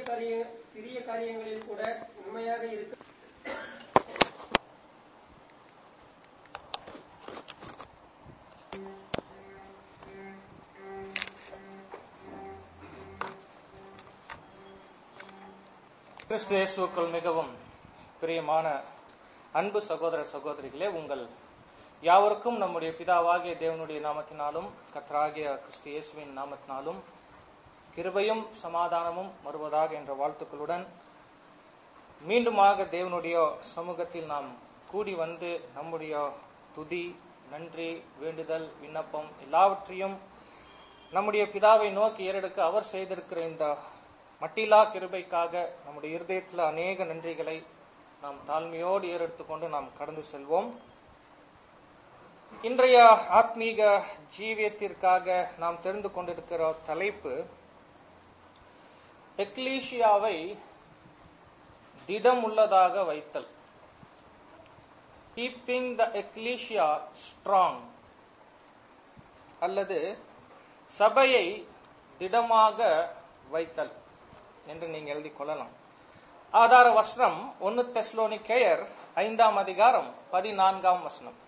காரிய சிறிய காரியங்களில் கூட உண்மையாக இருக்க கிறிஸ்து இயேசுவுக்குள் மிகவும் பிரியமான அன்பு சகோதர சகோதரிகளே உங்கள் யாவருக்கும் நம்முடைய பிதாவாகிய தேவனுடைய நாமத்தினாலும் கர்த்தராகிய கிறிஸ்து இயேசுவின் நாமத்தினாலும் கிருபையும் சமாதானமும் வருவதாக என்ற வாழ்த்துக்களுடன் மீண்டுமாக தேவனுடைய சமூகத்தில் நாம் கூடி வந்து நம்முடைய துதி நன்றி வேண்டுதல் விண்ணப்பம் எல்லாவற்றையும் நம்முடைய பிதாவை நோக்கி ஏறெடுக்க அவர் செய்திருக்கிற இந்த மட்டிலா கிருபைக்காக நம்முடைய இருதயத்தில் அநேக நன்றிகளை நாம் தாழ்மையோடு ஏறெடுத்துக் கொண்டு நாம் கடந்து செல்வோம் இன்றைய ஆத்மீக ஜீவியத்திற்காக நாம் தெரிந்து கொண்டிருக்கிற தலைப்பு எக்லீஷியாவை திடம் உள்ளதாக வைத்தல் கீப்பிங் த எக்லீஷியா ஸ்ட்ராங் அல்லது சபையை திடமாக வைத்தல் என்று நீங்க எழுதி கொள்ளலாம் ஆதார வசனம் ஒன்னு தெஸ்லோனிக்கேயர் ஐந்தாம் அதிகாரம் பதினான்காம் வசனம்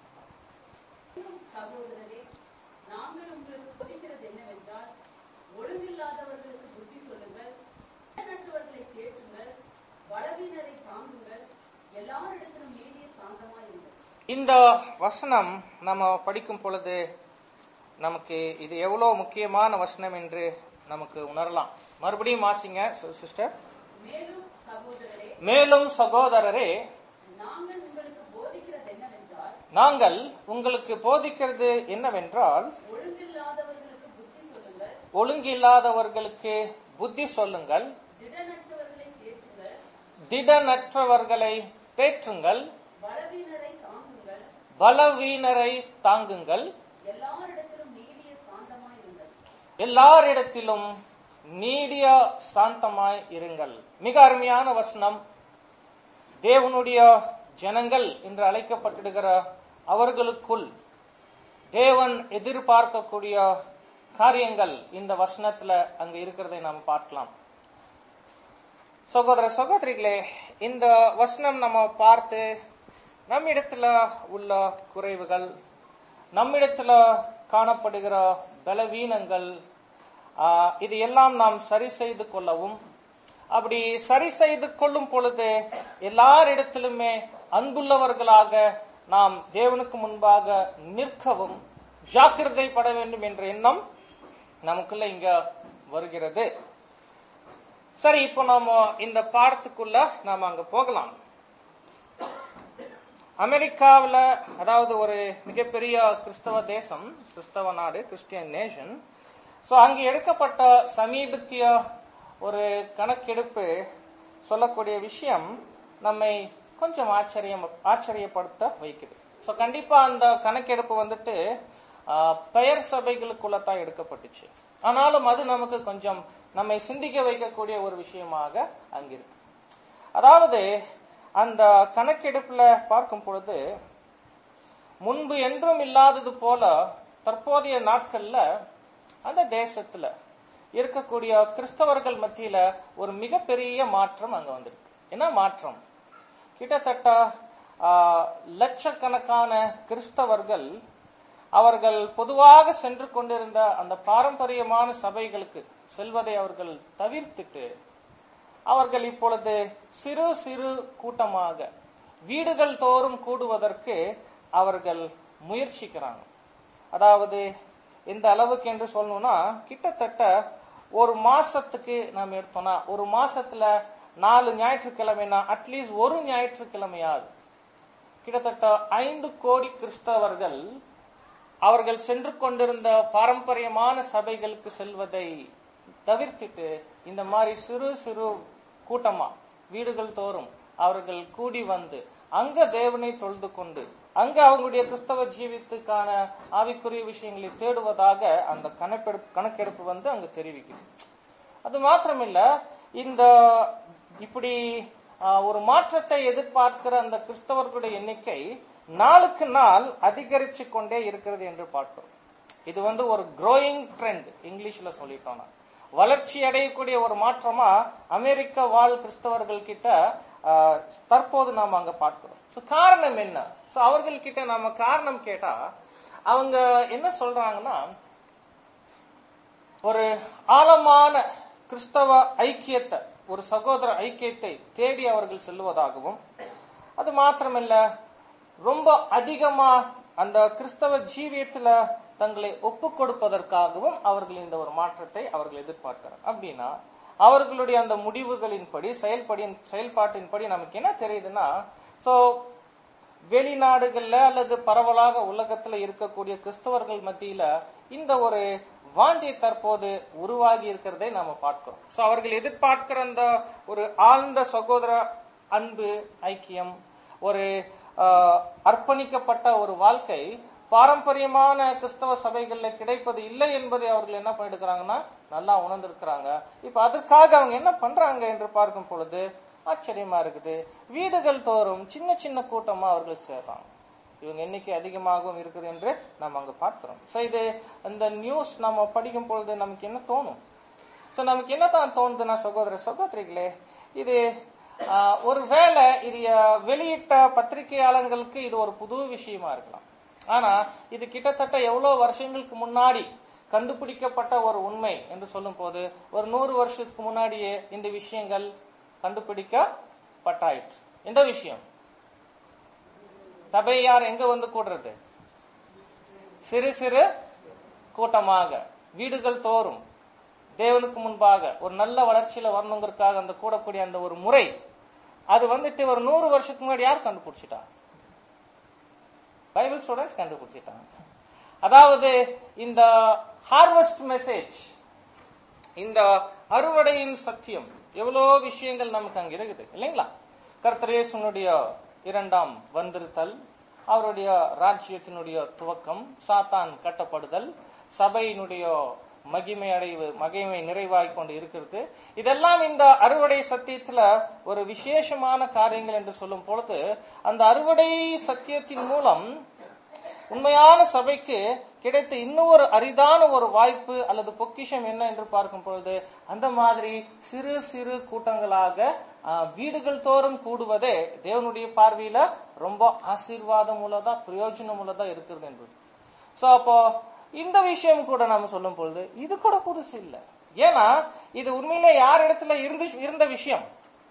சகோதரரே நாங்கள் உங்களுக்கு புரிகிறது என்னவென்றால் ஒழுங்கில்லாதவர்களுக்கு புத்தி சொல்லுங்கள் மற்றவர்களை கேட்டுங்கள் பலவீனரை தாங்குங்கள் எல்லாரிடத்திலும் நீடிய சாந்தமாயிருங்கள் இந்த வசனம் நம்ம படிக்கும் பொழுது நமக்கு இது எவ்வளவு முக்கியமான வசனம் என்று நமக்கு உணரலாம் மறுபடியும் வாசிங்க சிஸ்டர் மேலும் சகோதரரே மேலும் சகோதரரே நாங்கள் உங்களுக்கு போதிக்கிறது என்னவென்றால் நாங்கள் உங்களுக்கு போதிக்கிறது என்னவென்றால் ஒழுங்கில்லாதவர்களுக்கு புத்தி சொல்லுங்கள் ஒழுங்கில்லாதவர்களுக்கு புத்தி சொல்லுங்கள் திடனற்றவர்களை தேற்றுங்கள் திடனற்றவர்களை தேற்றுங்கள் பலவீனரை தாங்குங்கள் பலவீனரை தாங்குங்கள் எல்லாரிடத்திலும் நீடிய சாந்தமாயிருங்கள் எல்லாரிடத்திலும் நீடிய சாந்தமாய் இருங்கள் மிக அருமையான வசனம் தேவனுடைய ஜனங்கள் என்று அழைக்கப்பட்டிருக்கிற அவர்களுக்குள் தேவன் எதிர்பார்க்கக்கூடிய காரியங்கள் இந்த வசனத்துல அங்க இருக்கிறதை நாம் பார்க்கலாம் சகோதர சகோதரிகளே இந்த வசனம் நம்ம பார்த்து நம்மிடத்துல உள்ள குறைவுகள் நம்மிடத்துல காணப்படுகிற பலவீனங்கள் ஆஹ், இது எல்லாம் நாம் சரி செய்து கொள்ளவும் அப்படி சரி செய்து கொள்ளும் பொழுது எல்லாரிடத்திலுமே அன்புள்ளவர்களாக நாம் தேவனுக்கு முன்பாக நிற்கவும் ஜாக்கிரதைப்பட வேண்டும் என்ற எண்ணம் நமக்குள்ள இங்க வருகிறது சரி இப்போ நாம இந்த பாடத்துக்குள்ள நாம அங்க போகலாம் அமெரிக்காவுல அதாவது ஒரு மிகப்பெரிய கிறிஸ்தவ தேசம் கிறிஸ்தவ நாடு கிறிஸ்டியன் நேஷன் சோ அங்கு எடுக்கப்பட்ட சமீபத்திய ஒரு கணக்கெடுப்பு சொல்லக்கூடிய விஷயம் நம்மை கொஞ்சம் ஆச்சரியம் ஆச்சரியப்படுத்த வைக்குது சோ கண்டிப்பா அந்த கணக்கெடுப்பு வந்துட்டு ஆஹ், பெயர் சபைகளுக்குள்ள தான் எடுக்கப்பட்டுச்சு ஆனாலும் அது நமக்கு கொஞ்சம் நம்மை சிந்திக்க வைக்கக்கூடிய ஒரு விஷயமாக அங்கிருக்கு அதாவது அந்த கணக்கெடுப்புல பார்க்கும் பொழுது முன்பு என்றும் இல்லாதது போல தற்போதைய நாட்கள்ல அந்த தேசத்துல இருக்கக்கூடிய கிறிஸ்தவர்கள் மத்தியில ஒரு மிகப்பெரிய மாற்றம் அங்க வந்திருக்கு என்ன மாற்றம் கிட்டத்தட்ட ஆஹ், லட்சக்கணக்கான கிறிஸ்தவர்கள் அவர்கள் பொதுவாக சென்று கொண்டிருந்த அந்த பாரம்பரியமான சபைகளுக்கு செல்வதை அவர்கள் தவிர்த்துட்டு அவர்கள் இப்பொழுது சிறு சிறு கூட்டமாக வீடுகள் தோறும் கூடுவதற்கு அவர்கள் முயற்சிக்கிறாங்க அதாவது எந்த அளவுக்கு என்று சொல்லணும்னா கிட்டத்தட்ட ஒரு மாசத்துக்கு நாம் எடுத்தோம்னா ஒரு மாசத்துல நாலு ஞாயிற்றுக்கிழமைனா அட்லீஸ்ட் ஒரு ஞாயிற்றுக்கிழமையாவது கிட்டத்தட்ட ஐந்து கோடி கிறிஸ்தவர்கள் அவர்கள் சென்று கொண்டிருந்த பாரம்பரியமான சபைகளுக்கு செல்வதை தவிர்த்துட்டு இந்த மாதிரி சிறு சிறு கூட்டமா வீடுகள் தோறும் அவர்கள் கூடி வந்து அங்க தேவனை தொழுது கொண்டு அங்க அவங்களுடைய கிறிஸ்தவ ஜீவித்துக்கான ஆவிக்குரிய விஷயங்களை தேடுவதாக அந்த கணக்கெடுப்பு கணக்கெடுப்பு வந்து அங்க தெரிவிக்குது அது மாத்திரமில்ல இந்த இப்படி ஆஹ், ஒரு மாற்றத்தை எதிர்பார்க்கிற அந்த கிறிஸ்தவர்களுடைய எண்ணிக்கை நாளுக்கு நாள் அதிகரிச்சு கொண்டே இருக்கிறது என்று பார்க்கிறோம் இது வந்து ஒரு growing ட்ரெண்ட் இங்கிலீஷ்ல சொல்லிட்டோம் நான். வளர்ச்சி அடையக்கூடிய ஒரு மாற்றமா அமெரிக்க வாழ் கிறிஸ்தவர்கள் கிட்ட ஆஹ், தற்போது நாம அங்க பார்க்கிறோம் சோ காரணம் என்ன சோ அவர்கள் கிட்ட நாம காரணம் கேட்டா அவங்க என்ன சொல்றாங்கன்னா ஒரு ஆழமான கிறிஸ்தவ ஐக்கியத்தை ஒரு சகோதர ஐக்கியத்தை தேடி அவர்கள் செல்வதாகவும் அது மாத்திரமல்ல ரொம்ப அதிகமா அந்த கிறிஸ்தவ ஜீவியத்துல தங்களை ஒப்பு கொடுப்பதற்காகவும் அவர்கள் இந்த ஒரு மாற்றத்தை அவர்கள் எதிர்பார்க்கிறார் அப்படின்னா அவர்களுடைய அந்த முடிவுகளின்படி செயல்படி செயல்பாட்டின்படி நமக்கு என்ன தெரியுதுன்னா சோ வெளிநாடுகள்ல அல்லது பரவலாக உலகத்துல இருக்கக்கூடிய கிறிஸ்தவர்கள் மத்தியில இந்த ஒரு வாஞ்சை தற்போது உருவாகி இருக்கிறதை நாம பார்க்கிறோம் சோ அவர்கள் எதிர்பார்க்கிற அந்த ஒரு ஆழ்ந்த சகோதர அன்பு ஐக்கியம் ஒரு ஆஹ், அர்ப்பணிக்கப்பட்ட ஒரு வாழ்க்கை பாரம்பரியமான கிறிஸ்தவ சபைகள்ல கிடைப்பது இல்லை என்பதை அவர்கள் என்ன பண்ணிருக்கிறாங்கன்னா நல்லா உணர்ந்திருக்கிறாங்க இப்ப அதற்காக அவங்க என்ன பண்றாங்க என்று பார்க்கும் பொழுது ஆச்சரியமா இருக்குது வீடுகள் தோறும் சின்ன சின்ன கூட்டமா அவர்கள் சேர்றாங்க இவங்க எண்ணிக்கை அதிகமாகவும் இருக்குது என்று நாம் அங்க பார்க்கிறோம் சோ இது அந்த நியூஸ் நம்ம படிக்கும் பொழுது நமக்கு என்ன தோணும் சோ நமக்கு என்ன தான் தோணுதுன்னா சகோதர சகோதரிகளே இது ஆஹ், ஒருவேளை இது ஆஹ், வெளியிட்ட பத்திரிகையாளர்களுக்கு இது ஒரு புது விஷயமா இருக்கலாம் ஆனா இது கிட்டத்தட்ட எவ்வளவு வருஷங்களுக்கு முன்னாடி கண்டுபிடிக்கப்பட்ட ஒரு உண்மை என்று சொல்லும் போது ஒரு நூறு வருஷத்துக்கு முன்னாடியே இந்த விஷயங்கள் கண்டுபிடிக்கப்பட்டாயிற்று எந்த விஷயம் சபையார் எங்க வந்து கூடுறது சிறு சிறு கூட்டமாக வீடுகள் தோறும் தேவனுக்கு முன்பாக ஒரு நல்ல வளர்ச்சியில வரணுங்கிறதுக்காக அந்த கூடக்கூடிய அந்த ஒரு முறை அது வந்துட்டு ஒரு நூறு வருஷத்துக்கு முன்னாடி யார் கண்டுபிடிச்சிட்டா பைபிள் ஸ்டூடெண்ட்ஸ் கண்டுபிடிச்சிட்டாங்க அதாவது இந்த ஹார்வெஸ்ட் மெசேஜ் இந்த அறுவடையின் சத்தியம் எவ்வளோ விஷயங்கள் நமக்கு அங்க இருக்குது இல்லைங்களா கர்த்தரேசனுடைய இரண்டாம் வந்திருத்தல் அவருடைய ராஜ்யத்தினுடைய துவக்கம் சாத்தான் கட்டப்படுதல் சபையினுடைய மகிமை அடைவு மகிமை நிறைவாய் கொண்டு இருக்கிறது இதெல்லாம் இந்த அறுவடை சத்தியத்துல ஒரு விசேஷமான காரியங்கள் என்று சொல்லும் பொழுது அந்த அறுவடை சத்தியத்தின் மூலம் உண்மையான சபைக்கு கிடைத்த இன்னொரு அரிதான ஒரு வாய்ப்பு அல்லது பொக்கிஷம் என்ன என்று பார்க்கும் பொழுது அந்த மாதிரி சிறு சிறு கூட்டங்களாக ஆஹ், வீடுகள் தோறும் கூடுவதே தேவனுடைய பார்வையில ரொம்ப ஆசீர்வாதம் உள்ளதா பிரயோஜனம் உள்ளதா இருக்கிறது என்பது சோ அப்போ இந்த விஷயம் கூட நாம சொல்லும் பொழுது இது கூட புதுசு இல்ல ஏன்னா இது உண்மையிலே யார் இடத்துல இருந்து இருந்த விஷயம்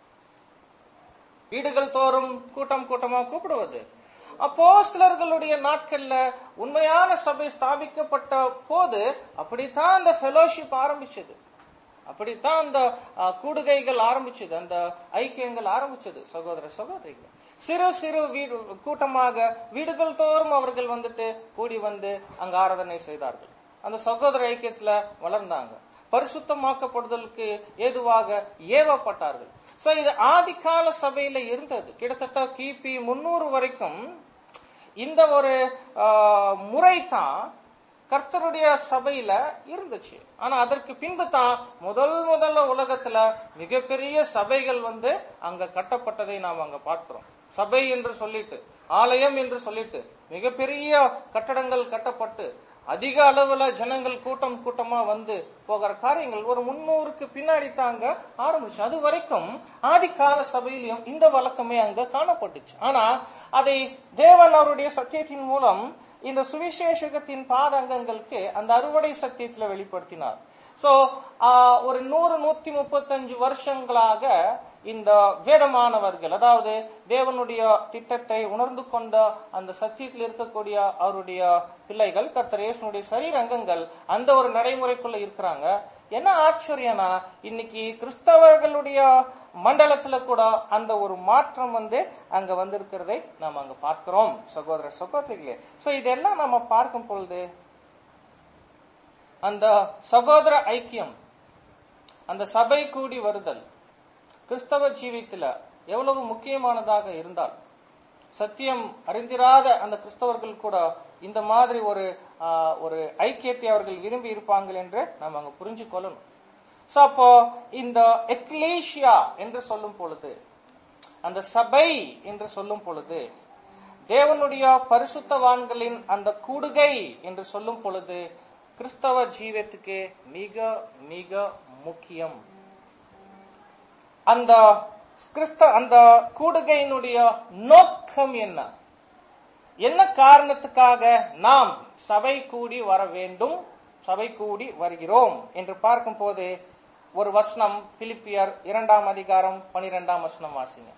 வீடுகள் தோறும் கூட்டம் கூட்டமா கூப்பிடுவது அப்போஸ்தலர்களுடைய நாட்கள்ல உண்மையான சபை ஸ்தாபிக்கப்பட்ட போது அப்படித்தான் அந்த ஃபெலோஷிப் ஆரம்பிச்சது அப்படித்தான் அந்த அஹ், கூடுகைகள் ஆரம்பிச்சது அந்த ஐக்கியங்கள் ஆரம்பிச்சது சகோதர சகோதரிகள் சிறு சிறு வீடு கூட்டமாக வீடுகள் தோறும் அவர்கள் வந்துட்டு கூடி வந்து அங்க ஆராதனை செய்தார்கள் அந்த சகோதர ஐக்கியத்துல வளர்ந்தாங்க பரிசுத்தமாக்கப்படுதலுக்கு ஏதுவாக ஏவப்பட்டார்கள் சோ இது ஆதிகால சபையில இருந்தது கிட்டத்தட்ட கிபி முன்னூறு வரைக்கும் இந்த ஒரு முறை தான் கர்த்தருடைய சபையில இருந்துச்சு ஆனா அதற்கு பின்பு தான் முதல் முதல்ல உலகத்துல மிகப்பெரிய சபைகள் வந்து அங்க கட்டப்பட்டதை நாம் அங்க பார்க்கிறோம் சபை என்று சொல்லிட்டு ஆலயம் என்று சொல்லிட்டு மிகப்பெரிய கட்டடங்கள் கட்டப்பட்டு அதிக அளவுல ஜனங்கள் கூட்டம் கூட்டமா வந்து போகிற காரியங்கள் ஒரு முன்னூறுக்கு பின்னாடி தாங்க ஆரம்பிச்சு அது வரைக்கும் ஆதிகால சபையிலும் இந்த வழக்கமே அங்க காணப்பட்டுச்சு ஆனா அதை தேவன் அவருடைய சத்தியத்தின் மூலம் இந்த சுவிசேஷகத்தின் பாதங்கங்களுக்கு அந்த அறுவடை சத்தியத்துல வெளிப்படுத்தினார் சோ ஒரு நூறு நூத்தி முப்பத்தஞ்சு வருஷங்களாக இந்த வேதமானவர்கள் அதாவது தேவனுடைய திட்டத்தை உணர்ந்து கொண்ட அந்த சத்தியத்தில் இருக்கக்கூடிய அவருடைய பிள்ளைகள் கர்த்தர் இயேசுனுடைய சரீரங்கங்கள் அந்த ஒரு நடைமுறைக்குள்ள இருக்கிறாங்க என்ன ஆச்சரியம்னா இன்னைக்கு கிறிஸ்தவர்களுடைய மண்டலத்துல கூட அந்த ஒரு மாற்றம் வந்து அங்க வந்திருக்கிறதை நாம் அங்க பார்க்கிறோம் சகோதர சகோதரிகளே சோ இதெல்லாம் நம்ம பார்க்கும் பொழுது அந்த சகோதர ஐக்கியம் அந்த சபை கூடி வருதல் கிறிஸ்தவ ஜீவித்துல எவ்வளவு முக்கியமானதாக இருந்தால் சத்தியம் அறிந்திராத அந்த கிறிஸ்தவர்கள் கூட இந்த மாதிரி ஒரு ஆஹ், ஒரு ஐக்கியத்தை அவர்கள் விரும்பி இருப்பார்கள் என்று நாம் அங்க புரிஞ்சு கொள்ளணும் சோ அப்போ இந்த எக்லேஷியா என்று சொல்லும் பொழுது அந்த சபை என்று சொல்லும் பொழுது தேவனுடைய பரிசுத்தவான்களின் அந்த கூடுகை என்று சொல்லும் பொழுது கிறிஸ்தவ ஜீவத்துக்கு மிக மிக முக்கியம் அந்த கிறிஸ்த அந்த கூடுகையினுடைய நோக்கம் என்ன என்ன காரணத்துக்காக நாம் சபை கூடி வர வேண்டும் சபை கூடி வருகிறோம் என்று பார்க்கும் போது ஒரு வசனம் பிலிப்பியர் இரண்டாம் அதிகாரம் பனிரெண்டாம் வசனம் வாசிங்க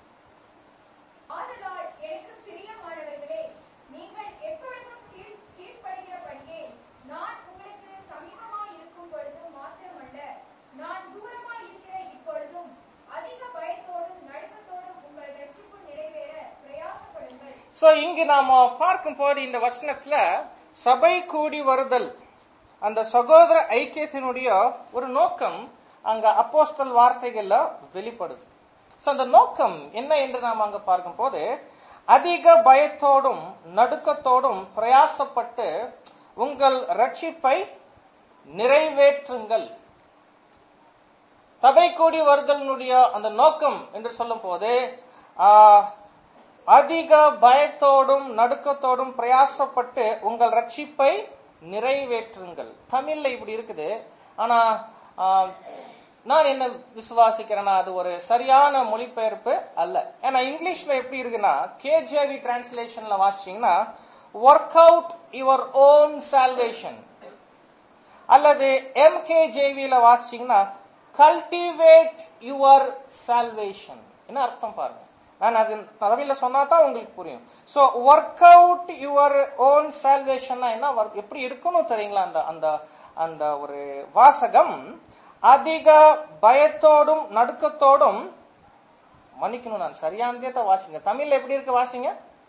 ஆதலால் எனக்கு பிரியமானவர்களே நீங்கள் எப்பொழுதும் கீழ் கீழ்ப்படுகிறபடியே நான் உங்களுக்கு சமீபமாய் இருக்கும் பொழுதும் மாத்திரமல்ல நான் தூரமாய் இருக்கிற இப்பொழுதும் அதிக பயத்தோடும் நடுக்கத்தோடும் உங்கள் ரட்சிப்பு நிறைவேற பிரயாசப்படுங்கள் சோ இங்கு நாம பார்க்கும் போது இந்த வசனத்துல சபை கூடி வருதல் அந்த சகோதர ஐக்கியத்தினுடைய ஒரு நோக்கம் அங்க அப்போஸ்தல் வார்த்தைகள்ல வெளிப்படுது சோ அந்த நோக்கம் என்ன என்று நாம் அங்க பார்க்கும் போது அதிக பயத்தோடும் நடுக்கத்தோடும் பிரயாசப்பட்டு உங்கள் ரட்சிப்பை நிறைவேற்றுங்கள் சபை கூடி வருதலினுடைய அந்த நோக்கம் என்று சொல்லும் போது ஆஹ், அதிக பயத்தோடும் நடுக்கத்தோடும் பிரயாசப்பட்டு உங்கள் ரட்சிப்பை நிறைவேற்றுங்கள் தமிழ்ல இப்படி இருக்குது ஆனா ஆஹ், நான் என்ன விசுவாசிக்கிறேன்னா அது ஒரு சரியான மொழிபெயர்ப்பு அல்ல ஏன்னா இங்கிலீஷ்ல எப்படி இருக்குன்னா கேஜேவி டிரான்ஸ்லேஷன்ல வாசிச்சீங்கன்னா work out your own salvation அல்லது எம்கேஜேவியில வாசிச்சீங்கன்னா கல்டிவேட் யுவர் சால்வேஷன் என்ன அர்த்தம் பாருங்க நான் அது தமிழ்ல சொன்னா தான் உங்களுக்கு புரியும் so work out your own salvation என்ன work- எப்படி இருக்கணும் தெரியுங்களா அந்த அந்த அந்த ஒரு வாசகம் அதிக பயத்தோடும் நடுக்கத்தோடும் மன்னிக்கணும் நான் சரியானதே தான் வாசிங்க தமிழ்ல எப்படி இருக்கு வாசிங்க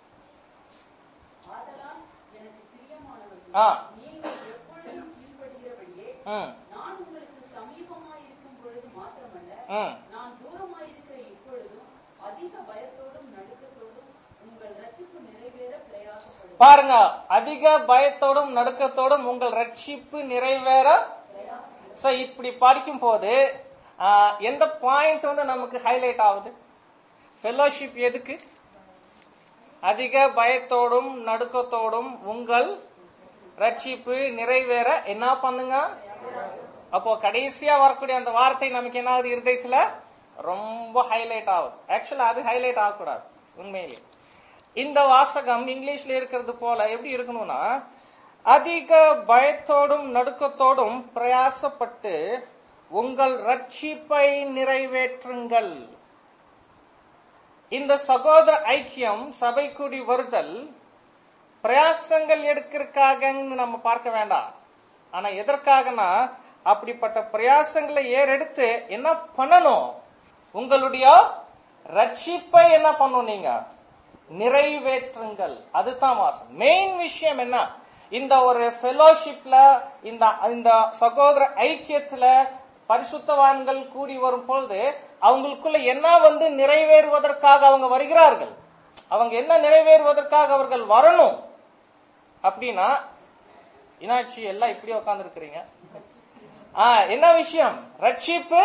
ஆதலால் எனக்கு பிரியமானவர்களே ஆ. நீங்கள் எப்பொழுதும் கீழ்ப்படுகிறபடியே ம் நான் உங்களுக்கு சமீபமாய் இருக்கும் பொழுது மாத்திரமல்ல ம் நான் தூரமாயிருக்கிற இப்பொழுதும் அதிக பயத்தோடும் நடுக்கத்தோடும் உங்கள் ரட்சிப்பு நிறைவேற பிரயாசப்படும் பாருங்க அதிக பயத்தோடும் நடுக்கத்தோடும் உங்கள் ரட்சிப்பு நிறைவேற சோ இப்படி படிக்கும் போது ஆஹ், எந்த பாயிண்ட் வந்து நமக்கு ஹைலைட் ஆகுது ஃபெலோஷிப் எதுக்கு அதிக பயத்தோடும் நடுக்கத்தோடும் உங்கள் ரட்சிப்பு நிறைவேற என்ன பண்ணுங்க அப்போ கடைசியா வரக்கூடிய அந்த வார்த்தை நமக்கு என்ன ஆகுது இருதயத்துல ரொம்ப ஹைலைட் ஆகுது ஆக்சுவலா அது ஹைலைட் ஆகக்கூடாது உண்மையிலே இந்த வாசகம் இங்கிலீஷ்ல இருக்கிறது போல எப்படி இருக்கணும்னா அதிக பயத்தோடும் நடுக்கத்தோடும் பிரயாசப்பட்டு உங்கள் ரட்சிப்பை நிறைவேற்றுங்கள் இந்த சகோதர ஐக்கியம் சபை கூடி வருதல் பிரயாசங்கள் எடுக்கிறதுக்காகன்னு நம்ம பார்க்க வேண்டாம் ஆனா எதற்காகனா அப்படிப்பட்ட பிரயாசங்களை ஏறெடுத்து என்ன பண்ணணும் உங்களுடைய ரட்சிப்பை என்ன பண்ணணும் நீங்க நிறைவேற்றுங்கள் அதுதான் வாசம் மெயின் விஷயம் என்ன இந்த ஒரு ஃபெலோஷிப்ல இந்த இந்த சகோதர ஐக்கியத்துல பரிசுத்தவான்கள் கூடி வரும் பொழுது அவங்களுக்குள்ள என்ன வந்து நிறைவேறுவதற்காக அவங்க வருகிறார்கள் அவங்க என்ன நிறைவேறுவதற்காக அவர்கள் வரணும் அப்படின்னா இனாட்சி எல்லாம் இப்படி உட்கார்ந்து இருக்கிறீங்க என்ன விஷயம் ரட்சிப்பு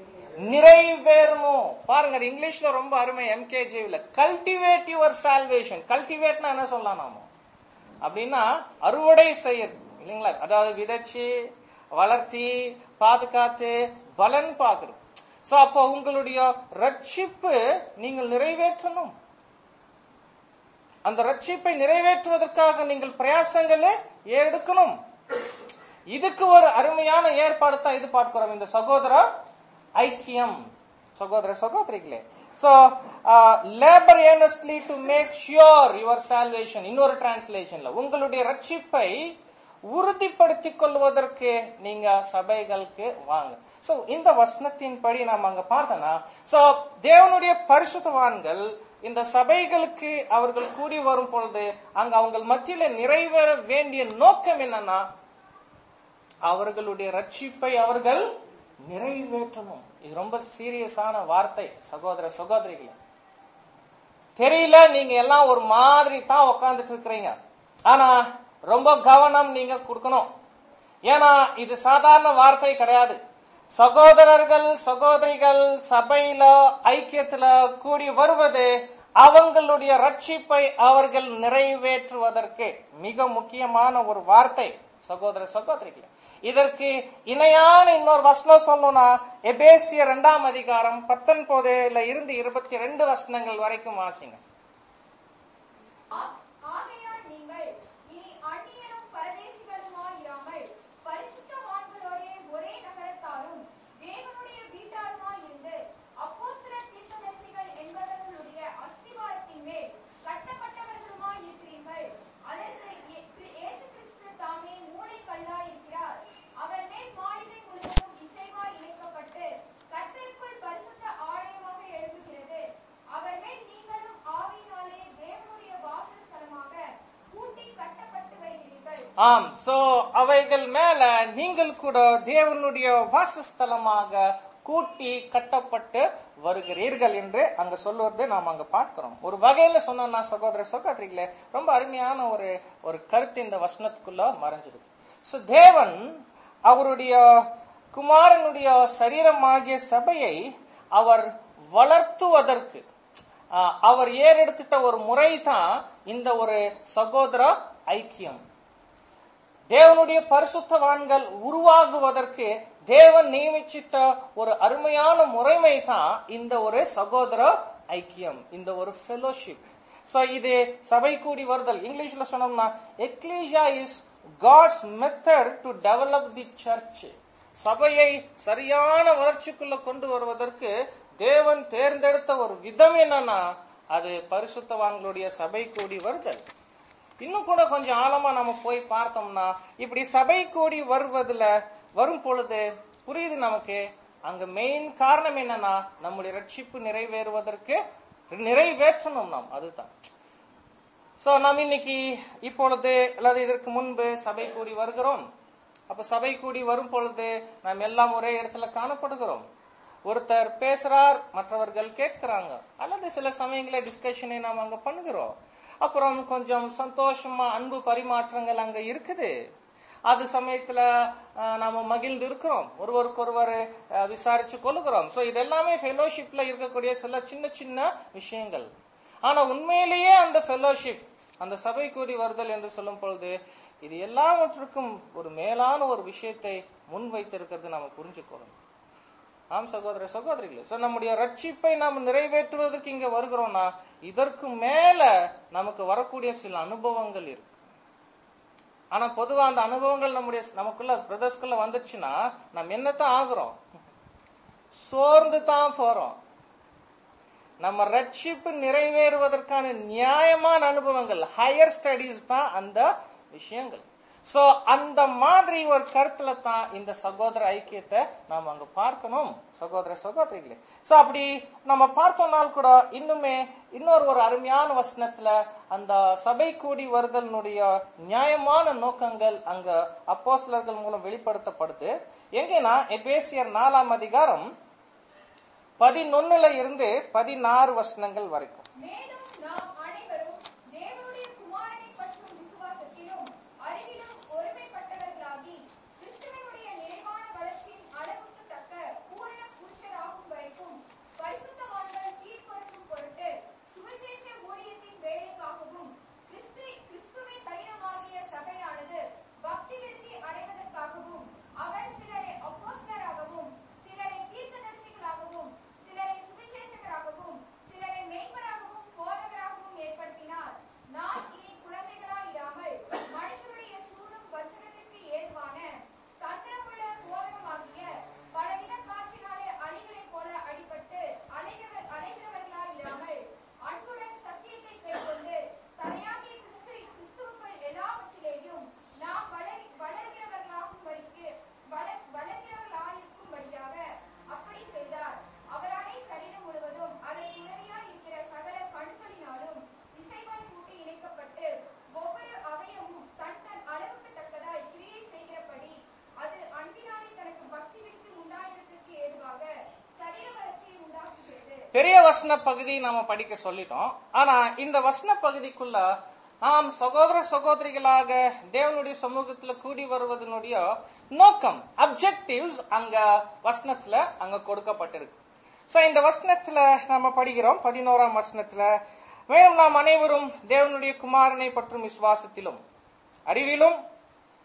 நிறைவேறணும் பாருங்க அது இங்கிலீஷ்ல ரொம்ப அருமை எம்கேஜிவில கல்டிவேட் யுவர் சால்வேஷன் கல்டிவேட்னா என்ன சொல்லலாம் நாம அப்படின்னா அறுவடை செய்யறது இல்லைங்களா அதாவது விதைச்சு வளர்த்தி பாதுகாத்து பலன் பார்க்கறது சோ அப்போ உங்களுடைய ரட்சிப்பு நீங்கள் நிறைவேற்றணும் அந்த ரட்சிப்பை நிறைவேற்றுவதற்காக நீங்கள் பிரயாசங்களை எடுக்கணும் இதுக்கு ஒரு அருமையான ஏற்பாடு தான் இது பார்க்கிறோம் இந்த சகோதர ஐக்கியம் சகோதர சகோதரிகளே so labour earnestly to make sure your salvation இன்னொரு டிரான்ஸ்லேஷன்ல உங்களுடைய ரட்சிப்பை உறுதிப்படுத்திக் கொள்வதற்கு நீங்க சபைகளுக்கு வாங்க சோ இந்த வசனத்தின் படி நாம அங்க பார்த்தோம்னா சோ தேவனுடைய பரிசுத்தவான்கள் இந்த சபைகளுக்கு அவர்கள் கூடி வரும் பொழுது அங்க அவங்க மத்தியில நிறைவேற வேண்டிய நோக்கம் என்னன்னா அவர்களுடைய ரட்சிப்பை அவர்கள் நிறைவேற்றணும் இது ரொம்ப சீரியஸான வார்த்தை சகோதர சகோதரிகளே தெரியல நீங்க எல்லாம் ஒரு மாதிரி தான் உட்கார்ந்துட்டு இருக்கிறீங்க ஆனா ரொம்ப கவனம் நீங்க கொடுக்கணும் ஏன்னா இது சாதாரண வார்த்தை கிடையாது சகோதரர்கள் சகோதரிகள் சபையில ஐக்கியத்துல கூடி வருவது அவங்களுடைய ரட்சிப்பை அவர்கள் நிறைவேற்றுவதற்கு மிக முக்கியமான ஒரு வார்த்தை சகோதர சகோதரிகளே இதற்கு இணையான இன்னொரு வசனம் சொல்லணும்னா எபேசிய இரண்டாம் அதிகாரம் பத்தொன்பதுல இருந்து இருபத்தி ரெண்டு வசனங்கள் வரைக்கும் வாசிங்க ஆ- ஆகையால் நீங்கள் இனி அந்நியரும் பரதேசிகளுமாயிராமல் பரிசுத்தவான்களோடே ஒரே நகரத்தாரும் தேவனுடைய வீட்டாருமாய் இருந்து அப்போஸ்தலர் தீர்க்கதரிசிகள் என்பவர்களுடைய அஸ்திவாரத்தின் மேல் கட்டப்பட்டவர்களுமாய் இருக்கிறீர்கள் அதற்கு இயே- கிரி- இயேசு கிறிஸ்து தாமே மூளைக்கல்லாய் இருக்கிறார் அவர் மேல் மாளிகை முழுவதும் இசைவாய் இணைக்கப்பட்டு கர்த்தருக்குள் பரிசுத்த ஆலயமாக எழுப்புகிறது அவர் மேல் நீங்களும் ஆவியினாலே தேவனுடைய வாசஸ்தலமாக கூட்டி கட்டப்பட்டு வருகிறீர்கள் ஆம் சோ அவைகள் மேல நீங்கள் கூட தேவனுடைய வாசஸ்தலமாக கூட்டி கட்டப்பட்டு வருகிறீர்கள் என்று அங்க சொல்லுவதை நாம் அங்க பார்க்கிறோம் ஒரு வகையில சொன்னா சகோதர சகோதரிகளே ரொம்ப அருமையான ஒரு ஒரு கருத்து இந்த வசனத்துக்குள்ள மறைஞ்சிருக்கு சோ தேவன் அவருடைய குமாரனுடைய சரீரமாகிய சபையை அவர் வளர்த்துவதற்கு ஆஹ், அவர் ஏறெடுத்துட்ட ஒரு முறை தான் இந்த ஒரு சகோதர ஐக்கியம் தேவனுடைய பரிசுத்தவான்கள் உருவாகுவதற்கு தேவன் நியமிச்சிட்ட ஒரு அருமையான முறைமை தான் இந்த ஒரு சகோதர ஐக்கியம் இந்த ஒரு ஃபெலோஷிப் சோ இது சபை கூடி வருதல் இங்கிலீஷ்ல சொன்னோம்னா ecclesia is God's method to develop the church சபையை சரியான வளர்ச்சிக்குள்ள கொண்டு வருவதற்கு தேவன் தேர்ந்தெடுத்த ஒரு விதம் என்னன்னா அது பரிசுத்தவான்களுடைய சபை கூடி வருதல் இன்னும் கூட கொஞ்சம் ஆழமா நம்ம போய் பார்த்தோம்னா இப்படி சபை கூடி வருவதுல வரும் பொழுது புரியுது நமக்கு அங்க மெயின் காரணம் என்னன்னா நம்முடைய ரட்சிப்பு நிறைவேறுவதற்கு நிறைவேற்றணும் நாம் அதுதான் சோ நாம் இன்னைக்கு இப்பொழுது அல்லது இதற்கு முன்பு சபை கூடி வருகிறோம் அப்ப சபை கூடி வரும் பொழுது நாம் எல்லாம் ஒரே இடத்துல காணப்படுகிறோம் ஒருத்தர் பேசுறார் மற்றவர்கள் கேட்கிறாங்க அல்லது சில சமயங்கள டிஸ்கஷனை நாம் அங்க பண்ணுகிறோம் அப்புறம் கொஞ்சம் சந்தோஷமா அன்பு பரிமாற்றங்கள் அங்க இருக்குது அது சமயத்துல அஹ், நாம மகிழ்ந்து இருக்கிறோம் ஒருவருக்கொருவர் அஹ், விசாரிச்சு கொள்ளுகிறோம் சோ இது எல்லாமே ஃபெலோஷிப்ல இருக்கக்கூடிய சில சின்ன சின்ன விஷயங்கள் ஆனா உண்மையிலேயே அந்த ஃபெலோஷிப் அந்த சபை கூடி வருதல் என்று சொல்லும் பொழுது இது எல்லாவற்றுக்கும் ஒரு மேலான ஒரு விஷயத்தை முன்வைத்திருக்கிறது நாம புரிஞ்சுக்கணும் ஆம் சகோதர சகோதரிகளே சோ நம்முடைய ரட்சிப்பை நாம் நிறைவேற்றுவதற்கு இங்க வருகிறோம்னா இதற்கு மேல நமக்கு வரக்கூடிய சில அனுபவங்கள் இருக்கு ஆனா பொதுவா அந்த அனுபவங்கள் நம்முடைய நமக்குள்ள பிரதர்ஸ்குள்ள வந்துச்சுன்னா நம்ம என்னத்தான் ஆகுறோம் சோர்ந்து தான் போறோம் நம்ம ரட்சிப்பு நிறைவேறுவதற்கான நியாயமான அனுபவங்கள் ஹையர் ஸ்டடீஸ் தான் அந்த விஷயங்கள் சோ அந்த மாதிரி ஒரு கருத்துல தான் இந்த சகோதர ஐக்கியத்தை நாம அங்க பார்க்கணும் சகோதர சகோதரிகளே சோ அப்படி நம்ம பார்த்தோம்னால் கூட இன்னுமே இன்னொரு ஒரு அருமையான வசனத்துல அந்த சபை கூடி வருதலினுடைய நியாயமான நோக்கங்கள் அங்க அப்போஸ்தலர்கள் மூலம் வெளிப்படுத்தப்படுது எங்கன்னா எபேசியர் நாலாம் அதிகாரம் பதினொன்னுல இருந்து பதினாறு வசனங்கள் வரைக்கும் மேலும் நாம் அனைவரும் தேவனுடைய குமாரனை பற்றும் விசுவாசத்திலும் அறிவிலும் ஒருமைப்பட்டவர்களாகி கிறிஸ்துவனுடைய நிறைவான வளர்ச்சியின் அளவுக்கு தக்க பூரண புருஷராகும் வரைக்கும் பரிசுத்தவான்கள் சீர்பொருந்தும் பொருட்டு சுவிசேஷ ஊழியத்தின் வேலைக்காகவும் கிறிஸ்து கிறிஸ்துவின் சரீரமாகிய சபையானது பக்தி விருத்தி அடைவதற்காகவும் அவர் சிலரை அப்போஸ்தலராகவும் சிலரை தீர்க்கதரிசிகளாகவும் சிலரை சுவிசேஷகராகவும் சிலரை மேய்ப்பராகவும் போதகராகவும் ஏற்படுத்தினார் நாம் இனி குழந்தைகளாயிராமல் மனுஷருடைய சூதும் வச்சனத்திற்கு ஏதுவான தந்திரமுள்ள போதகமாகிய பலவித காற்றினாலே அணிகளைப் போல அடிபட்டு அலைகிறவர் அலைகிறவர்களாயிராமல் அன்புடன் சத்தியத்தை கைக்கொண்டு தலையாகிய கிறிஸ்து கிறிஸ்துவுக்குள் எல்லாவற்றிலேயும் நாம் வளரி வளர்கிறவர்களாகும் வரைக்கு வளர் வளர்கிறவர்களாயிருக்கும்படியாக அப்படி செய்தார் அவராலே சரீரம் முழுவதும் அதற்கு உதவியாய் இருக்கிற சகல கணுக்களினாலும் இசைவாய் கூட்டி இணைக்கப்பட்டு ஒவ்வொரு அவயமும் தன் தன் அளவுக்கு தக்கதாய் கிரியை செய்கிறபடி அது அன்பினாலே தனக்கு பக்தி விட்டு உண்டாயிரத்திற்கு ஏதுவாக சரீர வளர்ச்சியை உண்டாக்குகிறது பெரிய வசன பகுதி நாம படிக்க சொல்லிட்டோம் ஆனா இந்த வசன பகுதிக்குள்ள நாம் சகோதர சகோதரிகளாக தேவனுடைய சமூகத்துல கூடி வருவதனுடைய நோக்கம் அப்ஜெக்டிவ்ஸ் அங்க வசனத்துல அங்க கொடுக்கப்பட்டிருக்கு சோ இந்த வசனத்துல நாம படிக்கிறோம் பதினோராம் வசனத்துல மேலும் நாம் அனைவரும் தேவனுடைய குமாரனை பற்றும் விசுவாசத்திலும் அறிவிலும்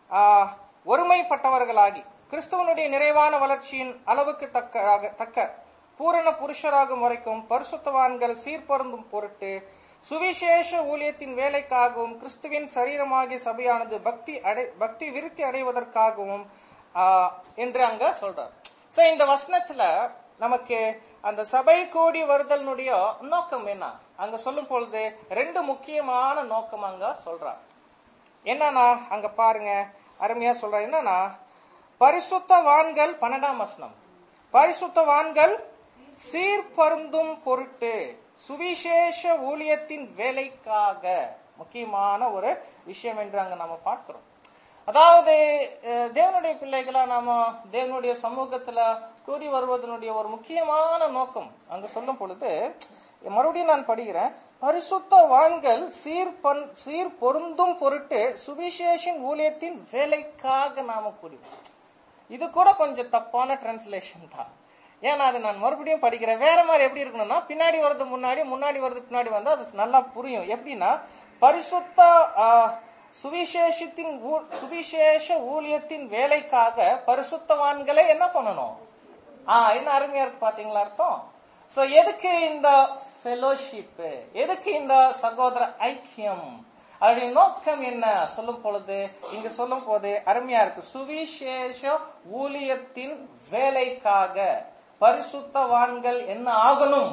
ஆஹ், ஒருமைப்பட்டவர்களாகி கிறிஸ்துவனுடைய நிறைவான வளர்ச்சியின் அளவுக்கு தக்க தக்க பூரண புருஷராகும் வரைக்கும் பரிசுத்தவான்கள் சீர்பொருந்தும் பொருட்டு சுவிசேஷ ஊழியத்தின் வேலைக்காகவும் கிறிஸ்துவின் சரீரமாகிய சபையானது பக்தி அடை பக்தி விருத்தி அடைவதற்காகவும் ஆஹ், என்று அங்க சொல்றார் சோ இந்த வசனத்துல நமக்கு அந்த சபை கூடி வருதலினுடைய நோக்கம் என்ன அங்க சொல்லும் பொழுது ரெண்டு முக்கியமான நோக்கம் அங்க சொல்றார் என்னன்னா அங்க பாருங்க அருமையா சொல்ற என்னன்னா பரிசுத்தவான்கள் பன்னெண்டாம் வசனம் பரிசுத்தவான்கள் சீர்பருந்தும் பொருட்டு சுவிசேஷ ஊழியத்தின் வேலைக்காக முக்கியமான ஒரு விஷயம் என்று அங்க நம்ம பார்க்கிறோம் அதாவது அஹ், தேவனுடைய பிள்ளைகளா நாம தேவனுடைய சமூகத்துல கூடி வருவதனுடைய ஒரு முக்கியமான நோக்கம் அங்க சொல்லும் பொழுது மறுபடியும் நான் படிக்கிறேன் பரிசுத்தவான்கள் சீர் பண் சீர் பொருந்தும் பொருட்டு சுவிசேஷன் ஊழியத்தின் வேலைக்காக நாம கூடி வரோம். இது கூட கொஞ்சம் தப்பான டிரான்ஸ்லேஷன் தான் ஏன்னா அது நான் மறுபடியும் படிக்கிறேன் வேற மாதிரி எப்படி இருக்கணும்னா பின்னாடி வர்றது முன்னாடி முன்னாடி வர்றது பின்னாடி வந்தா அது நல்லா புரியும் எப்படின்னா பரிசுத்த ஆ, சுவிசேஷத்தின் ஊ- சுவிசேஷ ஊழியத்தின் வேலைக்காக பரிசுத்தவான்களை என்ன பண்ணணும் ஆ என்ன அருமையா இருக்கு பாத்தீங்களா அர்த்தம் சோ எதுக்கு இந்த ஃபெலோஷிப் எதுக்கு இந்த சகோதர ஐக்கியம் அவருடைய நோக்கம் என்ன சொல்லும் பொழுது இங்க சொல்லும் போது அருமையா இருக்கு சுவிசேஷ ஊழியத்தின் வேலைக்காக பரிசுத்தவான்கள் என்ன ஆகணும்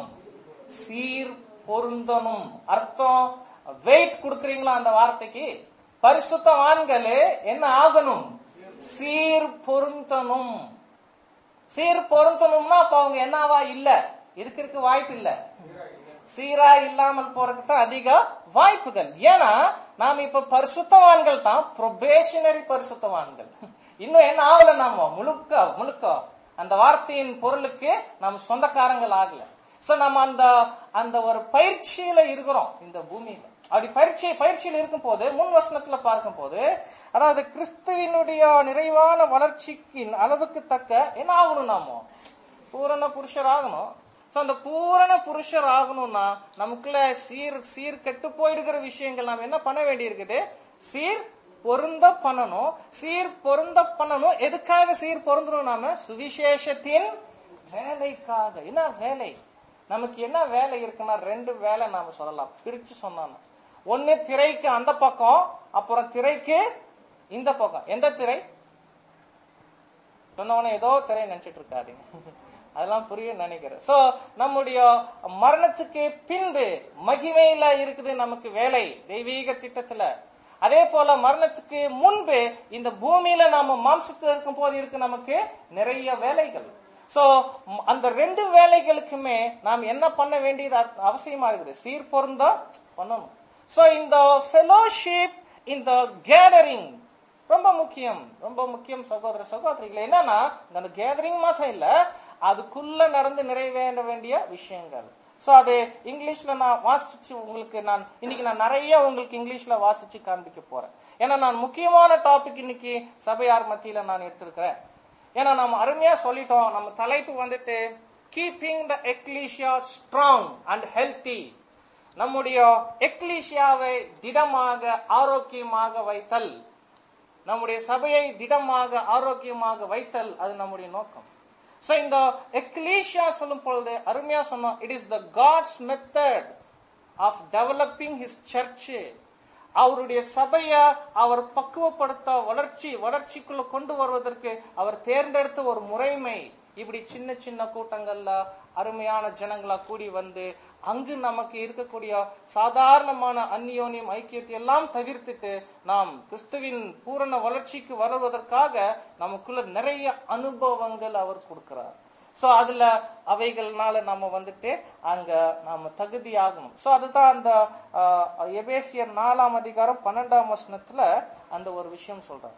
சீர் பொருந்தணும் அர்த்தம் வெயிட் கொடுக்கறீங்களா அந்த வார்த்தைக்கு பரிசுத்தவான்களே என்ன ஆகணும் சீர் பொருந்தணும் சீர் பொருந்தணும்னா அப்ப அவங்க என்னவா இல்ல இருக்கிறதுக்கு வாய்ப்பு இல்ல சீரா இல்லாமல் போறதுக்கு தான் அதிக வாய்ப்புகள் ஏன்னா நாம இப்ப பரிசுத்தவான்கள் தான் ப்ரொபேஷனரி பரிசுத்தவான்கள் இன்னும் என்ன ஆகல நாம முழுக்க முழுக்க அந்த வார்த்தையின் பொருளுக்கு நாம் சொந்தக்காரங்கள் ஆகல சோ நம்ம அந்த அந்த ஒரு பயிற்சியில இருக்கிறோம் இந்த பூமியில அப்படி பயிற்சி பயிற்சியில் இருக்கும் போது முன் வசனத்துல பார்க்கும் போது அதாவது கிறிஸ்துவினுடைய நிறைவான வளர்ச்சிக்கின் அளவுக்கு தக்க என்ன ஆகணும் நாம பூரண புருஷர் ஆகணும் சோ அந்த பூரண புருஷர் ஆகணும்னா நமக்குள்ள சீர் சீர் கெட்டு போயிடுகிற விஷயங்கள் நாம் என்ன பண்ண வேண்டி இருக்குது சீர் பொருந்த பண்ணணும் சீர் பொருந்த பண்ணணும் எதுக்காக சீர் பொருந்தணும் நாம சுவிசேஷத்தின் வேலைக்காக என்ன வேலை நமக்கு என்ன வேலை இருக்குன்னா ரெண்டு வேலை நாம சொல்லலாம் பிரிச்சு சொன்னோம் ஒன்னு திரைக்கு அந்த பக்கம் அப்புறம் திரைக்கு இந்த பக்கம் எந்த திரை சொன்னவன ஏதோ திரை நினைச்சிட்டு இருக்காதீங்க அதெல்லாம் புரியும் நினைக்கிறேன் சோ நம்முடைய மரணத்துக்கு பின்பு மகிமையில இருக்குது நமக்கு வேலை தெய்வீக திட்டத்துல அதே போல மரணத்துக்கு முன்பு இந்த பூமியில நாம மாம்சத்துல இருக்கும் போது இருக்கு நமக்கு நிறைய வேலைகள் சோ அந்த ரெண்டு வேலைகளுக்குமே நாம் என்ன பண்ண வேண்டியது அவ- அவசியமா இருக்குது சீர் பொருந்தா பண்ணணும் சோ இந்த ஃபெலோஷிப் இந்த கேதரிங் ரொம்ப முக்கியம் ரொம்ப முக்கியம் சகோதர சகோதரிகள் என்னன்னா இந்த கேதரிங் மாத்திரம் இல்ல அதுக்குள்ள நடந்து நிறைவேற வேண்டிய விஷயங்கள் சோ அது இங்கிலீஷ்ல நான் வாசிச்சு உங்களுக்கு நான் இன்னைக்கு நான் நிறைய உங்களுக்கு இங்கிலீஷ்ல வாசிச்சு காண்பிக்க போறேன் ஏன்னா நான் முக்கியமான டாபிக் இன்னைக்கு சபையார் மத்தியில நான் எடுத்திருக்கிறேன் ஏன்னா நம்ம அருமையா சொல்லிட்டோம் நம்ம தலைப்பு வந்துட்டு keeping the ecclesia strong and healthy நம்முடைய எக்லீஷியாவை திடமாக ஆரோக்கியமாக வைத்தல் நம்முடைய சபையை திடமாக ஆரோக்கியமாக வைத்தல் அது நம்முடைய நோக்கம் சோ இந்த எக்லீஷியா சொல்லும் பொழுது அருமையா சொன்னோம் it is the God's method of developing his church அவருடைய சபைய அவர் பக்குவப்படுத்த வளர்ச்சி வளர்ச்சிக்குள்ள கொண்டு வருவதற்கு அவர் தேர்ந்தெடுத்த ஒரு முறைமை இப்படி சின்ன சின்ன கூட்டங்கள்ல அருமையான ஜனங்களா கூடி வந்து அங்கு நமக்கு இருக்கக்கூடிய சாதாரணமான அந்நியோனியம் ஐக்கியத்தை எல்லாம் தவிர்த்துட்டு நாம் கிறிஸ்துவின் பூரண வளர்ச்சிக்கு வருவதற்காக நமக்குள்ள நிறைய அனுபவங்கள் அவர் கொடுக்கிறார் சோ அதுல அவைகள்னால நம்ம வந்துட்டு அங்க நாம தகுதியாகணும் சோ அதுதான் அந்த ஆஹ், எபேசியர் நாலாம் அதிகாரம் பன்னெண்டாம் வசனத்துல அந்த ஒரு விஷயம் சொல்றார்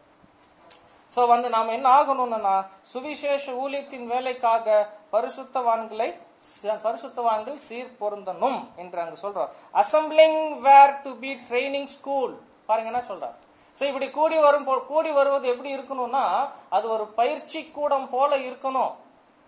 சோ வந்து நாம என்ன ஆகணும்னா சுவிசேஷ ஊழியத்தின் வேலைக்காக பரிசுத்தவான்களை ச- பரிசுத்தவான்கள் சீர் பொருந்தணும் என்று அங்க சொல்றோம் assembling were to be training school பாருங்க என்ன சொல்றார் சோ இப்படி கூடி வரும் போ- கூடி வருவது எப்படி இருக்கணும்னா அது ஒரு பயிற்சி கூடம் போல இருக்கணும்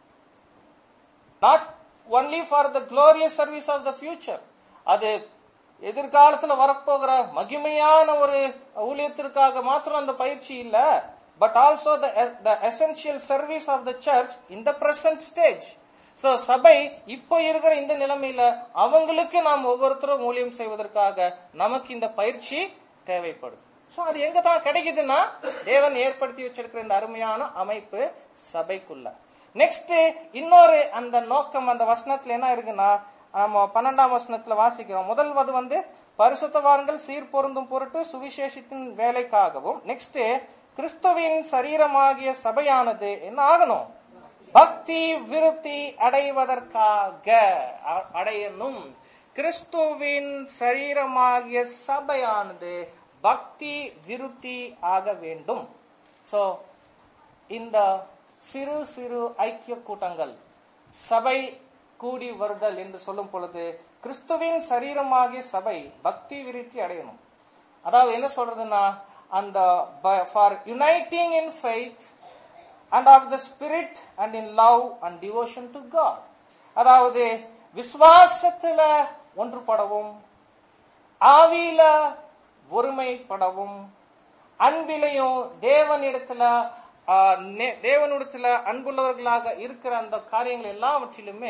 not only for the glorious service of the future அது எதிர்காலத்துல வரப்போகிற மகிமையான ஒரு ஊழியத்திற்காக மாத்திரம் அந்த பயிற்சி இல்ல but also the essential service of the church in the present stage so சபை இப்போ இருக்கிற இந்த நிலைமையில அவங்களுக்கு நாம் ஒவ்வொருத்தரும் ஊழியம் செய்வதற்காக நமக்கு இந்த பயிற்சி தேவைப்படும் சோ அது எங்க தான் கிடைக்குதுன்னா தேவன் ஏற்படுத்தி வச்சிருக்கிற இந்த அருமையான அமைப்பு சபைக்குள்ள நெக்ஸ்ட் இன்னொரு அந்த நோக்கம் அந்த வசனத்துல என்ன இருக்குன்னா நம்ம பன்னெண்டாம் வசனத்துல வாசிக்கிறோம் முதல்வது வந்து பரிசுத்தவான்கள் சீர் பொருந்தும் பொருட்டு சுவிசேஷத்தின் வேலைக்காகவும் நெக்ஸ்ட் கிறிஸ்துவின் சரீரமாகிய சபையானது என்ன ஆகணும் பக்தி விருத்தி அடைவதற்காக அ- அடையணும் கிறிஸ்துவின் சரீரமாகிய சபையானது பக்தி விருத்தி ஆக வேண்டும் சோ இந்த சிறு சிறு ஐக்கிய கூட்டங்கள் சபை கூடி வருதல் என்று சொல்லும் பொழுது கிறிஸ்துவின் சரீரமாகிய சபை பக்தி விருத்தி அடையணும் அதாவது என்ன சொல்றதுன்னா அந்த for uniting in faith and of the spirit and in love and devotion to God அதாவது விசுவாசத்துல ஒன்றுபடவும் ஆவியில ஒருமைப்படவும் அன்பிலையும் தேவனிடத்துல ஆ, நே- தேவனிடத்துல அன்புள்ளவர்களாக இருக்கிற அந்த காரியங்கள் எல்லாவற்றிலுமே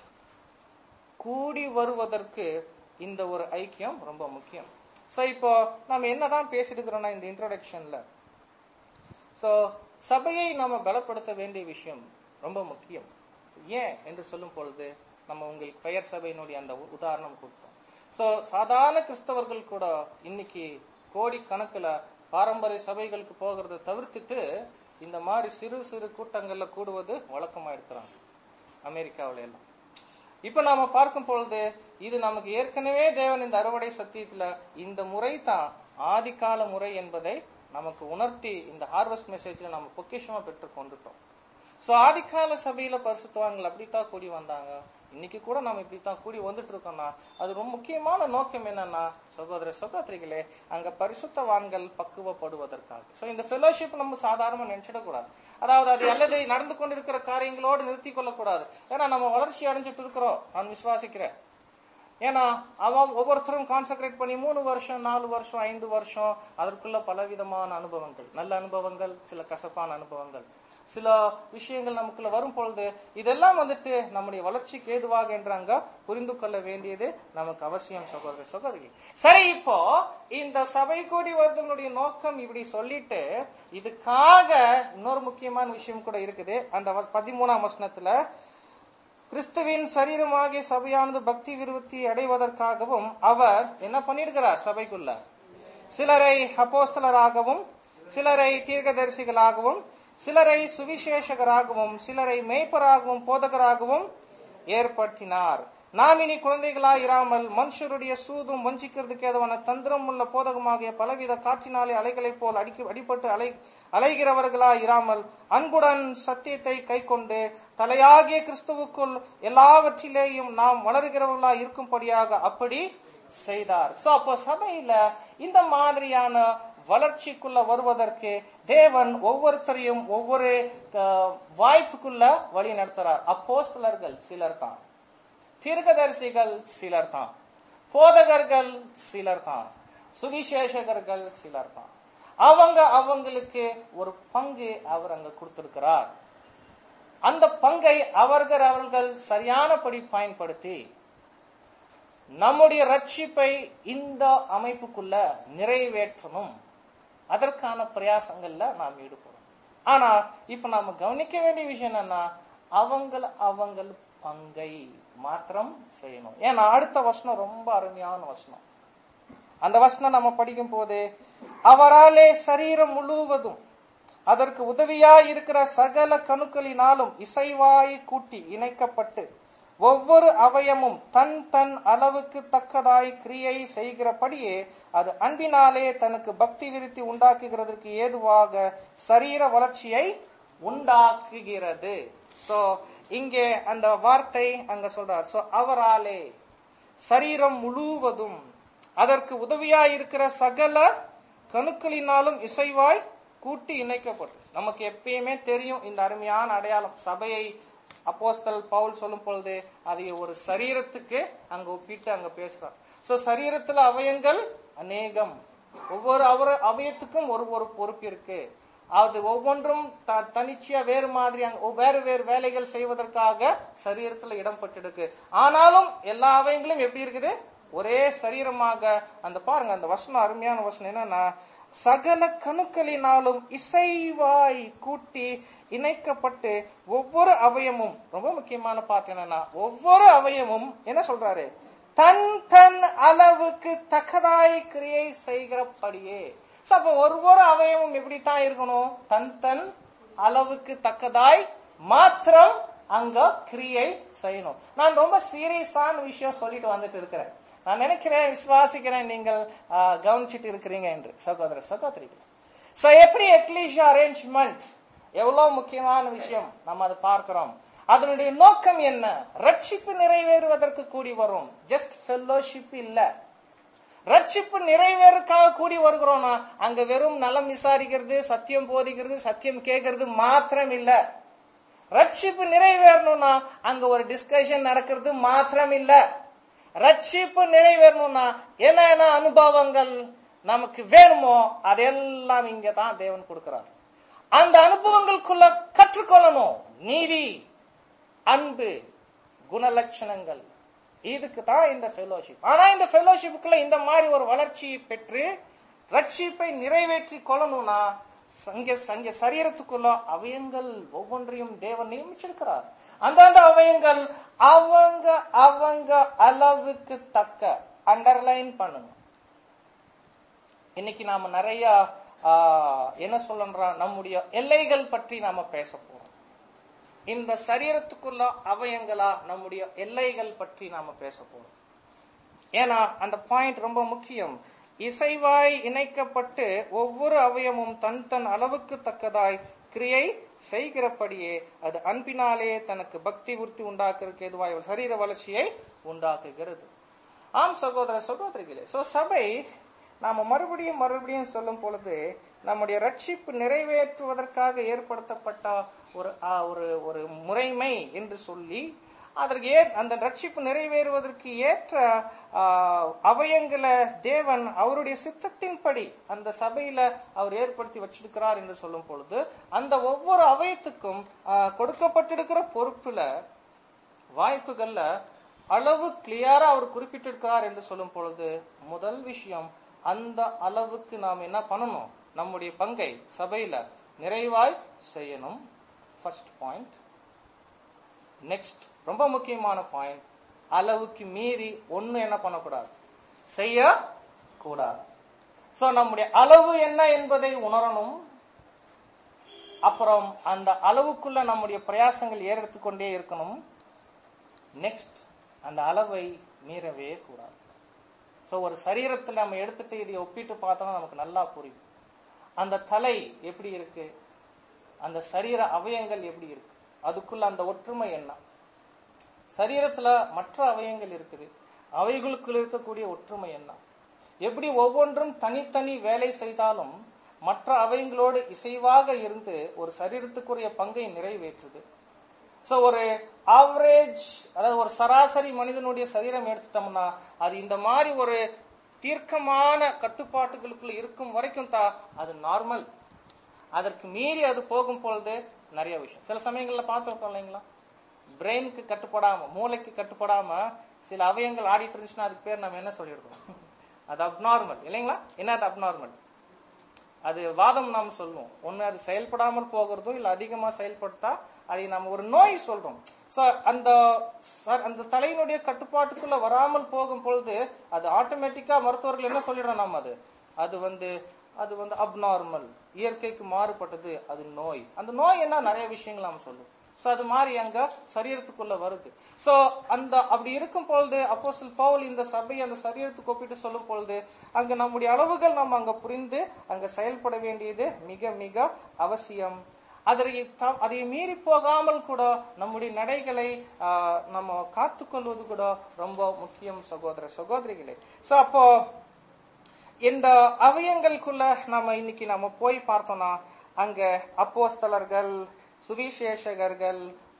கூடி வருவதற்கு இந்த ஒரு ஐக்கியம் ரொம்ப முக்கியம் சோ இப்போ நம்ம என்னதான் பேசிட்டு இருக்கிறோம்னா இந்த இன்ட்ரோடக்ஷன்ல சோ சபையை நம்ம பலப்படுத்த வேண்டிய விஷயம் ரொம்ப முக்கியம் ஏன் என்று சொல்லும் பொழுது நம்ம உங்களுக்கு பெயர் சபையினுடைய அந்த உ- உதாரணம் கொடுத்தோம் சோ சாதாரண கிறிஸ்தவர்கள் கூட இன்னைக்கு கோடி கணக்குல பாரம்பரிய சபைகளுக்கு போகிறத தவிர்த்துட்டு இந்த மாதிரி சிறு சிறு கூட்டங்கள்ல கூடுவது வழக்கமா இருக்கிறாங்க அமெரிக்காவில எல்லாம் இப்ப நாம பார்க்கும் பொழுது இது நமக்கு ஏற்கனவே தேவன் இந்த அறுவடை சத்தியத்துல இந்த முறை தான் ஆதிகால முறை என்பதை நமக்கு உணர்த்தி இந்த ஹார்வெஸ்ட் மெசேஜ்ல நம்ம பொக்கிஷமா பெற்று கொண்டுட்டோம் சோ ஆதிகால சபையில பரிசுத்தவான்கள் அப்படித்தான் கூடி வந்தாங்க இன்னைக்கு கூட நம்ம இப்படித்தான் கூடி வந்துட்டு இருக்கோம்னா அது ரொம்ப முக்கியமான நோக்கம் என்னன்னா சகோதர சகோதரிகளே அங்க பரிசுத்தவான்கள் பக்குவப்படுவதற்காக சோ இந்த ஃபெலோஷிப் நம்ம சாதாரணமா நினைச்சிடக்கூடாது அதாவது அது அல்லது நடந்து கொண்டிருக்கிற காரியங்களோடு நிறுத்தி கொள்ளக்கூடாது ஏன்னா நம்ம வளர்ச்சி அடைஞ்சிட்டு இருக்கிறோம் நான் விசுவாசிக்கிறேன் ஏன்னா அவன் ஒவ்வொருத்தரும் கான்சென்ட்ரேட் பண்ணி மூணு வருஷம் நாலு வருஷம் ஐந்து வருஷம் அதற்குள்ள பலவிதமான அனுபவங்கள் நல்ல அனுபவங்கள் சில கசப்பான அனுபவங்கள் சில விஷயங்கள் நமக்குள்ள வரும் பொழுது இதெல்லாம் வந்துட்டு நம்முடைய வளர்ச்சிக்கு ஏதுவாக என்று அங்க புரிந்து கொள்ள வேண்டியது நமக்கு அவசியம் சகோதர சகோதரி சரி இப்போ இந்த சபை கூடி வருதனுடைய நோக்கம் இப்படி சொல்லிட்டு இதுக்காக இன்னொரு முக்கியமான விஷயம் கூட இருக்குது அந்த வ- பதிமூணாம் வசனத்துல கிறிஸ்துவின் சரீரமாகிய சபையானது பக்தி விருத்தி அடைவதற்காகவும் அவர் என்ன பண்ணிருக்கிறார் சபைக்குள்ள சிலரை அப்போஸ்தலராகவும் சிலரை தீர்க்கதரிசிகளாகவும் சிலரை சுவிசேஷகராகவும் சிலரை மேய்ப்பராகவும் போதகராகவும் ஏற்படுத்தினார் நாம் இனி குழந்தைகளாய் இராமல் மனுஷருடைய சூதும் வஞ்சிக்கிறதுக்கு ஏதுவான தந்திரம் உள்ள போதகமாகிய பலவித காற்றினாலே அலைகளைப் போல் அடிக்க அடிபட்டு அலை அலைகிறவர்களாய் இராமல் அன்புடன் சத்தியத்தை கைக்கொண்டு தலையாகிய கிறிஸ்துவுக்குள் எல்லாவற்றிலேயும் நாம் வளருகிறவர்களாய் இருக்கும்படியாக அப்படி செய்தார் சோ அப்போ சபையில இந்த மாதிரியான வளர்ச்சிக்குள்ள வருவதற்கு தேவன் ஒவ்வொருத்தரையும் ஒவ்வொரு அஹ், வாய்ப்புக்குள்ள வழி நடத்துறார் அப்போஸ்தலர்கள் சிலர் தான் தீர்க்கதரிசிகள் சிலர் தான் போதகர்கள் சிலர் தான் சுவிசேஷகர்கள் சிலர் தான் அவங்க அவங்களுக்கு ஒரு பங்கு அவர் அங்க கொடுத்திருக்கிறார் அந்த பங்கை அவர்கள் அவர்கள் சரியானபடி பயன்படுத்தி நம்முடைய ரட்சிப்பை இந்த அமைப்புக்குள்ள நிறைவேற்றணும் அதற்கான பிரயாசங்கள்ல நாம் ஈடுபடும் ஆனா இப்ப நாம கவனிக்க வேண்டிய விஷயம் என்னன்னா அவங்கள அவங்கள் பங்கை மாத்திரம் செய்யணும் ஏன்னா அடுத்த வசனம் ரொம்ப அருமையான வசனம் அந்த வசனம் நம்ம படிக்கும் போது அவராலே சரீரம் முழுவதும் அதற்கு உதவியா இருக்கிற சகல கணுக்களினாலும் இசைவாய் கூட்டி இணைக்கப்பட்டு ஒவ்வொரு அவயமும் தன் தன் அளவுக்கு தக்கதாய் கிரியை செய்கிறபடியே அது அன்பினாலே தனக்கு பக்தி விருத்தி உண்டாக்குகிறதற்கு ஏதுவாக சரீர வளர்ச்சியை உண்டாக்குகிறது சோ இங்கே அந்த வார்த்தை அங்க சொல்றார் சோ அவராலே சரீரம் முழுவதும் அதற்கு உதவியாய் இருக்கிற சகல கணுக்களினாலும் இசைவாய் கூட்டி இணைக்கப்படும் நமக்கு எப்பயுமே தெரியும் இந்த அருமையான அடையாளம் சபையை அப்போஸ்தல் பவுல் சொல்லும் பொழுது அதை ஒரு சரீரத்துக்கு அங்க ஒப்பிட்டு அங்க பேசுறார் சோ சரீரத்துல அவயங்கள் அநேகம் ஒவ்வொரு அவர அவயத்துக்கும் ஒரு ஒரு பொறுப்பு இருக்கு அது ஒவ்வொன்றும் த- தனிச்சையா வேறு மாதிரி அங்க ஒ- வேறு வேறு வேலைகள் செய்வதற்காக சரீரத்துல இடம் பெற்றிருக்கு ஆனாலும் எல்லா அவயங்களும் எப்படி இருக்குது ஒரே சரீரமாக அந்த பாருங்க அந்த வசனம் அருமையான வசனம் என்னன்னா சகல கணுக்களினாலும் இசைவாய் கூட்டி இணைக்கப்பட்டு ஒவ்வொரு அவயமும் ரொம்ப முக்கியமான பாட்டு என்னன்னா ஒவ்வொரு அவயமும் என்ன சொல்றாரு தன் தன் அளவுக்கு தக்கதாய் கிரியை செய்கிறபடியே So, அப்ப ஒவ்வொரு அவயமும் எப்படித்தான் இருக்கணும் தன் தன் அளவுக்கு தக்கதாய் மாத்திரம் அங்க கிரியை செய்யணும் நான் ரொம்ப சீரியஸான விஷயம் சொல்லிட்டு வந்துட்டு இருக்கிறேன் நான் நினைக்கிறேன் விசுவாசிக்கிறேன் நீங்கள் ஆ, கவனிச்சிட்டு இருக்கிறீங்க என்று சகோதர சகோதரிகள் சோ எப்படி எக்லீஷியா அரேஞ்ச்மெண்ட் எவ்வளவு முக்கியமான விஷயம் நம்ம அதை பார்க்கிறோம் அதனுடைய நோக்கம் என்ன ரட்சிப்பு நிறைவேறுவதற்கு கூடி வரும் ஜஸ்ட் ஃபெல்லோஷிப் இல்ல ரட்சிப்பு நிறைவேறக்காக கூடி வருகிறோம்னா அங்க வெறும் நலம் விசாரிக்கிறது சத்தியம் போதிக்கிறது சத்தியம் கேட்கறது மாத்திரம் இல்ல ரட்சிப்பு நிறைவேறணும்னா அங்க ஒரு டிஸ்கஷன் நடக்கிறது மாத்திரம் இல்ல ரட்சிப்பு நிறைவேறணும்னா என்னென்ன அனுபவங்கள் நமக்கு வேணுமோ அதெல்லாம் இங்க தான் தேவன் கொடுக்கிறார் அந்த அனுபவங்களுக்குள்ள கற்றுக்கொள்ளணும் நீதி அன்பு குணலட்சணங்கள் இதுக்கு தான் இந்த ஃபெலோஷிப் ஆனா இந்த ஃபெலோஷிப்புக்குள்ள இந்த மாதிரி ஒரு வளர்ச்சியை பெற்று ரட்சிப்பை நிறைவேற்றி கொள்ளணும்னா சங்க சங்க சரீரத்துக்குள்ள அவயங்கள் ஒவ்வொன்றையும் தேவன் நியமிச்சிருக்கிறார் அந்தந்த அவயங்கள் அவங்க அவங்க அளவுக்கு தக்க அண்டர்லைன் பண்ணுங்க இன்னைக்கு நாம நிறைய ஆ, என்ன சொல்லன்றோம் நம்முடைய எல்லைகள் பற்றி நாம பேச போறோம் இந்த சரீரத்துக்குள்ள அவயங்களா நம்முடைய எல்லைகள் பற்றி நாம பேச போறோம் ஏன்னா அந்த பாயிண்ட் ரொம்ப முக்கியம் இசைவாய் இணைக்கப்பட்டு ஒவ்வொரு அவயமும் தன் தன் அளவுக்கு தக்கதாய் கிரியை செய்கிறபடியே அது அன்பினாலே தனக்கு பக்தி விருத்தி உண்டாக்குறதுக்கு எதுவாய் ஒரு சரீர வளர்ச்சியை உண்டாக்குகிறது ஆம் சகோதர சகோதரிகளே சோ சபை நாம மறுபடியும் மறுபடியும் சொல்லும் பொழுது நம்முடைய ரட்சிப்பு நிறைவேற்றுவதற்காக ஏற்படுத்தப்பட்ட ஒரு ஆ, ஒரு ஒரு முறைமை என்று சொல்லி அதற்கு ஏ அந்த ரட்சிப்பு நிறைவேறுவதற்கு ஏற்ற ஆ, அவயங்களை தேவன் அவருடைய சித்தத்தின்படி அந்த சபையில அவர் ஏற்படுத்தி வச்சிருக்கிறார் என்று சொல்லும் பொழுது அந்த ஒவ்வொரு அவயத்துக்கும் ஆ, கொடுக்கப்பட்டிருக்கிற பொறுப்புல வாய்ப்புகள்ல அளவு கிளியரா அவர் குறிப்பிட்டிருக்கிறார் என்று சொல்லும் பொழுது முதல் விஷயம் அந்த அளவுக்கு நாம் என்ன பண்ணணும் நம்முடைய பங்கை சபையில நிறைவாய் செய்யணும் ஃபர்ஸ்ட் பாயிண்ட் நெக்ஸ்ட் ரொம்ப முக்கியமான பாயிண்ட் அளவுக்கு மீறி ஒண்ணு என்ன பண்ணக்கூடாது செய்ய கூடாது சோ நம்முடைய அளவு என்ன என்பதை உணரணும் அப்புறம் அந்த அளவுக்குள்ள நம்முடைய பிரயாசங்கள் ஏறெடுத்து கொண்டே இருக்கணும் நெக்ஸ்ட் அந்த அளவை மீறவே கூடாது சோ ஒரு சரீரத்துல நம்ம எடுத்துட்டு இதை ஒப்பிட்டு பார்த்தோம்னா நமக்கு நல்லா புரியும் அந்த தலை எப்படி இருக்கு அந்த சரீர அவயங்கள் எப்படி இருக்கு அதுக்குள்ள அந்த ஒற்றுமை என்ன சரீரத்துல மற்ற அவயங்கள் இருக்குது அவைகளுக்குள் இருக்கக்கூடிய ஒற்றுமை என்ன எப்படி ஒவ்வொன்றும் தனித்தனி வேலை செய்தாலும் மற்ற அவயங்களோடு இசைவாக இருந்து ஒரு சரீரத்துக்குரிய பங்கை நிறைவேற்றுது சோ ஒரு ஆவரேஜ் அதாவது ஒரு சராசரி மனிதனுடைய சரீரம் எடுத்துட்டோம்னா அது இந்த மாதிரி ஒரு தீர்க்கமான கட்டுப்பாட்டுகளுக்குள்ள இருக்கும் வரைக்கும் தான் அது நார்மல் அதற்கு மீறி அது போகும் பொழுது நிறைய விஷயம் சில சமயங்கள்ல பார்த்துருக்கோம் இல்லைங்களா பிரெயினுக்கு கட்டுப்படாம மூளைக்கு கட்டுப்படாம சில அவயங்கள் ஆடிட்டு இருந்துச்சுன்னா அதுக்கு பேர் நம்ம என்ன சொல்லிடுறோம் அது அப்நார்மல் இல்லைங்களா என்ன அது அப்நார்மல் அது வாதம் நாம் சொல்லுவோம் ஒண்ணு அது செயல்படாமல் போகிறதோ இல்ல அதிகமா செயல்படுத்தா அதை நம்ம ஒரு நோய் சொல்றோம் சோ அந்த ச- அந்த தலையினுடைய கட்டுப்பாட்டுக்குள்ள வராமல் போகும் பொழுது அது ஆட்டோமேட்டிக்கா மருத்துவர்கள் என்ன சொல்லிடுறோம் நம்ம அது அது வந்து அது வந்து அப்நார்மல் இயற்கைக்கு மாறுபட்டது அது நோய் அந்த நோய் என்ன நிறைய விஷயங்கள் நாம் சொல்லுவோம் சோ அது மாதிரி அங்க சரீரத்துக்குள்ள வருது சோ அந்த அப்படி இருக்கும் பொழுது அப்போஸ்தலன் பவுல் இந்த சபை அந்த சரீரத்துக்கு ஒப்பிட்டு சொல்லும் பொழுது அங்க நம்முடைய அளவுகள் நம்ம அங்க புரிந்து அங்க செயல்பட வேண்டியது மிக மிக அவசியம் அதை த- அதை மீறி போகாமல் கூட நம்முடைய நடைகளை ஆஹ், நம்ம காத்துக்கொள்வது கூட ரொம்ப முக்கியம் சகோதர சகோதரிகளே சோ அப்போ இந்த அவயங்களுக்குள்ள நம்ம இன்னைக்கு நம்ம போய் பார்த்தோம்னா அங்க அப்போஸ்தலர்கள் சுவிசேஷகர்கள்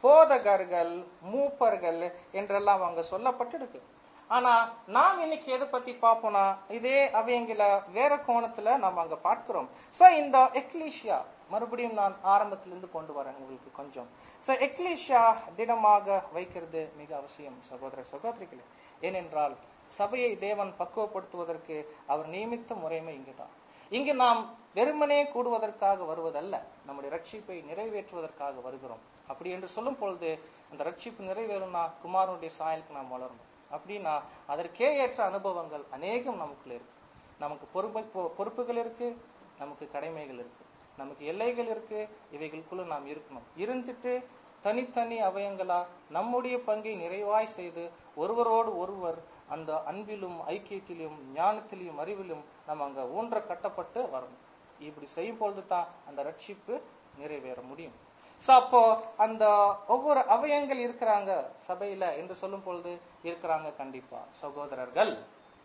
போதகர்கள் மூப்பர்கள் என்றெல்லாம் அங்க சொல்லப்பட்டிருக்கு ஆனா நாம் இன்னைக்கு எதை பத்தி பார்ப்போம்னா இதே அவைங்கள வேற கோணத்துல நம்ம அங்க பார்க்கிறோம் சோ இந்த எக்லீஷியா மறுபடியும் நான் ஆரம்பத்திலிருந்து கொண்டு வரேன் உங்களுக்கு கொஞ்சம் சோ எக்லீஷியா திடமாக வைக்கிறது மிக அவசியம் சகோதர சகோதரிகளே ஏனென்றால் சபையை தேவன் பக்குவப்படுத்துவதற்கு அவர் நியமித்த முறைமை இங்குதான் இங்கு நாம் வெறுமனே கூடுவதற்காக வருவதல்ல நம்முடைய ரட்சிப்பை நிறைவேற்றுவதற்காக வருகிறோம் அப்படி என்று சொல்லும் பொழுது அந்த ரட்சிப்பு நிறைவேறும்னா குமாரனுடைய சாயலுக்கு நாம் வளரணும் அப்படின்னா அதற்கே ஏற்ற அனுபவங்கள் அநேகம் நமக்குள்ள இருக்கு நமக்கு பொறுப்பு பொ- பொறுப்புகள் இருக்கு நமக்கு கடமைகள் இருக்கு நமக்கு எல்லைகள் இருக்கு இவைகளுக்குள்ள நாம் இருக்கணும் இருந்துட்டு தனித்தனி அவயங்களா நம்முடைய பங்கை நிறைவாய் செய்து ஒருவரோடு ஒருவர் அந்த அன்பிலும் ஐக்கியத்திலும் ஞானத்திலும் அறிவிலும் நம்ம அங்க ஊன்ற கட்டப்பட்டு வரணும் இப்படி செய்யும் பொழுது தான் அந்த ரட்சிப்பு நிறைவேற முடியும் சோ அப்போ அந்த ஒவ்வொரு அவயங்கள் இருக்கிறாங்க சபையில என்று சொல்லும் பொழுது இருக்கிறாங்க கண்டிப்பா சகோதரர்கள்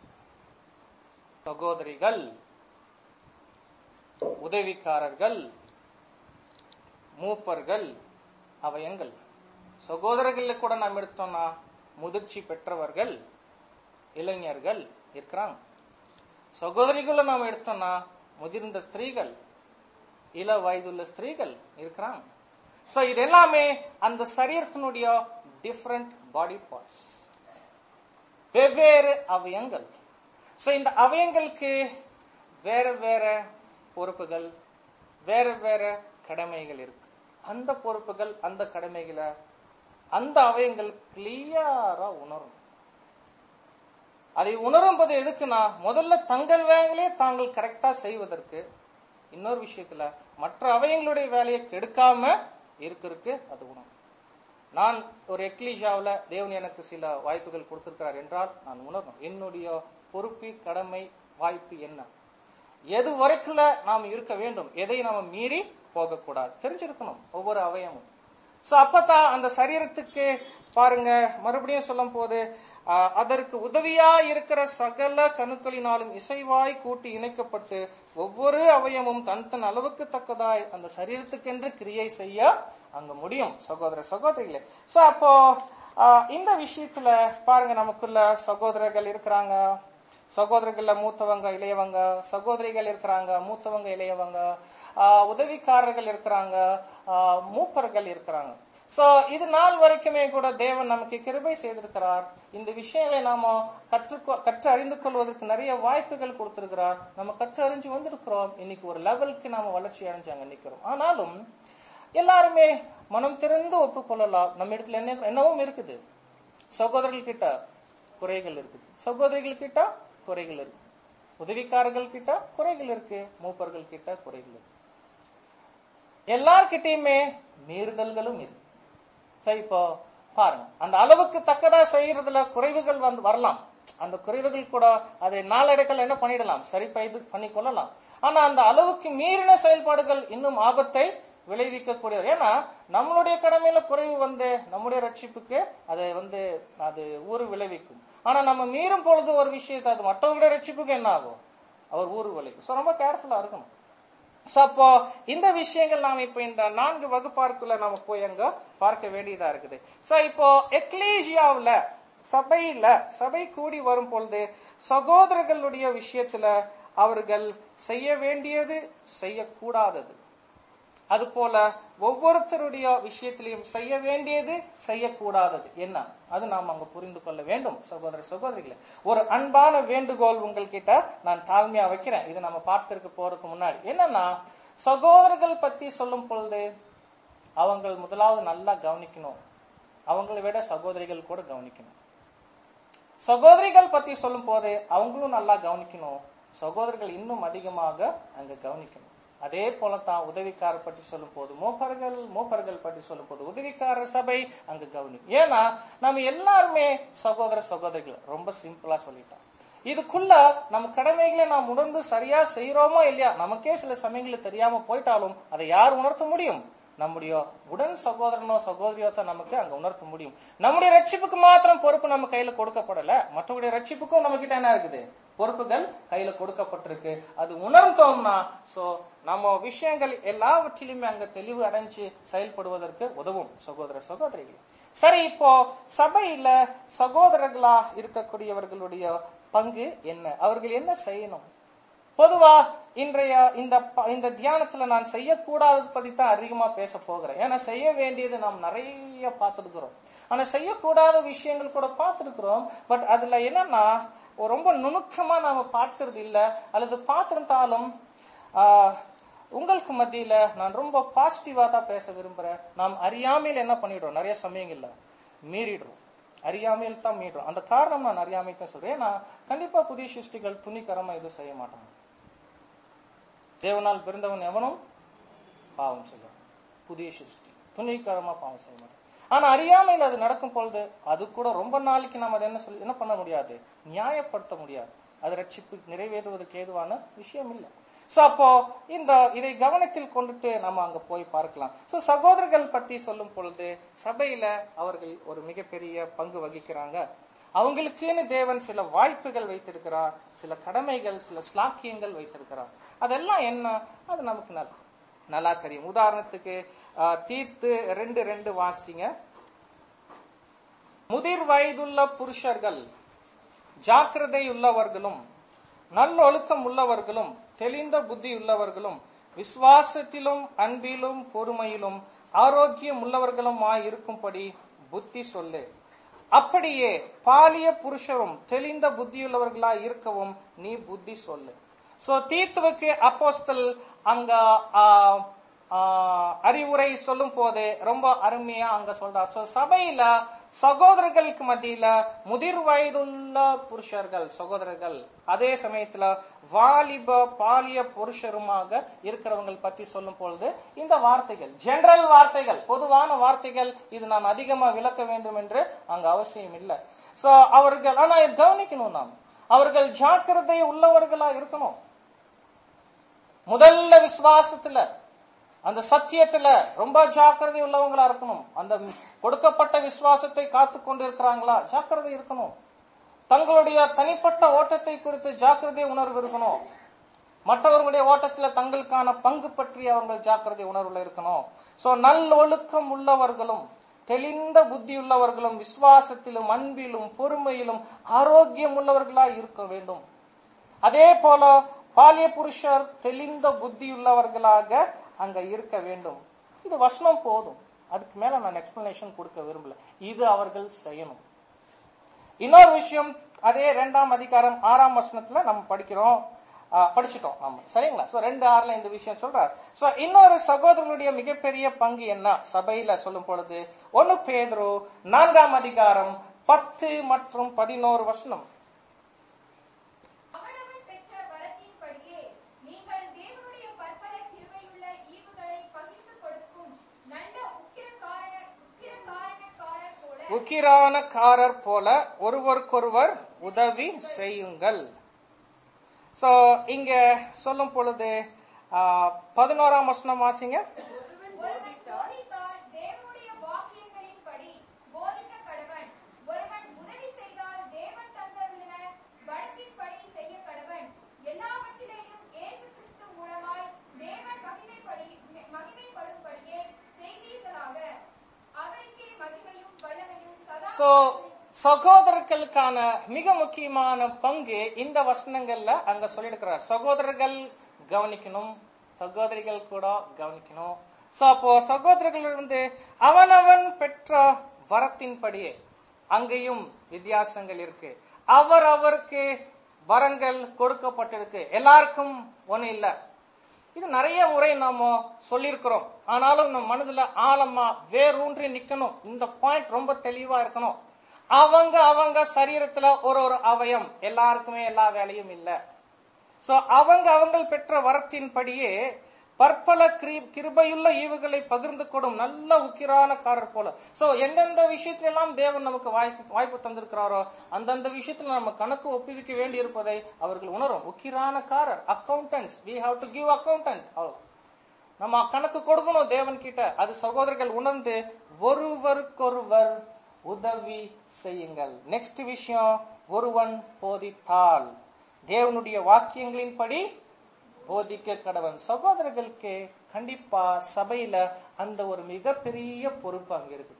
சகோதரிகள் உதவிக்காரர்கள் மூப்பர்கள் அவயங்கள் சகோதரர்கள் கூட நாம் எடுத்தோம்னா முதிர்ச்சி பெற்றவர்கள் இளைஞர்கள் இருக்கிறாங்க சகோதரிகளை நாம் எடுத்தோம்னா முதிர்ந்த ஸ்திரீகள் இள வயதுள்ள ஸ்திரீகள் இருக்கிறாங்க சோ இது எல்லாமே அந்த சரீரத்தினுடைய டிஃபரண்ட் பாடி பார்ட்ஸ் வெவ்வேறு அவயங்கள் சோ இந்த அவயங்களுக்கு வேற வேற பொறுப்புகள் வேற வேற கடமைகள் இருக்கு அந்த பொறுப்புகள் அந்த கடமைகளை அந்த அவயங்கள் கிளியரா உணரும் அதை உணரும்போது எதுக்குன்னா முதல்ல தங்கள் வேலையே தாங்கள் கரெக்டா செய்வதற்கு இன்னொரு விஷயத்துல மற்ற அவயங்களுடைய வேலையை கெடுக்காம இருக்கிறதுக்கு அது உணரும் நான் ஒரு எக்லீஷாவில் தேவன் எனக்கு சில வாய்ப்புகள் கொடுத்திருக்கிறார் என்றால் நான் உணரணும் என்னுடைய பொறுப்பு கடமை வாய்ப்பு என்ன எது வரைக்குள்ள நாம் இருக்க வேண்டும் எதை நாம மீறி போகக்கூடாது தெரிஞ்சிருக்கணும் ஒவ்வொரு அவயமும் சோ அப்பதான் அந்த சரீரத்துக்கு பாருங்க மறுபடியும் சொல்லும் போது ஆஹ், அதற்கு உதவியா இருக்கிற சகல கணுக்களினாலும் இசைவாய் கூட்டி இணைக்கப்பட்டு ஒவ்வொரு அவயமும் தன் தன் அளவுக்கு தக்கதாய் அந்த சரீரத்துக்கென்று கிரியை செய்ய அங்க முடியும் சகோதர சகோதரிகளே சோ அப்போ ஆஹ், இந்த விஷயத்துல பாருங்க நமக்குள்ள சகோதரர்கள் இருக்கிறாங்க சகோதரர்கள்ல மூத்தவங்க இளையவங்க சகோதரிகள் இருக்கிறாங்க மூத்தவங்க இளையவங்க ஆஹ் உதவிக்காரர்கள் இருக்கிறாங்க ஆஹ் மூப்பர்கள் இருக்கிறாங்க சோ இது நாள் வரைக்குமே கூட தேவன் நமக்கு கிருபை செய்திருக்கிறார் இந்த விஷயங்களை நாம கற்று கற்று அறிந்து கொள்வதற்கு நிறைய வாய்ப்புகள் கொடுத்திருக்கிறார் நம்ம கற்று அறிஞ்சு வந்திருக்கிறோம் இன்னைக்கு ஒரு லெவலுக்கு நாம வளர்ச்சி அடைஞ்சு அங்க நிக்கிறோம் ஆனாலும் எல்லாருமே மனம் திறந்து ஒப்புக்கொள்ளலாம் நம்ம இடத்துல என்ன என்னவும் இருக்குது சகோதரர்கள் கிட்ட குறைகள் இருக்குது சகோதரிகள் கிட்ட குறைகள் இருக்கு உதவிக்காரர்கள் கிட்ட குறைகள் இருக்கு மூப்பர்கள் கிட்ட குறைகள் இருக்கு எல்லார்கிட்டயுமே மீறுதல்களும் இருக்கு சரி இப்போ பாருங்க அந்த அளவுக்கு தக்கதா செய்யறதுல குறைவுகள் வந்து வரலாம் அந்த குறைவுகள் கூட அதை நாளடைக்கல் என்ன பண்ணிடலாம் சரி செய்து பண்ணி கொள்ளலாம் ஆனா அந்த அளவுக்கு மீறின செயல்பாடுகள் இன்னும் ஆபத்தை விளைவிக்கக்கூடிய ஏன்னா நம்மளுடைய கடமையில குறைவு வந்து நம்முடைய ரட்சிப்புக்கு அதை வந்து அது ஊறு விளைவிக்கும் ஆனா நம்ம மீறும் பொழுது ஒரு விஷயத்தை அது மற்றவங்களுடைய ரட்சிப்புக்கு என்ன ஆகும் அவர் ஊறு விளைவிக்கும் சோ ரொம்ப கேர்ஃபுல்லா இருக்கணும் சோ அப்போ இந்த விஷயங்கள் நாம இப்ப இந்த நான்கு வகுப்பார்க்குள்ள நாம போய் அங்க பார்க்க வேண்டியதா இருக்குது சோ இப்போ எக்லீசியாவுல சபையில சபை கூடி வரும் பொழுது சகோதரர்களுடைய விஷயத்துல அவர்கள் செய்ய வேண்டியது செய்யக்கூடாதது அது போல ஒவ்வொருத்தருடைய விஷயத்திலையும் செய்ய வேண்டியது செய்யக்கூடாதது என்ன அது நாம் அங்க புரிந்து கொள்ள வேண்டும் சகோதர சகோதரிகளே ஒரு அன்பான வேண்டுகோள் உங்கள்கிட்ட நான் தாழ்மையா வைக்கிறேன் இது நம்ம பார்த்திருக்க போறதுக்கு முன்னாடி என்னன்னா சகோதரர்கள் பத்தி சொல்லும் பொழுது அவங்க முதலாவது நல்லா கவனிக்கணும் அவங்களை விட சகோதரிகள் கூட கவனிக்கணும் சகோதரிகள் பத்தி சொல்லும் போது அவங்களும் நல்லா கவனிக்கணும் சகோதரர்கள் இன்னும் அதிகமாக அங்க கவனிக்கணும் அதே போலத்தான் உதவிக்காரர் பற்றி சொல்லும் போது மூப்பர்கள் மூப்பர்கள் பற்றி சொல்லும் போது உதவிக்காரர் சபை அங்க கவனிக்கும் ஏன்னா நம்ம எல்லாருமே சகோதர சகோதரிகள் ரொம்ப சிம்பிளா சொல்லிட்டோம் இதுக்குள்ள நம்ம கடமைகளை நாம் உணர்ந்து சரியா செய்யறோமோ இல்லையா நமக்கே சில சமயங்களில் தெரியாம போயிட்டாலும் அதை யார் உணர்த்த முடியும் நம்முடைய உடன் சகோதரனோ சகோதரியோ தான் நமக்கு அங்க உணர்த்த முடியும் நம்முடைய ரட்சிப்புக்கு மாத்திரம் பொறுப்பு நம்ம கையில கொடுக்கப்படல மற்றவங்களுடைய ரட்சிப்புக்கும் நம்ம கிட்ட என்ன இருக்குது பொறுப்புகள் கையில கொடுக்கப்பட்டிருக்கு அது உணர்ந்தோம்னா சோ நம்ம விஷயங்கள் எல்லாவற்றிலுமே அங்க தெளிவு அடைஞ்சு செயல்படுவதற்கு உதவும் சகோதர சகோதரிகள் சரி இப்போ சபையில சகோதரர்களா இருக்கக்கூடியவர்களுடைய பங்கு என்ன அவர்கள் என்ன செய்யணும் பொதுவா இன்றைய இந்த ப- இந்த தியானத்துல நான் செய்யக்கூடாதது பத்தி தான் அதிகமா பேச போகிறேன் ஏன்னா செய்ய வேண்டியது நாம் நிறைய பார்த்துருக்கிறோம் ஆனா செய்யக்கூடாத விஷயங்கள் கூட பார்த்துருக்கிறோம் பட் அதுல என்னன்னா ஒரு ரொம்ப நுணுக்கமா நாம பார்க்கறது இல்ல அல்லது பார்த்திருந்தாலும் ஆஹ், உங்களுக்கு மத்தியில நான் ரொம்ப பாசிட்டிவா தான் பேச விரும்புறேன் நாம் அறியாமையில் என்ன பண்ணிடுறோம் நிறைய சமயங்கள்ல மீறிடுறோம் அறியாமையில் தான் மீடுறோம் அந்த காரணம் நான் அறியாமை தான் சொல்றேன் நான் கண்டிப்பா புதிய சிருஷ்டிகள் துணிகரமா எதுவும் செய்ய மாட்டாங்க தேவனால் பிறந்தவன் எவனும் பாவம் செய்யும் புதிய சிருஷ்டி துணிகரமா பாவம் செய்ய மாட்டான் ஆனா அறியாமையில் அது நடக்கும் பொழுது அது கூட ரொம்ப நாளைக்கு நம்ம அதை என்ன சொல்லி என்ன பண்ண முடியாது நியாயப்படுத்த முடியாது அது ரட்சிப்பு நிறைவேறுவதற்கு ஏதுவான விஷயம் இல்லை சோ அப்போ இந்த இதை கவனத்தில் கொண்டுட்டு நம்ம அங்க போய் பார்க்கலாம் சோ சகோதரர்கள் பத்தி சொல்லும் பொழுது சபையில அவர்கள் ஒரு மிகப்பெரிய பங்கு வகிக்கிறாங்க அவங்களுக்குன்னு தேவன் சில வாய்ப்புகள் வைத்திருக்கிறார் சில கடமைகள் சில ஸ்லாக்கியங்கள் வைத்திருக்கிறார் அதெல்லாம் என்ன அது நமக்கு நல்லா நல்லா தெரியும் உதாரணத்துக்கு ஆஹ், தீத்து ரெண்டு ரெண்டு வாசிங்க முதிர் வயதுள்ள புருஷர்கள் ஜாக்கிரதை உள்ளவர்களும் நல்லொழுக்கம் உள்ளவர்களும் தெளிந்த புத்தி உள்ளவர்களும் விசுவாசத்திலும் அன்பிலும் பொறுமையிலும் ஆரோக்கியம் உள்ளவர்களுமாய் இருக்கும்படி புத்தி சொல்லு அப்படியே பாலிய புருஷரும் தெளிந்த புத்தியுள்ளவர்களாய் இருக்கவும் நீ புத்தி சொல்லு சோ தீத்துவுக்கு அப்போஸ்தல் அங்க ஆ, ஆ, அறிவுரை சொல்லும் போது ரொம்ப அருமையா அங்க சொல்றார் சோ சபையில சகோதரர்களுக்கு மத்தியில முதிர் வயதுள்ள புருஷர்கள் சகோதரர்கள் அதே சமயத்துல வாலிப பாலிய புருஷருமாக இருக்கிறவங்க பத்தி சொல்லும் பொழுது இந்த வார்த்தைகள் ஜெனரல் வார்த்தைகள் பொதுவான வார்த்தைகள் இது நான் அதிகமா விளக்க வேண்டும் என்று அங்க அவசியம் இல்லை சோ அவர்கள் ஆனா இதை கவனிக்கணும் நாம் அவர்கள் ஜாக்கிரதை உள்ளவர்களா இருக்கணும் முதல்ல விசுவாசத்துல அந்த சத்தியத்துல ரொம்ப ஜாக்கிரதை உள்ளவங்களா இருக்கணும் அந்த கொடுக்கப்பட்ட விசுவாசத்தை காத்து கொண்டு இருக்கிறாங்களா ஜாக்கிரதை இருக்கணும் தங்களுடைய தனிப்பட்ட ஓட்டத்தை குறித்து ஜாக்கிரதை உணர்வு இருக்கணும் மற்றவர்களுடைய ஓட்டத்துல தங்களுக்கான பங்கு பற்றி அவர்கள் ஜாக்கிரதை உணர்வுல இருக்கணும் சோ நல்லொழுக்கம் உள்ளவர்களும் தெளிந்த புத்தி உள்ளவர்களும் விசுவாசத்திலும் அன்பிலும் பொறுமையிலும் ஆரோக்கியம் உள்ளவர்களாய் இருக்க வேண்டும் அதே போல பாலிய புருஷர் தெளிந்த புத்தியுள்ளவர்களாக அங்க இருக்க வேண்டும் இது வசனம் போதும் அதுக்கு மேல நான் எக்ஸ்பிளனேஷன் கொடுக்க விரும்பல இது அவர்கள் செய்யணும் இன்னொரு விஷயம் அதே ரெண்டாம் அதிகாரம் ஆறாம் வசனத்துல நம்ம படிக்கிறோம் ஆ, படிச்சிட்டோம் ஆமா சரிங்களா சோ ரெண்டு ஆறுல இந்த விஷயம் சொல்றார் சோ இன்னொரு சகோதரர்களுடைய மிகப்பெரிய பங்கு என்ன சபையில சொல்லும் பொழுது ஒன்னு பேதுரு நான்காம் அதிகாரம் பத்து மற்றும் பதினோரு வசனம் அவனவன் பெற்ற வரத்தின்படியே நீங்கள் தேவனுடைய பற்பல கிருபையுள்ள ஈவுகளை பகிர்ந்து கொடுக்கும் நல்ல உக்கிரக்காரண உக்கிரக்காரணக்காரர் போல உக்கிரானக்காரர் போல ஒருவருக்கொருவர் உதவி செய்யுங்கள் சோ இங்க சொல்லும் பொழுது ஆ, பதினோராம் வசனம் வாசிங்க ஒருவன் போதித்தால் தேவனுடைய வாக்கியங்களின்படி போதிக்க கடவன் ஒருவன் உதவி செய்தால் தேவன் தந்தருளின பலத்தின்படி செய்ய கடவன் எல்லாவற்றிலேயும் இயேசு கிறிஸ்து மூலமாய் தேவன் மகிமைப்படி மகிமைப்படும்படியே செய்வீர்களாக அவருக்கே மகிமையும் வல்லமையும் சதா சோ சகோதரர்களுக்கான மிக முக்கியமான பங்கு இந்த வசனங்கள்ல அங்க சொல்லியிருக்கிறார் சகோதரர்கள் கவனிக்கணும் சகோதரிகள் கூட கவனிக்கணும் சோ அப்போ சகோதரர்கள் இருந்து அவனவன் பெற்ற வரத்தின்படியே அங்கேயும் வித்தியாசங்கள் இருக்கு அவர் அவருக்கு வரங்கள் கொடுக்கப்பட்டிருக்கு எல்லாருக்கும் ஒண்ணு இல்ல இது நிறைய முறை நாம சொல்லியிருக்கிறோம் ஆனாலும் நம்ம மனதுல ஆழமா வேரூன்றி நிக்கணும் இந்த பாயிண்ட் ரொம்ப தெளிவா இருக்கணும் அவங்க அவங்க சரீரத்துல ஒரு ஒரு அவயம் எல்லாருக்குமே எல்லா வேலையும் இல்ல சோ அவங்க அவங்கள் பெற்ற வரத்தின்படியே பற்பல கிரி- கிருபையுள்ள ஈவுகளை பகிர்ந்து கொடும் நல்ல உக்கிரானக்காரர் போல சோ எந்தெந்த விஷயத்துல எல்லாம் தேவன் நமக்கு வாய்ப்பு வாய்ப்பு தந்திருக்கிறாரோ அந்தந்த விஷயத்துல நம்ம கணக்கு ஒப்புவிக்க வேண்டி இருப்பதை அவர்கள் உணரும் உக்கிரானக்காரர் accountants we have to give accountant அவ்வளவு நம்ம கணக்கு கொடுக்கணும் தேவன் கிட்ட அது சகோதரர்கள் உணர்ந்து ஒருவருக்கொருவர் உதவி செய்யுங்கள் நெக்ஸ்ட் விஷயம் ஒருவன் போதித்தால் தேவனுடைய வாக்கியங்களின்படி போதிக்க கடவன் சகோதரர்களுக்கு கண்டிப்பா சபையில அந்த ஒரு மிகப்பெரிய பொறுப்பு அங்க இருக்குது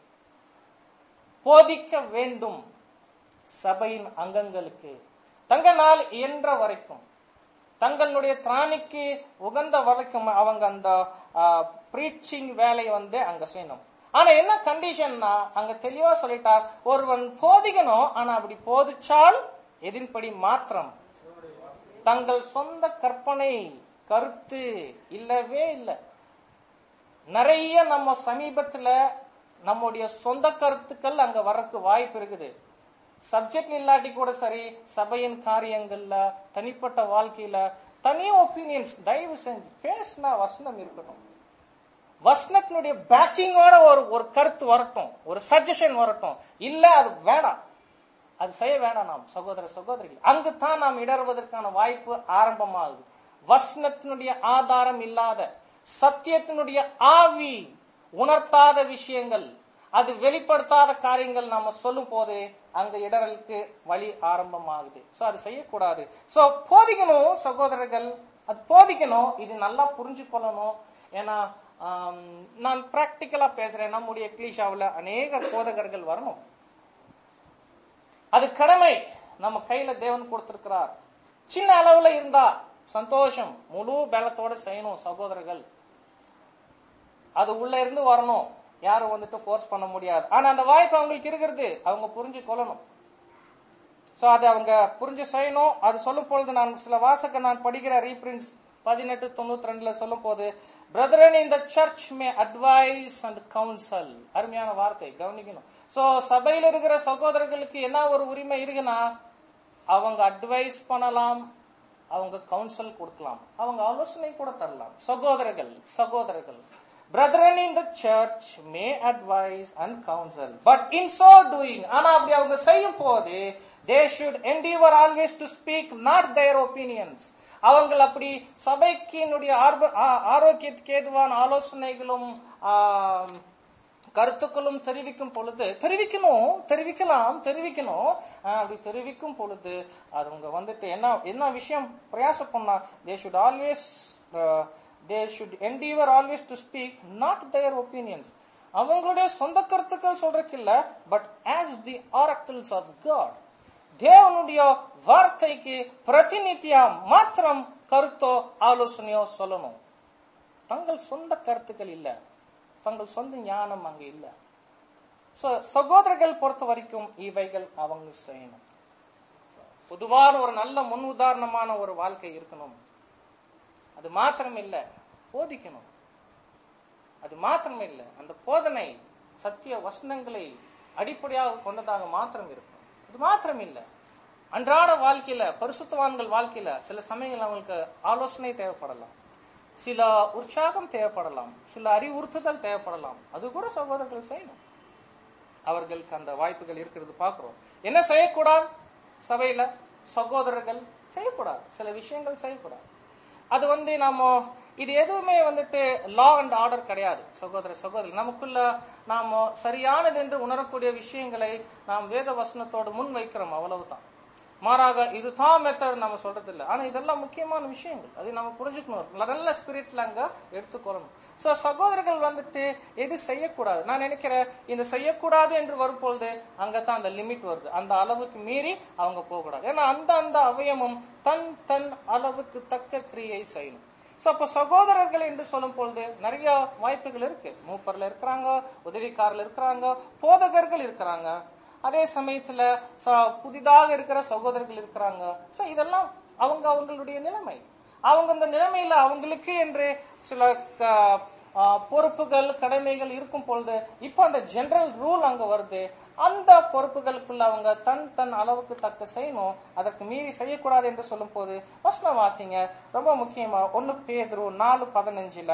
போதிக்க வேண்டும் சபையின் அங்கங்களுக்கு தங்களால் இயன்ற வரைக்கும் தங்களுடைய திராணிக்கு உகந்த வரைக்கும் அவங்க அந்த ப்ரீச்சிங் வேலையை வந்து அங்க செய்யணும் ஆனா என்ன கண்டிஷன்னா அங்க தெளிவா சொல்லிட்டார் ஒருவன் போதிக்கணும் ஆனா அப்படி போதிச்சால் எதின்படி மாத்திரம் தங்கள் சொந்த கற்பனை கருத்து இல்லவே இல்லை நிறைய நம்ம சமீபத்துல நம்முடைய சொந்த கருத்துக்கள் அங்க வரக்கு வாய்ப்பு இருக்குது சப்ஜெக்ட் இல்லாட்டி கூட சரி சபையின் காரியங்கள்ல தனிப்பட்ட வாழ்க்கையில தனி ஒப்பீனியன்ஸ் தயவு செஞ்சு பேசினா வசனம் இருக்கட்டும் வசனத்தினுடைய பேக்கிங்கோட ஒரு ஒரு கருத்து வரட்டும் ஒரு சஜஷன் வரட்டும் இல்ல அது வேணாம் அது செய்ய வேண்டாம் நாம் சகோதர சகோதரிகள் அங்கு தான் நாம் இடறுவதற்கான வாய்ப்பு ஆரம்பமாகுது வசனத்தினுடைய ஆதாரம் இல்லாத சத்தியத்தினுடைய ஆவி உணர்த்தாத விஷயங்கள் அது வெளிப்படுத்தாத காரியங்கள் நாம சொல்லும் போது அங்க இடறலுக்கு வழி ஆரம்பமாகுது சோ அது செய்யக்கூடாது சோ போதிக்கணும் சகோதரர்கள் அது போதிக்கணும் இது நல்லா புரிஞ்சு கொள்ளணும் ஏன்னா ஆம், நான் பிராக்டிக்கலா பேசுறேன் நம்முடைய கிளீஷாவில் அநேக போதகர்கள் வரணும் அது கடமை நம்ம கையில தேவன் கொடுத்திருக்கிறார் சின்ன அளவுல இருந்தா சந்தோஷம் முழு பலத்தோட செய்யணும் சகோதரர்கள் அது உள்ள இருந்து வரணும் யாரும் வந்துட்டு ஃபோர்ஸ் பண்ண முடியாது ஆனா அந்த வாய்ப்பு அவங்களுக்கு இருக்கிறது அவங்க புரிஞ்சு கொள்ளணும் சோ அது அவங்க புரிஞ்சு செய்யணும் அது சொல்லும் பொழுது நான் சில வாசக நான் படிக்கிற ரீபிரின்ஸ் பதினெட்டு தொண்ணூத்தி ரெண்டுல சொல்லும் போது brethren in the church may advise and counsel அருமையான வார்த்தை கவனிக்கணும் சோ சபையில இருக்கிற சகோதரர்களுக்கு என்ன ஒரு உரிமை இருக்குன்னா அவங்க அட்வைஸ் பண்ணலாம் அவங்க கவுன்சில் கொடுக்கலாம் அவங்க ஆலோசனை கூட தரலாம் சகோதரர்கள் சகோதரர்கள் Brethren in the church may advise and counsel, but in so doing, ஆனா அப்படி அவங்க செய்யும் போது they should endeavor always to speak not their opinions. அவங்க அப்படி சபைக்கினுடைய ஆர்வ- ஆ- ஆரோக்கியத்துக்கு ஏதுவான ஆலோசனைகளும் ஆம், கருத்துக்களும் தெரிவிக்கும் பொழுது தெரிவிக்கணும் தெரிவிக்கலாம் தெரிவிக்கணும் ஆஹ் அப்படி தெரிவிக்கும் பொழுது அது அவங்க வந்துட்டு என்ன என்ன விஷயம் பிரயாசம் பண்ணா they should always they should endeavour always to speak not their opinions அவங்களுடைய சொந்த கருத்துக்கள் சொல்றதுக்கு இல்ல but as the oracles of God தேவனுடைய வார்த்தைக்கு பிரதிநிதியா மாத்திரம் கருத்தோ ஆலோசனையோ சொல்லணும் தங்கள் சொந்த கருத்துக்கள் இல்ல தங்கள் சொந்த ஞானம் அங்க இல்ல So, சகோதரர்கள் பொறுத்த வரைக்கும் இவைகள் அவங்க செய்யணும் பொதுவான ஒரு நல்ல முன் உதாரணமான ஒரு வாழ்க்கை இருக்கணும் அது மாத்திரம் இல்ல போதிக்கணும் அது மாத்திரம் இல்ல அந்த போதனை சத்திய வசனங்களை அடிப்படையாக கொண்டதாக மாத்திரம் இருக்கும் அது மாத்திரம் இல்ல அன்றாட வாழ்க்கையில பரிசுத்தவான்கள் வாழ்க்கையில சில சமயங்கள் அவங்களுக்கு ஆலோசனை தேவைப்படலாம் சில உற்சாகம் தேவைப்படலாம் சில அறிவுறுத்துதல் தேவைப்படலாம் அது கூட சகோதரர்கள் செய்யணும் அவர்களுக்கு அந்த வாய்ப்புகள் இருக்கிறது பார்க்கிறோம் என்ன செய்யக்கூடாது சபையில சகோதரர்கள் செய்யக்கூடாது சில விஷயங்கள் செய்யக்கூடாது அது வந்து நாம இது எதுவுமே வந்துட்டு லா அண்ட் ஆர்டர் கிடையாது சகோதர சகோதரி நமக்குள்ள நாம சரியானது என்று உணரக்கூடிய விஷயங்களை நாம் வேத வசனத்தோடு முன் வைக்கிறோம் அவ்வளவுதான் மாறாக இது தான் மெத்தட் நம்ம சொல்றது இல்லை ஆனா இதெல்லாம் முக்கியமான விஷயங்கள் அது நம்ம புரிஞ்சுக்கணும் நல்ல ஸ்பிரிட்ல அங்க எடுத்துக்கொள்ளணும் சோ சகோதரர்கள் வந்துட்டு எது செய்யக்கூடாது நான் நினைக்கிறேன் இந்த செய்யக்கூடாது என்று வரும்பொழுது அங்கதான் அந்த லிமிட் வருது அந்த அளவுக்கு மீறி அவங்க போகக்கூடாது ஏன்னா அந்த அந்த அவயமும் தன் தன் அளவுக்கு தக்க கிரியை செய்யணும் சோ அப்ப சகோதரர்கள் என்று சொல்லும் பொழுது நிறைய வாய்ப்புகள் இருக்கு மூப்பர்ல இருக்கிறாங்க உதவிக்காரர்கள் இருக்கிறாங்க போதகர்கள் இருக்கிறாங்க அதே சமயத்துல ச- புதிதாக இருக்கிற சகோதரர்கள் இருக்கிறாங்க சோ இதெல்லாம் அவங்க அவங்களுடைய நிலைமை அவங்க இந்த நிலைமையில அவங்களுக்கு என்று சில க- ஆ, பொறுப்புகள் கடமைகள் இருக்கும் பொழுது இப்போ அந்த ஜெனரல் ரூல் அங்க வருது அந்த பொறுப்புகளுக்குள்ள அவங்க தன் தன் அளவுக்கு தக்க செய்யணும் அதற்கு மீறி செய்யக்கூடாது என்று சொல்லும் போது வசனம் வாசிங்க ரொம்ப முக்கியமா ஒன்னு பேதுரு நாலு பதினஞ்சுல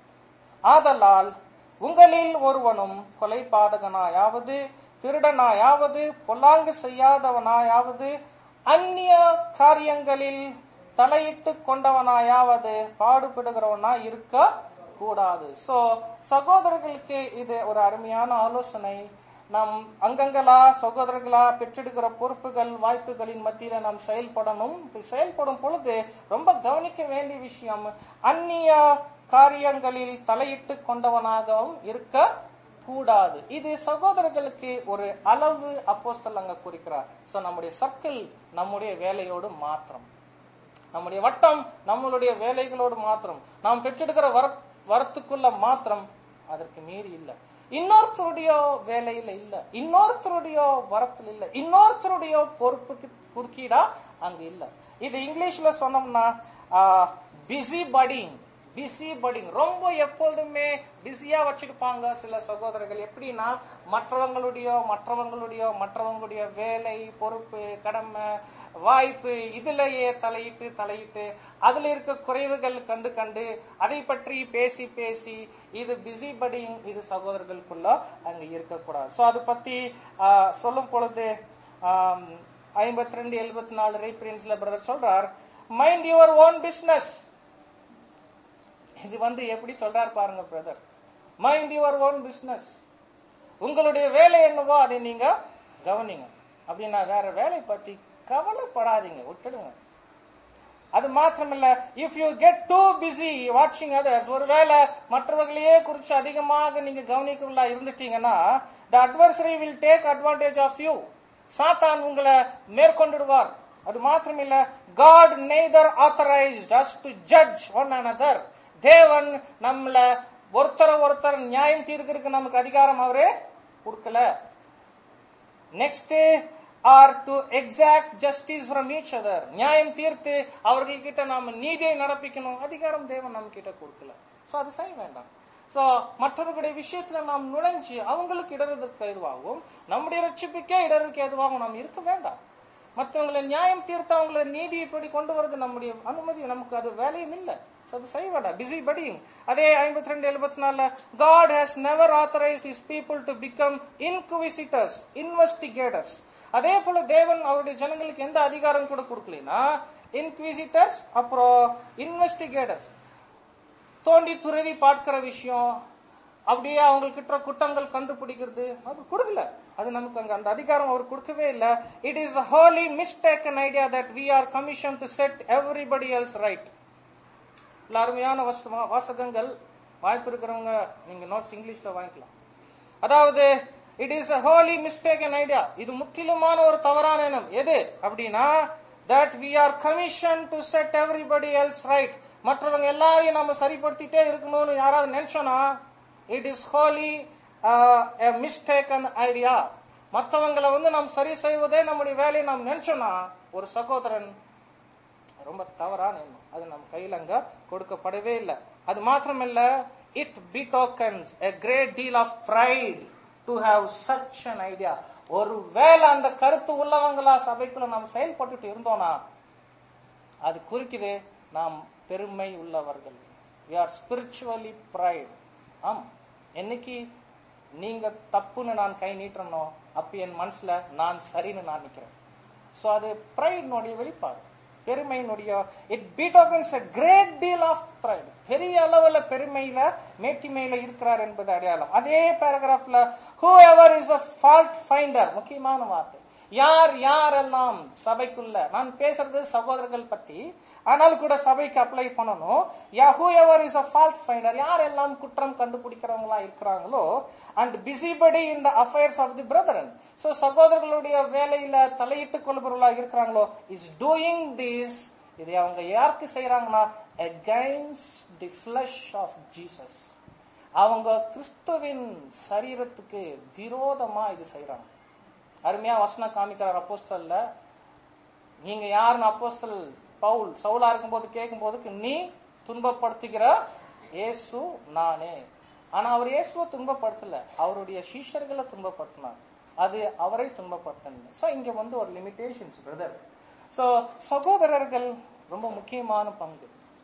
ஆதலால் உங்களில் ஒருவனும் கொலை பாதகனாயாவது திருடனாயாவது பொல்லாங்கு செய்யாதவனாயாவது அந்நிய காரியங்களில் தலையிட்டு கொண்டவனாயாவது பாடுபடுகிறவனா இருக்க கூடாது சோ சகோதரர்களுக்கு இது ஒரு அருமையான ஆலோசனை நாம் அங்கங்களா சகோதரர்களா பெற்றெடுக்கிற பொறுப்புகள் வாய்ப்புகளின் மத்தியில நாம் செயல்படணும் இப்படி செயல்படும் பொழுது ரொம்ப கவனிக்க வேண்டிய விஷயம் அந்நிய காரியங்களில் தலையிட்டு கொண்டவனாகவும் இருக்க கூடாது இது சகோதரர்களுக்கு ஒரு அளவு அப்போஸ்தல் அங்க குறிக்கிறார் சோ நம்முடைய சர்க்கிள் நம்முடைய வேலையோடு மாத்திரம் நம்முடைய வட்டம் நம்மளுடைய வேலைகளோடு மாத்திரம் நாம் பெற்றெடுக்கிற வர வரத்துக்குள்ள மாத்திரம் அதற்கு மீறி இல்ல இன்னொருத்தருடைய வேலையில இல்ல இன்னொருத்தருடைய வரத்துல இல்ல இன்னொருத்தருடைய பொறுப்புக்கு குறுக்கீடா அங்க இல்ல இது இங்கிலீஷ்ல சொன்னோம்னா பிஸி படிங் பிஸி படிங் ரொம்ப எப்பொழுதுமே பிஸியா வச்சிருப்பாங்க சில சகோதரர்கள் எப்படின்னா மற்றவங்களுடைய மற்றவங்களுடைய மற்றவங்களுடைய வேலை பொறுப்பு கடமை வாய்ப்பு இதுலயே தலையிட்டு தலையிட்டு அதுல இருக்க குறைவுகள் கண்டு கண்டு அதை பற்றி பேசி பேசி இது பிஸி படிங் இது சகோதரர்களுக்குள்ள அங்க இருக்கக்கூடாது சோ அதை பத்தி ஆஹ், சொல்லும் பொழுது ஐம்பத்தி ரெண்டு எழுபத்தி நாலு ரீப்ரின்ஸ்ல பிரதர் சொல்றார் மைண்ட் யுவர் ஓன் பிசினஸ் இது வந்து எப்படி சொல்றாரு பாருங்க brother mind your own business உங்களுடைய வேலை என்னவோ அதை நீங்க கவனிங்க அப்படின்னா வேற வேலை பத்தி கவலைப்படாதீங்க விட்டுடுங்க அது மாத்திரமல்ல if you get too busy வாட்சிங் அதர்ஸ் ஒருவேளை மற்றவர்களையே குறிச்சு அதிகமாக நீங்க கவனிக்கல இருந்துட்டீங்கன்னா the adversary will take advantage of you சாத்தான் உங்களை மேற்கொண்டுடுவார் அது மாத்திரமில்ல God neither authorised us to judge one another தேவன் நம்மள ஒருத்தர ஒருத்தர் நியாயம் தீர்க்கிறதுக்கு நமக்கு அதிகாரம் அவரே கொடுக்கல next or to exact justice from each other நியாயம் தீர்த்து அவர்கள்கிட்ட நாம நீதியை நடப்பிக்கணும் அதிகாரம் தேவன் நம்ம கிட்ட கொடுக்கல சோ அது செய்ய வேண்டாம் சோ மற்றவர்களுடைய விஷயத்துல நாம் நுழைஞ்சு அவங்களுக்கு இடறதுக்கு எதுவாகவும் நம்முடைய ரட்சிப்புக்கே இடறதுக்கு எதுவாகவும் நாம் இருக்க வேண்டாம் மற்றவங்களை நியாயம் தீர்த்து அவங்களை நீதிப்படி கொண்டு வரது நம்முடைய அனுமதி நமக்கு அது வேலையும் இல்லை So, அது செய்ய வேண்டாம் பிஸி படிங் அதே ஐம்பத்தி ரெண்டு எழுபத்தி நாலுல God has never authorise his people to become inquisitors investigators அதே போல தேவன் அவருடைய ஜனங்களுக்கு எந்த அதிகாரம் கூட கொடுக்கலனா இன்குவிசிட்டர்ஸ் அப்புறம் இன்வெஸ்டிகேட்டர்ஸ் தோண்டி துறவி பார்க்கிற விஷயம் அப்படியே அவங்கக்கிட்ட குற்றங்கள் கண்டுபிடிக்கிறது அது கொடுக்கல அது நமக்கு அங்க அந்த அதிகாரம் அவர் கொடுக்கவே இல்ல it is wholly mistaken idea that we are commission to set everybody else right இல்ல அருமையான வச- வாசகங்கள் வாய்ப்பு இருக்கிறவங்க நீங்க நோட்ஸ் இங்கிலீஷ்ல வாங்கிக்கலாம் அதாவது it is a holy mistaken idea இது முற்றிலுமான ஒரு தவறான எண்ணம் எது அப்படின்னா that we are commissioned to set everybody else right மற்றவங்க எல்லாரையும் நம்ம சரிப்படுத்திட்டே இருக்கணும்னு யாராவது நினைச்சோன்னா it is wholly a mistaken idea மற்றவங்களை வந்து நாம் சரி செய்வதே நம்முடைய வேலையை நாம் நினைச்சோம்னா ஒரு சகோதரன் ரொம்ப தவறான எண்ணம் அது நம்ம கையில அங்க கொடுக்கப்படவே இல்லை அது மாத்திரமல்ல it betokens a great deal of pride to have such an idea ஒருவேளை அந்த கருத்து உள்ளவங்களா சபைக்குள்ள நாம் செயல்பட்டுட்டு இருந்தோம்னா அது குறிக்குது நாம் பெருமை உள்ளவர்கள் we are spiritually pride ஆம் என்னைக்கு நீங்க தப்புன்னு நான் கை நீட்டனோ அப்ப என் மனசுல நான் சரின்னு நான் நிக்கிறேன் சோ அது பிரைட்னுடைய வெளிப்பாடு பெருமையினுடைய it betokens a great deal of pride பெரிய அளவுல பெருமையில மேட்டிமையில இருக்கிறார் என்பது அடையாளம் அதே பேராகிராஃப்ல whoever is a fault finder முக்கியமான வார்த்தை யார் யாரெல்லாம் சபைக்குள்ள நான் பேசுறது சகோதரர்கள் பத்தி ஆனால் கூட சபைக்கு அப்ளை பண்ணணும் யா whoever is a fault finder யாரெல்லாம் குற்றம் கண்டுபிடிக்கிறவங்களா இருக்கிறாங்களோ and busybody in the affairs of the brethren so சகோதரர்களுடைய வேலையில தலையிட்டுக் கொள்பவர்களா இருக்கிறாங்களோ இஸ் டூயிங் திஸ் இதை அவங்க யாருக்கு செய்யறாங்கன்னா against the flesh of Jesus அவங்க கிறிஸ்துவின் சரீரத்துக்கு விரோதமா இது செய்யறாங்க அருமையா வசனம் காமிக்கிறார் அப்போஸ்தல்ல நீங்க யாருன்னு அப்போஸ்தல் பவுல் சவுலா இருக்கும்போது கேட்கும் போதுக்கு நீ துன்பப்படுத்துகிற இயேசு நானே ஆனா அவர் இயேசுவை துன்பப்படுத்தல அவருடைய சீஷர்களை துன்பப்படுத்தினார் அது அவரை துன்பப்படுத்தல சோ இங்க வந்து ஒரு லிமிடேஷன்ஸ் பிரதர் சோ சகோதரர்கள் ரொம்ப முக்கியமான பங்கு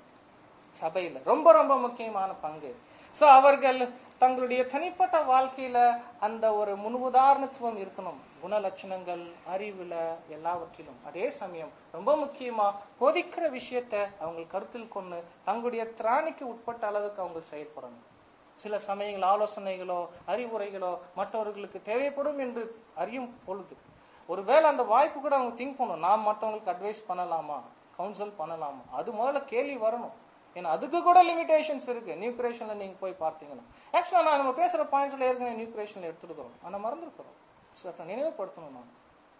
சபையில ரொம்ப ரொம்ப முக்கியமான பங்கு சோ அவர்கள் தங்களுடைய தனிப்பட்ட வாழ்க்கையில அந்த ஒரு முன்னுதாரணத்துவம் இருக்கணும் குணலட்சணங்கள் அறிவுல எல்லாவற்றிலும் அதே சமயம் ரொம்ப முக்கியமா கொதிக்கிற விஷயத்த அவங்க கருத்தில் கொண்டு தங்களுடைய திராணிக்கு உட்பட்ட அளவுக்கு அவங்க செயல்படணும் சில சமயங்கள் ஆலோசனைகளோ அறிவுரைகளோ மற்றவர்களுக்கு தேவைப்படும் என்று அறியும் பொழுது ஒருவேளை அந்த வாய்ப்பு கூட அவங்க திங்க் பண்ணணும் நாம் மற்றவங்களுக்கு அட்வைஸ் பண்ணலாமா கவுன்சில் பண்ணலாமா அது முதல்ல கேள்வி வரணும் ஏன்னா அதுக்கு கூட லிமிடேஷன்ஸ் இருக்கு நியூ கிரியேஷன்ல நீங்க போய் பார்த்தீங்கன்னா ஆக்சுவலா நான் நம்ம பேசுற பாயிண்ட்ஸ்ல ஏற்கனவே நியூ கிரியேஷன்ல எடுத்துருக்கிறோம் ஆனா மறந்துருக்கிறோம் சற்று நினைவுபடுத்தணும் நான்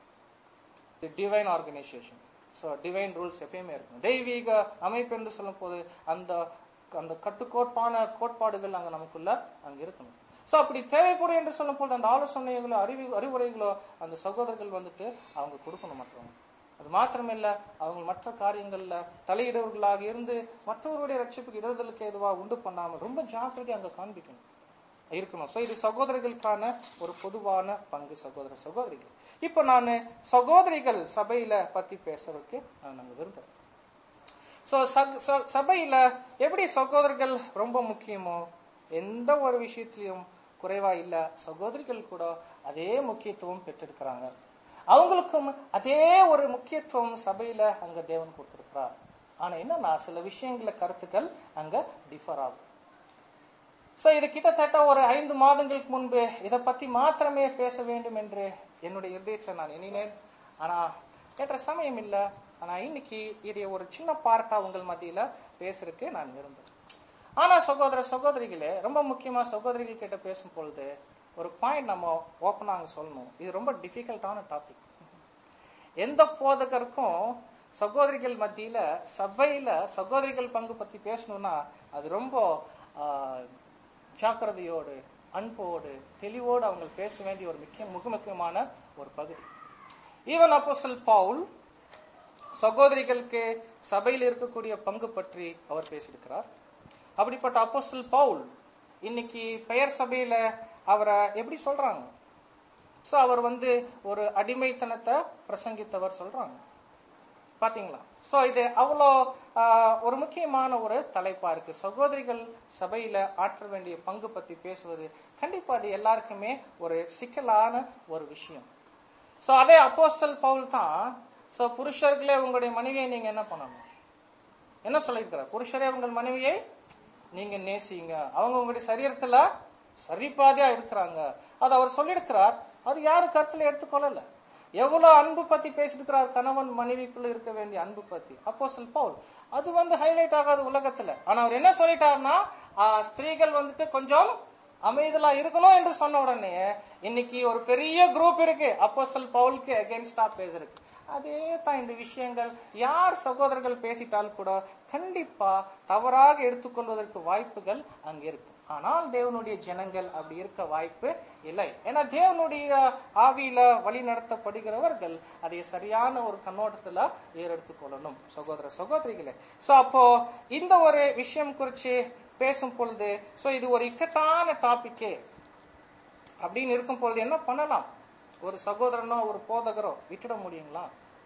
divine organisation so divine rules எப்பயுமே இருக்கும் தெய்வீக அமைப்பு என்று சொல்லும் போது அந்த அந்த கட்டுக்கோட்பான கோட்பாடுகள் அங்க நமக்குள்ள அங்க இருக்கணும் ஸோ அப்படி தேவைப்படும் என்று சொல்லும் போது அந்த ஆலோசனைகளோ அறிவு அறிவுரைகளோ அந்த சகோதரர்கள் வந்துட்டு அவங்க கொடுக்கணும் மற்றவங்க அது மாத்திரமில்ல அவங்க மற்ற காரியங்கள்ல தலையிடுவர்களாக இருந்து மற்றவருடைய ரட்சிப்புக்கு இடறுதலுக்கு எதுவா உண்டு பண்ணாம ரொம்ப ஜாக்கிரதை அங்க காண்பிக்கணும் இருக்கணும் சோ இது சகோதரர்களுக்கான ஒரு பொதுவான பங்கு சகோதர சகோதரிகள் இப்ப நான் சகோதரிகள் சபையில பத்தி பேசுறதுக்கு நான் நாங்க விரும்புறேன் சோ சபையில எப்படி சகோதரர்கள் ரொம்ப முக்கியமோ எந்த ஒரு விஷயத்திலையும் குறைவா இல்ல சகோதரிகள் கூட அதே முக்கியத்துவம் பெற்றிருக்கிறாங்க அவங்களுக்கும் அதே ஒரு முக்கியத்துவம் சபையில அங்க தேவன் கொடுத்திருக்கிறார் ஆனா என்னன்னா சில விஷயங்கள கருத்துக்கள் அங்க டிஃபர் ஆகும் சோ இது கிட்டத்தட்ட ஒரு ஐந்து மாதங்களுக்கு முன்பு இதை பத்தி மாத்திரமே பேச வேண்டும் என்று என்னுடைய இதயத்துல நான் எண்ணினேன் ஆனா ஏற்ற சமயம் இல்ல ஆனா இன்னைக்கு இதை ஒரு சின்ன பார்ட்டா உங்கள் மத்தியில பேசுறதுக்கு நான் விரும்புறேன் ஆனா சகோதர சகோதரிகளே ரொம்ப முக்கியமா சகோதரிகள் கிட்ட பேசும் பொழுது ஒரு பாயிண்ட் நம்ம ஓப்பனாக சொல்லணும் இது ரொம்ப டிஃபிகல்ட்டான டாபிக் எந்த போதகருக்கும் சகோதரிகள் மத்தியில சபையில சகோதரிகள் பங்கு பத்தி பேசணும்னா அது ரொம்ப ஆஹ், ஜாக்கிரதையோடு அன்போடு தெளிவோடு அவங்க பேச வேண்டிய ஒரு முக்கிய மிக முக்கியமான ஒரு பகுதி ஈவன் அப்போஸ்தலன் பவுல் சகோதரிகளுக்கு சபையில் இருக்கக்கூடிய பங்கு பற்றி அவர் பேசியிருக்கிறார் அப்படிப்பட்ட அப்போஸ்தலன் பவுல் இன்னைக்கு பெயர் சபையில அவரை எப்படி சொல்றாங்க சோ அவர் வந்து ஒரு அடிமைத்தனத்தை பிரசங்கித்தவர் சொல்றாங்க பாத்தீங்களா சோ இது அவ்வளோ ஆஹ், ஒரு முக்கியமான ஒரு தலைப்பா இருக்கு சகோதரிகள் சபையில ஆற்ற வேண்டிய பங்கு பத்தி பேசுவது கண்டிப்பா அது எல்லாருக்குமே ஒரு சிக்கலான ஒரு விஷயம் சோ அதே அப்போஸ்தல் பவுல் தான் சோ புருஷர்களே உங்களுடைய மனைவியை நீங்க என்ன பண்ணணும் என்ன சொல்லியிருக்கிறார் புருஷரே உங்கள் மனைவியை நீங்க நேசிங்க அவங்க உங்களுடைய சரீரத்துல சரிபாதியா இருக்கிறாங்க அது அவர் சொல்லியிருக்கிறார் அது யாரும் கருத்துல எடுத்துக்கொள்ளல எவ்வளவு அன்பு பத்தி பேசியிருக்கிறார் கணவன் மனைவிக்குள்ள இருக்க வேண்டிய அன்பு பத்தி அப்போ பவுல் அது வந்து ஹைலைட் ஆகாது உலகத்துல ஆனா அவர் என்ன சொல்லிட்டாருன்னா ஆஹ், ஸ்திரீகள் வந்துட்டு கொஞ்சம் அமைதலா இருக்கணும் என்று சொன்ன உடனே இன்னைக்கு ஒரு பெரிய குரூப் இருக்கு அப்போஸ்தல் பவுலுக்கு அகேன்ஸ்டா பேசுறதுக்கு அதே தான் இந்த விஷயங்கள் யார் சகோதரர்கள் பேசிட்டால் கூட கண்டிப்பா தவறாக எடுத்துக்கொள்வதற்கு வாய்ப்புகள் அங்க இருக்கு ஆனால் தேவனுடைய ஜனங்கள் அப்படி இருக்க வாய்ப்பு இல்லை ஏன்னா தேவனுடைய ஆவியில வழி நடத்தப்படுகிறவர்கள் அதை சரியான ஒரு கண்ணோட்டத்துல ஏறெடுத்துக் கொள்ளணும் சகோதர சகோதரிகளே சோ அப்போ இந்த ஒரு விஷயம் குறிச்சு பேசும் பொழுது சோ இது ஒரு இக்கட்டான டாபிக்கே அப்படின்னு இருக்கும் பொழுது என்ன பண்ணலாம் ஒரு சகோதரனோ ஒரு போதகரோ விட்டுட முடியுங்களா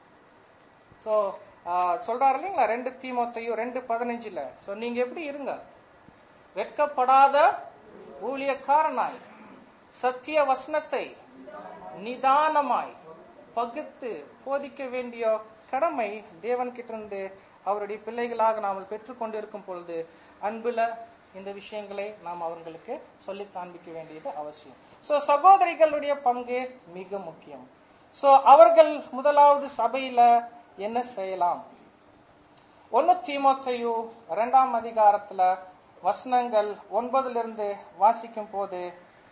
சோ சொல்றாரு இல்லைங்களா ரெண்டு தீமோத்தையும் ரெண்டு பதினஞ்சுல சோ நீங்க எப்படி இருங்க வெட்கப்படாத ஊழியக்காரனாய் சத்திய வசனத்தை நிதானமாய் பகுத்து போதிக்க வேண்டிய கடமை தேவன் கிட்ட இருந்து அவருடைய பிள்ளைகளாக நாம் பெற்றுக்கொண்டிருக்கும் பொழுது அன்புல இந்த விஷயங்களை நாம் அவர்களுக்கு சொல்லி காண்பிக்க வேண்டியது அவசியம் சோ சகோதரிகளுடைய பங்கு மிக முக்கியம் சோ அவர்கள் முதலாவது சபையில என்ன செய்யலாம் ஒன்னு தீமோத்தேயு இரண்டாம் அதிகாரத்துல வசனங்கள் ஒன்பதுல இருந்து வாசிக்கும் போது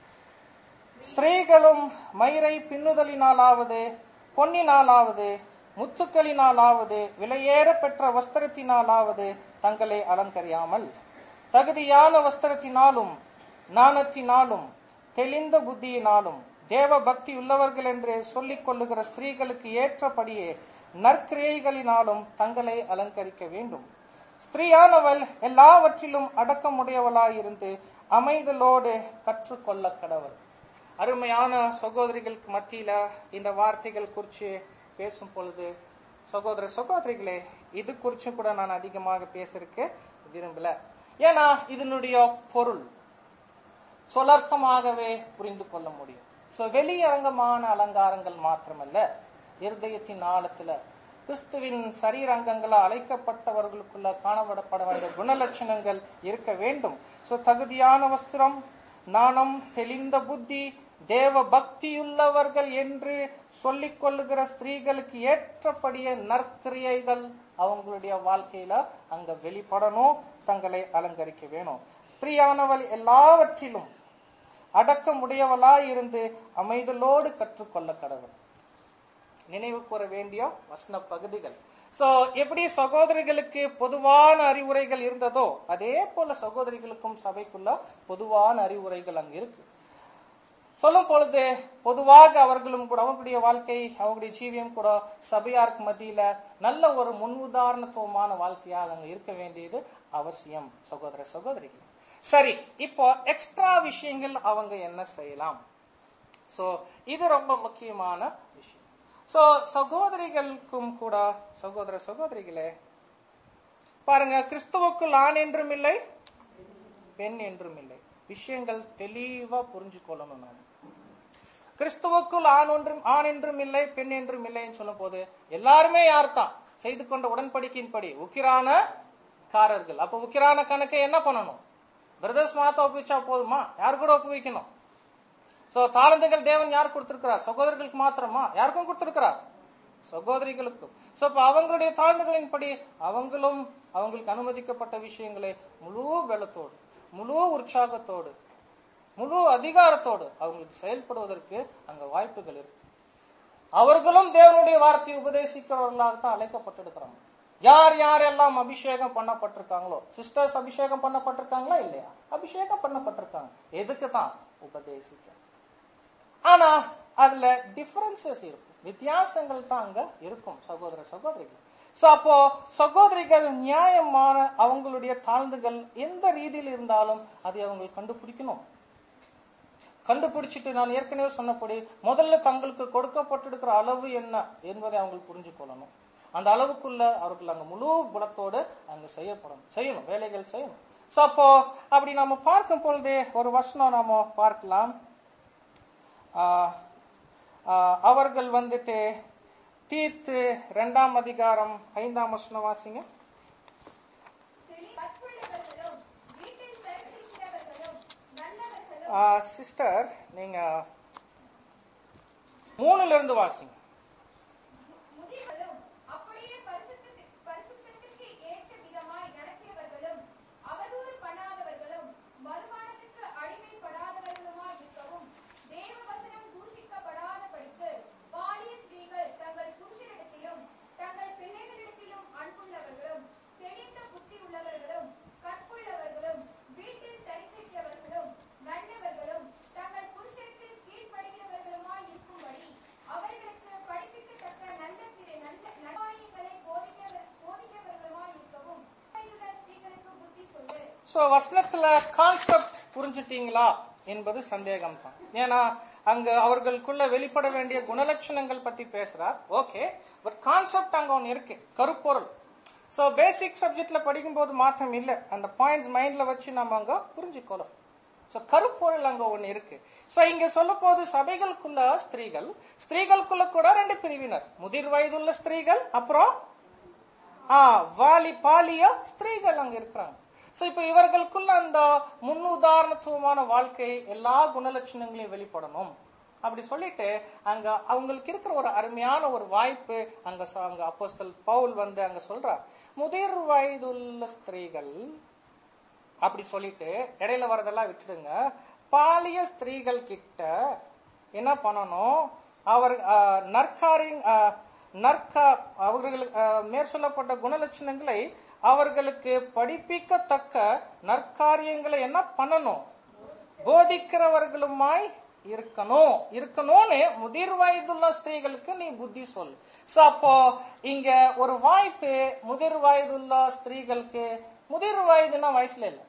ஸ்திரீகளும் மயிரை பின்னுதலினாலாவது பொன்னினாலாவது முத்துக்களினாலாவது விலையேற பெற்ற வஸ்திரத்தினாலாவது தங்களை அலங்கரியாமல் தகுதியான வஸ்திரத்தினாலும் நாணத்தினாலும் தெளிந்த புத்தியினாலும் தேவ பக்தி உள்ளவர்கள் என்று சொல்லிக் கொள்ளுகிற ஸ்திரீகளுக்கு ஏற்றபடியே நற்கிரியைகளினாலும் தங்களை அலங்கரிக்க வேண்டும் ஸ்திரீயானவள் எல்லாவற்றிலும் அடக்கமுடையவளாயிருந்து அமைதலோடு கற்றுக்கொள்ள கடவுள் அருமையான சகோதரிகளுக்கு மத்தியில இந்த வார்த்தைகள் குறித்து பேசும் பொழுது சகோதர சகோதரிகளே இது குறிச்சும் கூட நான் அதிகமாக பேசுறதுக்கு விரும்பல ஏன்னா இதனுடைய பொருள் சொலர்த்தமாகவே புரிந்து கொள்ள முடியும் சோ வெளியரங்கமான அலங்காரங்கள் மாத்திரமல்ல இருதயத்தின் ஆழத்துல கிறிஸ்துவின் சரீரங்கங்களா அழைக்கப்பட்டவர்களுக்குள்ள காணப்படப்பட வேண்டிய குணலட்சணங்கள் இருக்க வேண்டும் சோ தகுதியான வஸ்திரம் நாணம் தெளிந்த புத்தி தேவ பக்தியுள்ளவர்கள் என்று சொல்லிக் கொள்ளுகிற ஸ்திரீகளுக்கு ஏற்றபடிய நற்கிரியைகள் அவங்களுடைய வாழ்க்கையில அங்க வெளிப்படணும் தங்களை அலங்கரிக்க வேணும் ஸ்திரீயானவள் எல்லாவற்றிலும் அடக்கமுடையவளாய் இருந்து அமைதலோடு கற்றுக்கொள்ள கடவுள் நினைவு கூற வேண்டிய வசன பகுதிகள் சோ எப்படி சகோதரிகளுக்கு பொதுவான அறிவுரைகள் இருந்ததோ அதே போல சகோதரிகளுக்கும் சபைக்குள்ள பொதுவான அறிவுரைகள் அங்க இருக்கு சொல்லும் பொழுது பொதுவாக அவர்களும் கூட அவங்களுடைய வாழ்க்கை அவங்களுடைய ஜீவியம் கூட சபையாருக்கு மத்தியில நல்ல ஒரு முன்னுதாரணத்துவமான வாழ்க்கையாக அங்க இருக்க வேண்டியது அவசியம் சகோதர சகோதரிகள் சரி இப்போ எக்ஸ்ட்ரா விஷயங்கள் அவங்க என்ன செய்யலாம் சோ இது ரொம்ப முக்கியமான விஷயம் சோ சகோதரிகளுக்கும் கூட சகோதர சகோதரிகளே பாருங்க கிறிஸ்துவுக்குள் ஆண் என்றும் இல்லை பெண் என்றும் இல்லை விஷயங்கள் தெளிவா புரிஞ்சு கொள்ளணும் நாம கிறிஸ்துவுக்குள் ஆண் ஒன்றும் ஆண் என்றும் இல்லை பெண் என்றும் இல்லைன்னு சொல்லும் போது எல்லாருமே யார் தான் செய்து கொண்ட உடன்படிக்கையின்படி உக்கிரான காரர்கள் அப்ப உக்கிரான கணக்கை என்ன பண்ணணும் பிரதர்ஸ் மாத்த ஒப்புவிச்சா போதுமா யார் கூட ஒப்புவிக்கணும் சோ தாளந்துகள் தேவன் யார் கொடுத்திருக்கிறார் சகோதரர்களுக்கு மாத்திரமா யாருக்கும் கொடுத்திருக்கிறார் சகோதரிகளுக்கும் சோ அப்ப அவங்களுடைய தாழ்ந்துகளின் படி அவங்களும் அவங்களுக்கு அனுமதிக்கப்பட்ட விஷயங்களை முழு பலத்தோடு முழு உற்சாகத்தோடு முழு அதிகாரத்தோடு அவங்களுக்கு செயல்படுவதற்கு அங்க வாய்ப்புகள் இருக்கு அவர்களும் தேவனுடைய வார்த்தையை உபதேசிக்கிறவர்களாக தான் அழைக்கப்பட்டிருக்கிறாங்க யார் யாரெல்லாம் அபிஷேகம் பண்ணப்பட்டிருக்காங்களோ சிஸ்டர்ஸ் அபிஷேகம் பண்ணப்பட்டிருக்காங்களா இல்லையா அபிஷேகம் பண்ணப்பட்டிருக்காங்க எதுக்கு தான் உபதேசிக்க ஆனா அதுல டிஃபரன்சஸ் இருக்கும் வித்தியாசங்கள் தான் அங்க இருக்கும் சகோதர சகோதரிகள் சோ அப்போ சகோதரிகள் நியாயமான அவங்களுடைய தாழ்ந்துகள் எந்த ரீதியில் இருந்தாலும் அதை அவங்க கண்டுபிடிக்கணும் கண்டுபிடிச்சிட்டு நான் ஏற்கனவே சொன்னபடி முதல்ல தங்களுக்கு கொடுக்கப்பட்டிருக்கிற அளவு என்ன என்பதை அவங்க புரிஞ்சு கொள்ளணும் அந்த அளவுக்குள்ள அவர்கள் அங்க முழு புலத்தோடு அங்க செய்யப்படணும் செய்யணும் வேலைகள் செய்யணும் சோ அப்போ அப்படி நாம பார்க்கும் பொழுது ஒரு வசனம் நாம பார்க்கலாம் ஆஹ், ஆஹ், அவர்கள் வந்துட்டு தீத்து இரண்டாம் அதிகாரம் ஐந்தாம் வசனம் வாசிங்க தெளி- கற்புள்ளவர்களும் வீட்டில் தரித்திருக்கிறவர்களும் நல்லவர்களும் சிஸ்டர் நீங்க மூணுல இருந்து வாசிங்க முதிர்களும் அப்படியே பரிசுத்தத்து- பரிசுத்தத்துக்கு ஏற்ற விதமாய் நடக்கிறவர்களும் அவதூறு பண்ணாதவர்களும் மதுபானத்துக்கு அடிமைப்படாதவர்களுமாய் இருக்கவும் தேவ வசனம் தூஷிக்கப்படாதபடிக்கு பாலிய ஸ்திரீகள் தங்கள் புருஷரிடத்திலும் தங்கள் பிள்ளைகளிடத்திலும் அன்புள்ளவர்களும் தெளிந்த புத்தி உள்ளவர்களும் கற்புள்ளவர்களும் வீட்டில் தரித்திருக்கிறவர்களும் நல்லவர்களும் தங்கள் புருஷருக்கு கீழ்ப்படுகிறவர்களுமாய் இருக்கும்படி அவர்களுக்கு படிப்பிக்கத்தக்க நல்ல திரு நல்ல நல்வாரியங்களை போதிக்கிறவர் போதிக்கிறவர்களுமாய் இருக்கவும் வயதுள்ள ஸ்திரீகளுக்கு புத்தி சொல்லு சோ வசனத்துல கான்செப்ட் புரிஞ்சுட்டீங்களா என்பது சந்தேகம் தான் ஏன்னா அங்க அவர்களுக்குள்ள வெளிப்பட வேண்டிய குணலட்சணங்கள் பத்தி பேசுறார் ஓகே பட் கான்செப்ட் அங்க ஒன்னு இருக்கு கருப்பொருள் சோ பேசிக் சப்ஜெக்ட்ல படிக்கும்போது மாற்றம் இல்ல அந்த பாயிண்ட்ஸ் மைண்ட்ல வச்சு நம்ம அங்க புரிஞ்சுக்கணும் சோ கருப்பொருள் அங்க ஒண்ணு இருக்கு சோ இங்க சொல்ல போது சபைகளுக்குள்ள ஸ்திரீகள் ஸ்திரீகளுக்குள்ள கூட ரெண்டு பிரிவினர் முதிர் வயதுள்ள ஸ்திரீகள் அப்புறம் ஆ வாலி பாலிய ஸ்திரீகள் அங்க இருக்கிறாங்க சோ இப்ப இவர்களுக்குள்ள அந்த முன்னுதாரணத்துவமான வாழ்க்கை எல்லா குணலட்சணங்களையும் வெளிப்படணும் அப்படி சொல்லிட்டு அங்க அவங்களுக்கு இருக்கிற ஒரு அருமையான ஒரு வாய்ப்பு அங்க சொ- அங்க அப்போஸ்தல் பவுல் வந்து அங்க சொல்றார் முதிர் வயதுள்ள ஸ்திரீகள் அப்படி சொல்லிட்டு இடையில வரதெல்லாம் விட்டுடுங்க பாலிய ஸ்திரீகள் கிட்ட என்ன பண்ணணும் அவர் ஆஹ், நற்காரி ஆஹ், நற்கா அவர்களுக்கு ஆஹ், மேற் சொல்லப்பட்ட குணலட்சணங்களை அவர்களுக்கு படிப்பிக்கத்தக்க நற்காரியங்களை என்ன பண்ணணும் போதிக்கிறவர்களுமாய் இருக்கணும் இருக்கணும்னு முதிர் வயதுள்ள ஸ்திரீகளுக்கு நீ புத்தி சொல் சோ அப்போ இங்க ஒரு வாய்ப்பு முதிர் வயதுள்ள ஸ்திரீகளுக்கு முதிர் வயதுன்னா வயசுல இல்ல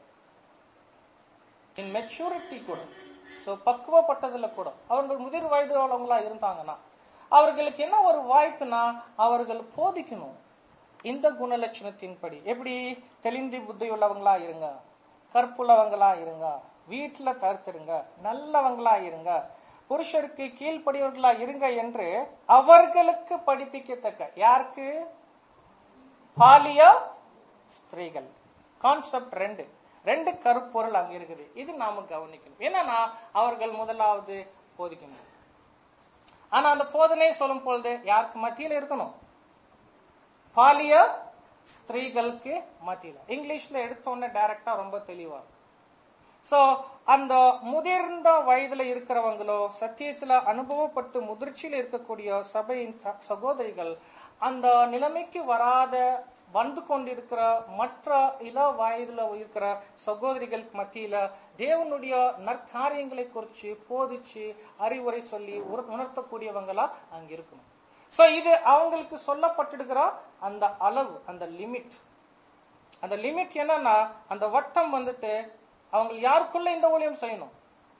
இன் மெச்சூரிட்டி கூட சோ பக்குவப்பட்டதுல கூட அவர்கள் முதிர் வயது உள்ளவங்களா இருந்தாங்கன்னா அவர்களுக்கு என்ன ஒரு வாய்ப்புனா அவர்கள் போதிக்கணும் இந்த குணலட்சணத்தின்படி எப்படி தெளிந்தி புத்தி உள்ளவங்களா இருங்க கற்புள்ளவங்களா இருங்க வீட்டுல கருத்துருங்க நல்லவங்களா இருங்க புருஷருக்கு கீழ்ப்படியவர்களா இருங்க என்று அவர்களுக்கு படிப்பிக்கத்தக்க யாருக்கு பாலிய ஸ்திரீகள் கான்செப்ட் ரெண்டு ரெண்டு கருப்பொருள் அங்க இருக்குது இது நாம கவனிக்கணும் என்னன்னா அவர்கள் முதலாவது போதிக்கணும் ஆனா அந்த போதனை சொல்லும் பொழுது யாருக்கு மத்தியில இருக்கணும் பாலிய ஸ்திரீகளுக்கு மத்தியில இங்கிலீஷ்ல எடுத்தோன்னே டைரக்டா ரொம்ப தெளிவா சோ அந்த முதிர்ந்த வயதுல இருக்கிறவங்களோ சத்தியத்துல அனுபவப்பட்டு முதிர்ச்சியில இருக்கக்கூடிய சபையின் ச- சகோதரிகள் அந்த நிலைமைக்கு வராத வந்து கொண்டிருக்கிற மற்ற இள வயதுல இருக்கிற சகோதரிகளுக்கு மத்தியில தேவனுடைய நற்காரியங்களை குறிச்சு போதிச்சு அறிவுரை சொல்லி உணர்- உணர்த்தக்கூடியவங்களா அங்க இருக்கணும் சோ இது அவங்களுக்கு சொல்லப்பட்டிருக்கிற அந்த அளவு அந்த லிமிட் அந்த லிமிட் என்னன்னா அந்த வட்டம் வந்துட்டு அவங்க யாருக்குள்ள இந்த ஊழியம் செய்யணும்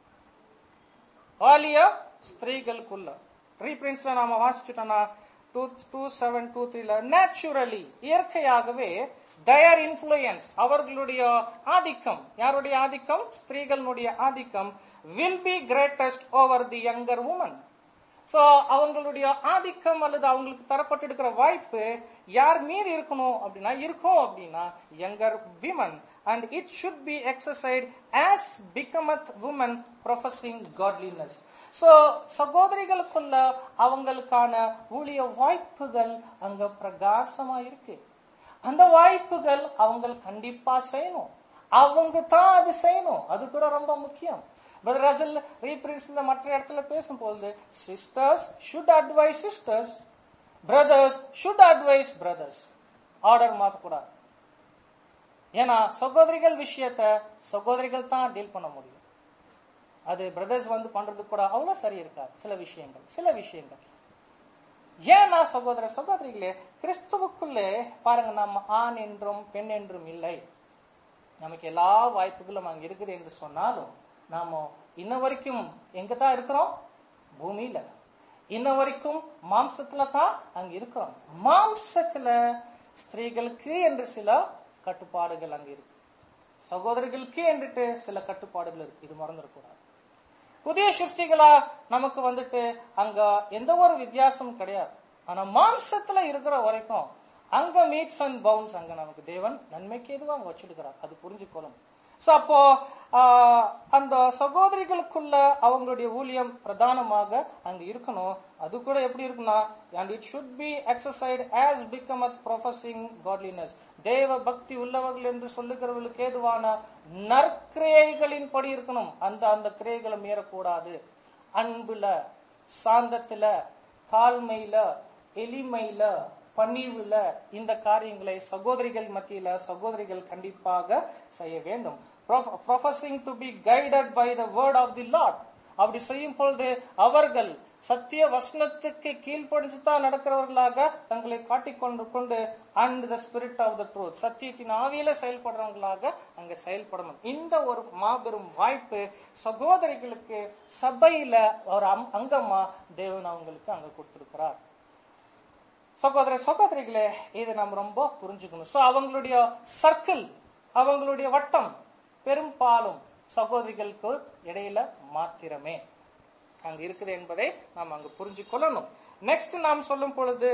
ஆலியா ஸ்திரீகளுக்குள்ள ரீபிரின்ஸ்ல நாம வாசிச்சுட்டோம்னா டூ டூ செவன் டூ த்ரீல நேச்சுரலி இயற்கையாகவே தயர் இன்ஃபுளுயன்ஸ் அவர்களுடைய ஆதிக்கம் யாருடைய ஆதிக்கம் ஸ்திரீகளுடைய ஆதிக்கம் will be greatest over the younger woman so அவங்களுடைய ஆதிக்கம் அல்லது அவங்களுக்கு தரப்பட்டிருக்கிற வாய்ப்பு யார் மீது இருக்கணும் அப்படின்னா இருக்கும் அப்படின்னா younger women and it should be exercised as becometh woman professing godliness so சகோதரிகளுக்குள்ள அவங்களுக்கான ஊழிய வாய்ப்புகள் அங்க பிரகாசமா இருக்கு அந்த வாய்ப்புகள் அவங்க கண்டிப்பா செய்யணும் அவங்க தான் அது செய்யணும் அது கூட ரொம்ப முக்கியம் பிரதர் ரசல் ரீப்ரின்ஸ்ல மற்ற இடத்துல பேசும்போது sisters should advise sisters brothers should advise brothers order மாத்தக்கூடாது ஏன்னா சகோதரிகள் விஷயத்த சகோதரிகள் தான் டீல் பண்ண முடியும் அது பிரதர்ஸ் வந்து பண்றது கூட அவ்வளவு சரி இருக்காது சில விஷயங்கள் சில விஷயங்கள் ஏன்னா சகோதர சகோதரிகளே கிறிஸ்துவுக்குள்ளே பாருங்க நம்ம ஆண் என்றும் பெண் என்றும் இல்லை நமக்கு எல்லா வாய்ப்புகளும் அங்க இருக்குது என்று சொன்னாலும் நாம இன்ன வரைக்கும் எங்க தான் இருக்கிறோம் பூமியில இன்ன வரைக்கும் மாம்சத்துல தான் அங்க இருக்கிறோம் மாம்சத்துல ஸ்திரீகளுக்கு என்று சில கட்டுப்பாடுகள் அங்க இருக்கு சகோதரிகளுக்கு என்றுட்டு சில கட்டுப்பாடுகள் இருக்கு இது மறந்துடக்கூடாது புதிய சிருஷ்டிகளா நமக்கு வந்துட்டு அங்க எந்த ஒரு வித்தியாசமும் கிடையாது ஆனா மாம்சத்துல இருக்கிற வரைக்கும் அங்க மீட்ஸ் அண்ட் பவுன்ஸ் அங்க நமக்கு தேவன் நன்மைக்கு எதுவும் அங்க வச்சிருக்கிறார் அது புரிஞ்சுக்கொள்ளும் சோ அப்போ ஆஹ், அந்த சகோதரிகளுக்குள்ள அவங்களுடைய ஊழியம் பிரதானமாக அங்க இருக்கணும் அது கூட எப்படி இருக்குன்னா and it should be exercised as becometh professing godliness தேவ பக்தி உள்ளவர்கள் என்று சொல்லுகிறவர்களுக்கு ஏதுவான நற்கிரியைகளின் படி இருக்கணும் அந்த அந்த கிரியைகளை மீறக்கூடாது அன்புல சாந்தத்துல தாழ்மையில எளிமையில பணிவுல இந்த காரியங்களை சகோதரிகள் மத்தியில சகோதரிகள் கண்டிப்பாக செய்ய வேண்டும் professing to be guided by the word of the Lord அப்படி செய்யும் பொழுது அவர்கள் சத்திய வசனத்துக்கு கீழ்ப்படிஞ்சு தான் நடக்கிறவர்களாக தங்களை காட்டிக்கொண்டு கொண்டு and the spirit of the truth சத்தியத்தின் ஆவியில செயல்படுறவங்களாக அங்க செயல்படணும் இந்த ஒரு மாபெரும் வாய்ப்பு சகோதரிகளுக்கு சபையில ஒரு அம்- அங்கமா தேவன் அவங்களுக்கு அங்க கொடுத்திருக்கிறார் சகோதர சகோதரிகளே இதை நம்ம ரொம்ப புரிஞ்சுக்கணும் சோ அவங்களுடைய சர்க்கிள் அவங்களுடைய வட்டம் பெரும்பாலும் சகோதரிகளுக்கு இடையில மாத்திரமே அங்க இருக்குது என்பதை நாம் அங்கு புரிஞ்சு கொள்ளணும் நெக்ஸ்ட் நாம் சொல்லும் பொழுது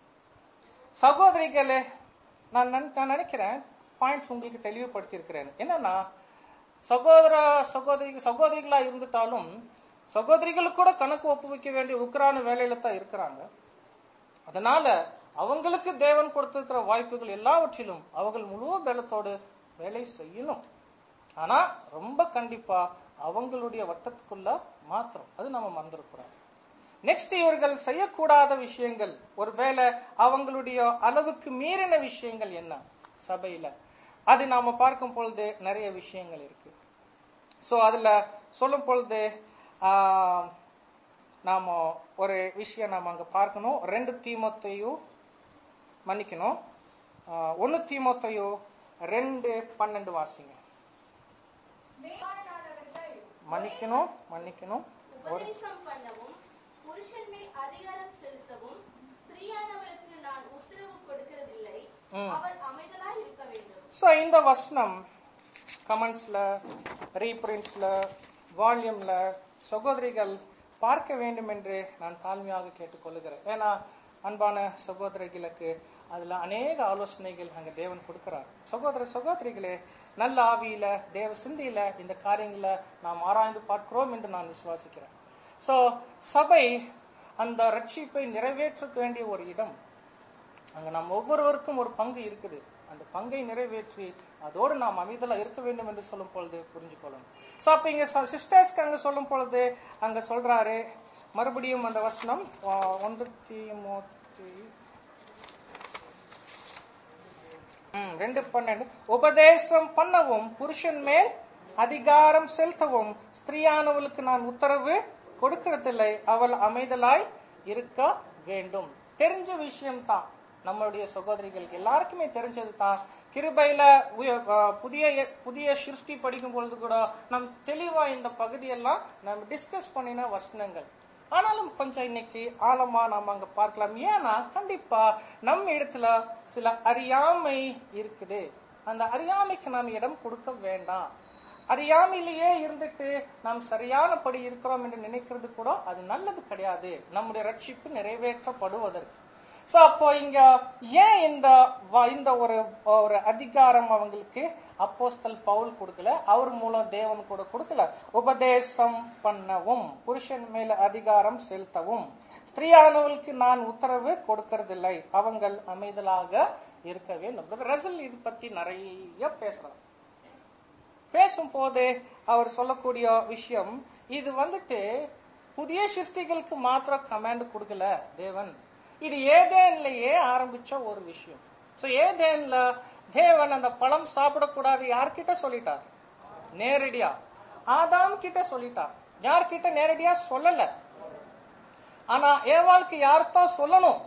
சகோதரிகளே நான் நினை- நான் நினைக்கிறேன் பாயிண்ட்ஸ் உங்களுக்கு தெளிவுபடுத்தி இருக்கிறேன் என்னன்னா சகோதர சகோதரி சகோதரிகளா இருந்துட்டாலும் சகோதரிகளுக்கு கூட கணக்கு ஒப்புவிக்க வேண்டிய உக்ரான வேலையில தான் இருக்கிறாங்க அதனால அவங்களுக்கு தேவன் கொடுத்திருக்கிற வாய்ப்புகள் எல்லாவற்றிலும் அவர்கள் முழு பலத்தோடு வேலை செய்யணும் ஆனா ரொம்ப கண்டிப்பா அவங்களுடைய வட்டத்துக்குள்ள மாத்திரம் அது நம்ம மறந்துடக்கூடாது நெக்ஸ்ட் இவர்கள் செய்யக்கூடாத விஷயங்கள் ஒருவேளை அவங்களுடைய அளவுக்கு மீறின விஷயங்கள் என்ன சபையில அது நாம பார்க்கும் பொழுது நிறைய விஷயங்கள் இருக்கு சோ அதுல சொல்லும் பொழுது ஆஹ், நாம ஒரு விஷயம் நாம அங்க பார்க்கணும் ரெண்டு தீமத்தையும் மன்னிக்கணும் ஆஹ், ஒன்னு தீமத்தையும் ரெண்டு பன்னெண்டு வாசிங்க மேலானவர்கள் மன்னிக்கணும் மன்னிக்கணும் ஒரு உபதேசம் பண்ணவும் புருஷன் மேல் அதிகாரம் செலுத்தவும் ஸ்திரீயானவளுக்கு நான் உத்தரவு கொடுக்கிறதில்லை ம். அவள் அமைதலாய் இருக்க வேண்டும் ஸோ இந்த வசனம் கமெண்ட்ஸ்ல ரீப்ரிண்ட்ஸ்ல வால்யூம்ல சகோதரிகள் பார்க்க வேண்டும் என்று நான் தாழ்மையாக கேட்டுக்கொள்கிறேன் ஏன்னா அன்பான சகோதரிகளுக்கு அதுல அநேக ஆலோசனைகள் அங்க தேவன் கொடுக்கிறார் சகோதர சகோதரிகளே நல்ல ஆவியில தேவ சிந்தியில இந்த காரியங்களை நாம் ஆராய்ந்து பார்க்கிறோம் என்று நான் விசுவாசிக்கிறேன் சோ சபை அந்த ரட்சிப்பை நிறைவேற்ற வேண்டிய ஒரு இடம் அங்க நம்ம ஒவ்வொருவருக்கும் ஒரு பங்கு இருக்குது அந்த பங்கை நிறைவேற்றி அதோடு நாம் அமைதலா இருக்க வேண்டும் என்று சொல்லும் பொழுது புரிஞ்சுக்கொள்ளணும் சோ அப்ப இங்க சிஸ்டர்ஸ்க்கு அங்க சொல்லும் பொழுது அங்க சொல்றாரு மறுபடியும் அந்த வசனம் ஆ, ஒன்று தீமோத்தி ம், ரெண்டு பன்னெண்டு உபதேசம் பண்ணவும் புருஷன் மேல் அதிகாரம் செலுத்தவும் ஸ்திரீயானவளுக்கு நான் உத்தரவு கொடுக்கறதில்லை அவள் அமைதலாய் இருக்க வேண்டும் தெரிஞ்ச விஷயம்தான் நம்மளுடைய சகோதரிகளுக்கு எல்லாருக்குமே தெரிஞ்சது தான் கிருபையில உய- ஆ, புதிய புதிய சிருஷ்டி படிக்கும் பொழுது கூட நம் தெளிவா இந்த பகுதியெல்லாம் நம்ம டிஸ்கஸ் பண்ணின வசனங்கள் ஆனாலும் கொஞ்சம் இன்னைக்கு ஆழமா நாம அங்க பார்க்கலாம் ஏன்னா கண்டிப்பா நம்ம இடத்துல சில அறியாமை இருக்குது அந்த அறியாமைக்கு நாம் இடம் கொடுக்க வேண்டாம் அறியாமையிலேயே இருந்துட்டு நாம் சரியானபடி இருக்கிறோம் என்று நினைக்கிறது கூட அது நல்லது கிடையாது நம்முடைய ரட்சிப்பு நிறைவேற்றப்படுவதற்கு சோ அப்போ இங்க ஏன் இந்த வ- இந்த ஒரு ஒரு அதிகாரம் அவங்களுக்கு அப்போஸ்தல் பவுல் கொடுக்கல அவர் மூலம் தேவன் கூட கொடுக்கல உபதேசம் பண்ணவும் புருஷன் மேல அதிகாரம் செலுத்தவும் ஸ்திரீயானவளுக்கு நான் உத்தரவு கொடுக்கறதில்லை அவங்கள் அமைதலாக இருக்க வேண்டும் ரசல் இது பத்தி நிறைய பேசுறாங்க பேசும்போது அவர் சொல்லக்கூடிய விஷயம் இது வந்துட்டு புதிய சிருஷ்டிகளுக்கு மாத்திரம் கமாண்ட் கொடுக்கல தேவன் இது ஏதேன்லயே ஆரம்பிச்ச ஒரு விஷயம் சோ ஏதேன்ல தேவன் அந்த பழம் சாப்பிடக்கூடாது யார்கிட்ட சொல்லிட்டார் நேரடியா ஆதாம் கிட்ட சொல்லிட்டார் யார்கிட்ட நேரடியா சொல்லல ஆனா ஏவாளுக்கு யார்தான் சொல்லணும்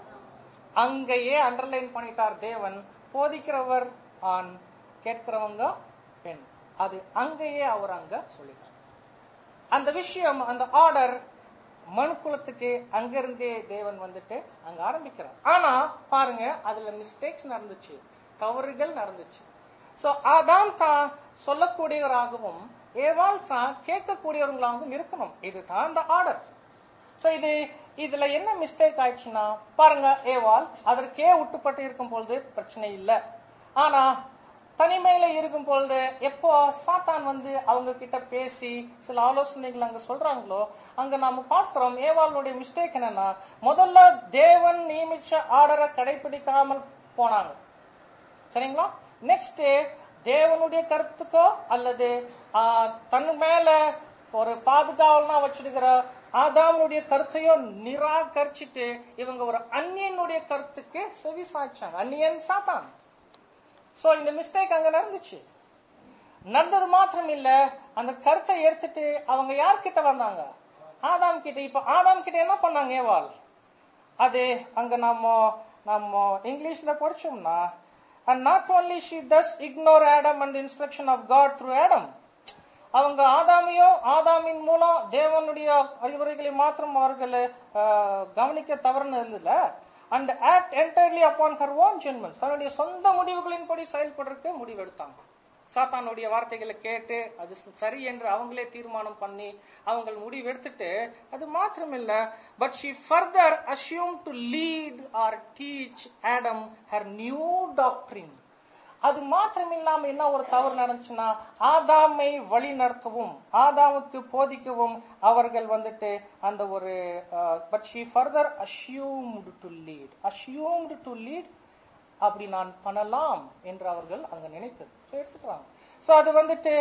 அங்கேயே அண்டர்லைன் பண்ணிட்டார் தேவன் போதிக்கிறவர் ஆண் கேட்கிறவங்க பெண் அது அங்கேயே அவர் அங்க சொல்லிட்டார் அந்த விஷயம் அந்த ஆர்டர் மனுக்குலத்துக்கு அங்கிருந்தே தேவன் வந்துட்டு அங்க ஆரம்பிக்கிறார் ஆனா பாருங்க அதுல மிஸ்டேக்ஸ் நடந்துச்சு தவறுகள் நடந்துச்சு சோ அதான் தான் சொல்லக்கூடியவராகவும் ஏவாள் தான் கேட்கக்கூடியவங்களாகவும் இருக்கணும் இதுதான் அந்த ஆர்டர் சோ இது இதுல என்ன மிஸ்டேக் ஆயிடுச்சுன்னா பாருங்க ஏவாள் அதற்கே உட்டுப்பட்டு இருக்கும் பொழுது பிரச்சனை இல்ல ஆனா தனிமையில இருக்கும் பொழுது எப்போ சாத்தான் வந்து அவங்க கிட்ட பேசி சில ஆலோசனைகள் அங்க சொல்றாங்களோ அங்க நாம பார்க்கிறோம் ஏவாளுடைய மிஸ்டேக் என்னன்னா முதல்ல தேவன் நியமிச்ச ஆர்டரை கடைபிடிக்காமல் போனாங்க சரிங்களா நெக்ஸ்ட் தேவனுடைய கருத்துக்கோ அல்லது ஆ, தன் மேல ஒரு பாதுகாவலனா வச்சிருக்கிற ஆதாமுடைய கருத்தையோ நிராகரிச்சுட்டு இவங்க ஒரு அந்நியனுடைய கருத்துக்கு செவி சாய்ச்சாங்க அந்நியன் சாத்தான் சோ இந்த மிஸ்டேக் அங்க நடந்துச்சு நடந்தது மாத்திரம் இல்ல அந்த கருத்தை எடுத்துட்டு அவங்க யார்கிட்ட வந்தாங்க ஆதாம் கிட்ட இப்ப ஆதாம் கிட்ட என்ன பண்ணாங்க ஏவாள் அது அங்க நம்ம நம்ம இங்கிலீஷ்ல படிச்சோம்னா and not only she thus ignore Adam and the instruction of God through Adam அவங்க ஆதாமியோ ஆதாமின் மூலம் தேவனுடைய அறிவுரைகளை மாத்திரம் அவர்கள் அஹ், கவனிக்க தவறுன்னு இருந்ததுல and act entirely upon her own judgments தன்னுடைய சொந்த முடிவுகளின்படி செயல்படுறதுக்கு முடிவெடுத்தாங்க சாத்தானுடைய வார்த்தைகளை கேட்டு அது சரி என்று அவங்களே தீர்மானம் பண்ணி அவங்க முடிவெடுத்துட்டு அது மாத்திரம் இல்ல but she further assume to lead or teach Adam her new doctrine அது மாத்திரம் இல்லாம என்ன ஒரு தவறு நடந்துச்சுன்னா ஆதாமை வழி நடத்தவும் ஆதாமுக்கு போதிக்கவும் அவர்கள் வந்துட்டு அந்த ஒரு but she further assumed to lead assumed to lead அப்படி நான் பண்ணலாம் என்று அவர்கள் அங்க நினைத்தது ஸோ எடுத்துக்கிறாங்க ஸோ அது வந்துட்டு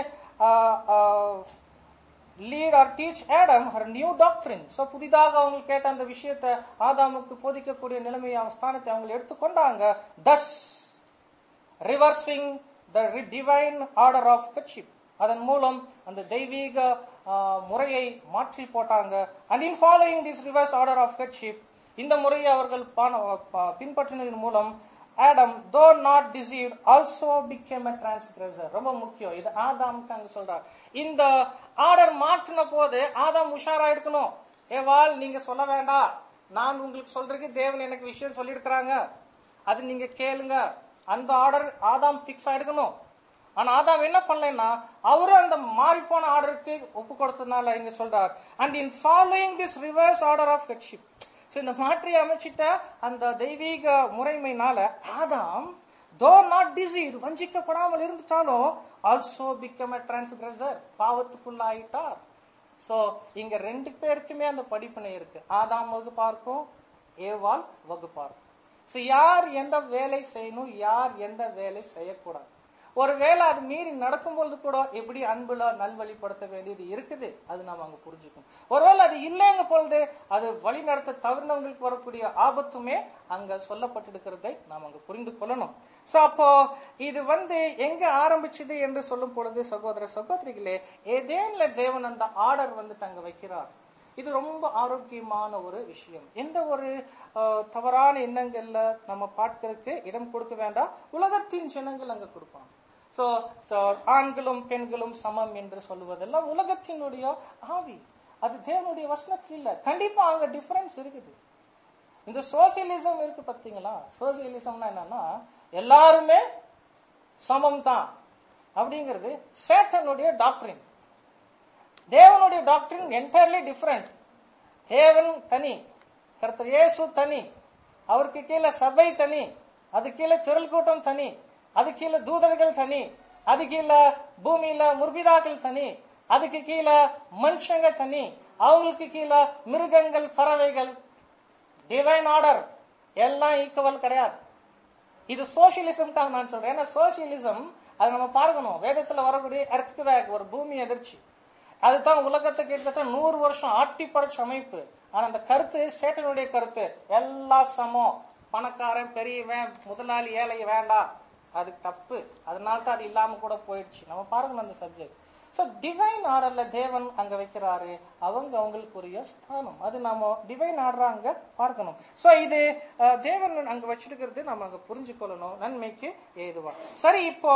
lead or teach Adam her new doctrine so புதிதாக அவங்க கேட்ட அந்த விஷயத்தை ஆதாமுக்கு போதிக்கக்கூடிய நிலைமையை அவங்க ஸ்தானத்தை அவங்க எடுத்துக்கொண்டாங்க thus reversing the divine order of godship அதன் மூலம் அந்த தெய்வீக ஆ, முறையை மாற்றி போட்டாங்க and in following this reverse order of godship இந்த முறையை அவர்கள் பான- ப- பின்பற்றினதன் மூலம் Adam though not deceive also became a transgressor ரொம்ப முக்கியம் இது ஆதாமுக்கு அங்க சொல்றார் இந்த ஆர்டர் மாற்றின போது ஆதாம் உஷாரா இருக்கணும் ஏவாள் நீங்க சொல்ல வேண்டாம் நான் உங்களுக்கு சொல்றதுக்கு தேவன் எனக்கு விஷயம் சொல்லியிருக்கிறாங்க அது நீங்க கேளுங்க அந்த ஆர்டர் ஆதாம் பிக்ஸ் ஆயிடுக்கணும் ஆனா ஆதாம் என்ன பண்ணலைன்னா அவரும் அந்த மாறி போன ஆர்டருக்கு ஒப்பு கொடுத்ததுனால இங்க சொல்றார் and in following this reverse order of headship so இந்த மாற்றி அமைச்சிட்ட அந்த தெய்வீக முறைமையினால ஆதாம் தோ நாட் டிசீட் வஞ்சிக்கப்படாமல் இருந்துட்டாலும் ஆல்சோ பிகம் அ டிரான்ஸ்கிரசர் பாவத்துக்குள்ளாயிட்டார் சோ இங்க ரெண்டு பேருக்குமே அந்த படிப்பினை இருக்கு ஆதாம் வகுப்பார்க்கும் ஏவாள் வகுப்பார்க்கும் சோ யார் எந்த வேலை செய்யணும் யார் எந்த வேலை செய்யக்கூடாது ஒருவேளை அது மீறி நடக்கும்பொழுது கூட எப்படி அன்புல நல்வழிப்படுத்த வேண்டியது இருக்குது அது நாம அங்க புரிஞ்சுக்கணும் ஒருவேளை அது இல்லைங்க பொழுது அது வழி நடத்த தவறினவங்களுக்கு வரக்கூடிய ஆபத்துமே அங்க சொல்லப்பட்டிருக்கிறதை நாம் அங்க புரிந்து கொள்ளணும் சோ அப்போ இது வந்து எங்க ஆரம்பிச்சது என்று சொல்லும் பொழுது சகோதர சகோதரிகளே ஏதேன்ல தேவன் அந்த ஆர்டர் வந்துட்டு அங்க வைக்கிறார் இது ரொம்ப ஆரோக்கியமான ஒரு விஷயம் எந்த ஒரு அஹ், தவறான எண்ணங்கள்ல நம்ம பார்க்கறதுக்கு இடம் கொடுக்க வேண்டாம் உலகத்தின் ஜனங்கள் அங்க கொடுப்பாங்க சோ சோ ஆண்களும் பெண்களும் சமம் என்று சொல்லுவதெல்லாம் உலகத்தினுடைய ஆவி அது தேவனுடைய வசனத்தில் இல்ல கண்டிப்பா அங்க டிஃபரன்ஸ் இருக்குது இந்த சோசியலிசம் இருக்கு பாத்தீங்களா சோசியலிசம்னா என்னன்னா எல்லாருமே சமம் தான் அப்படிங்கிறது சேட்டனுடைய டாக்டரின் தேவனுடைய டாக்டரின் என்டையர்லி டிஃபரெண்ட் தேவன் தனி கர்த்தர் இயேசு தனி அவருக்கு கீழே சபை தனி அது கீழே திரள் கூட்டம் தனி அது கீழே தூதர்கள் தனி அது கீழே பூமியில முர்பிதாக்கள் தனி அதுக்கு கீழே மனுஷங்க தனி அவங்களுக்கு கீழே மிருகங்கள் பறவைகள் டிவைன் ஆர்டர் எல்லாம் ஈக்குவல் கிடையாது இது சோசியலிசம்காக நான் சொல்றேன் ஏன்னா சோசியலிசம் அது நம்ம பார்க்கணும் வேதத்துல வரக்கூடிய எர்த்குவேக் ஒரு பூமி எதிர்ச்சி அதுதான் உலகத்தை கிட்டத்தட்ட நூறு வருஷம் ஆட்டி படைச்ச அமைப்பு ஆனா அந்த கருத்து சேட்டனுடைய கருத்து எல்லா சமம் பணக்காரன் பெரியவன் முதலாளி ஏழை வேண்டாம் அது தப்பு அதனால தான் அது இல்லாம கூட போயிடுச்சு நம்ம பாருங்க அந்த சப்ஜெக்ட் சோ டிவைன் ஆர்டர்ல தேவன் அங்க வைக்கிறாரு அவங்க அவங்களுக்குரிய ஸ்தானம் அது நாம டிவைன் ஆர்டர் அங்க பார்க்கணும் சோ இது அஹ், தேவன் அங்க வச்சிருக்கிறது நம்ம அங்க புரிஞ்சுக்கொள்ளணும் நன்மைக்கு ஏதுவா சரி இப்போ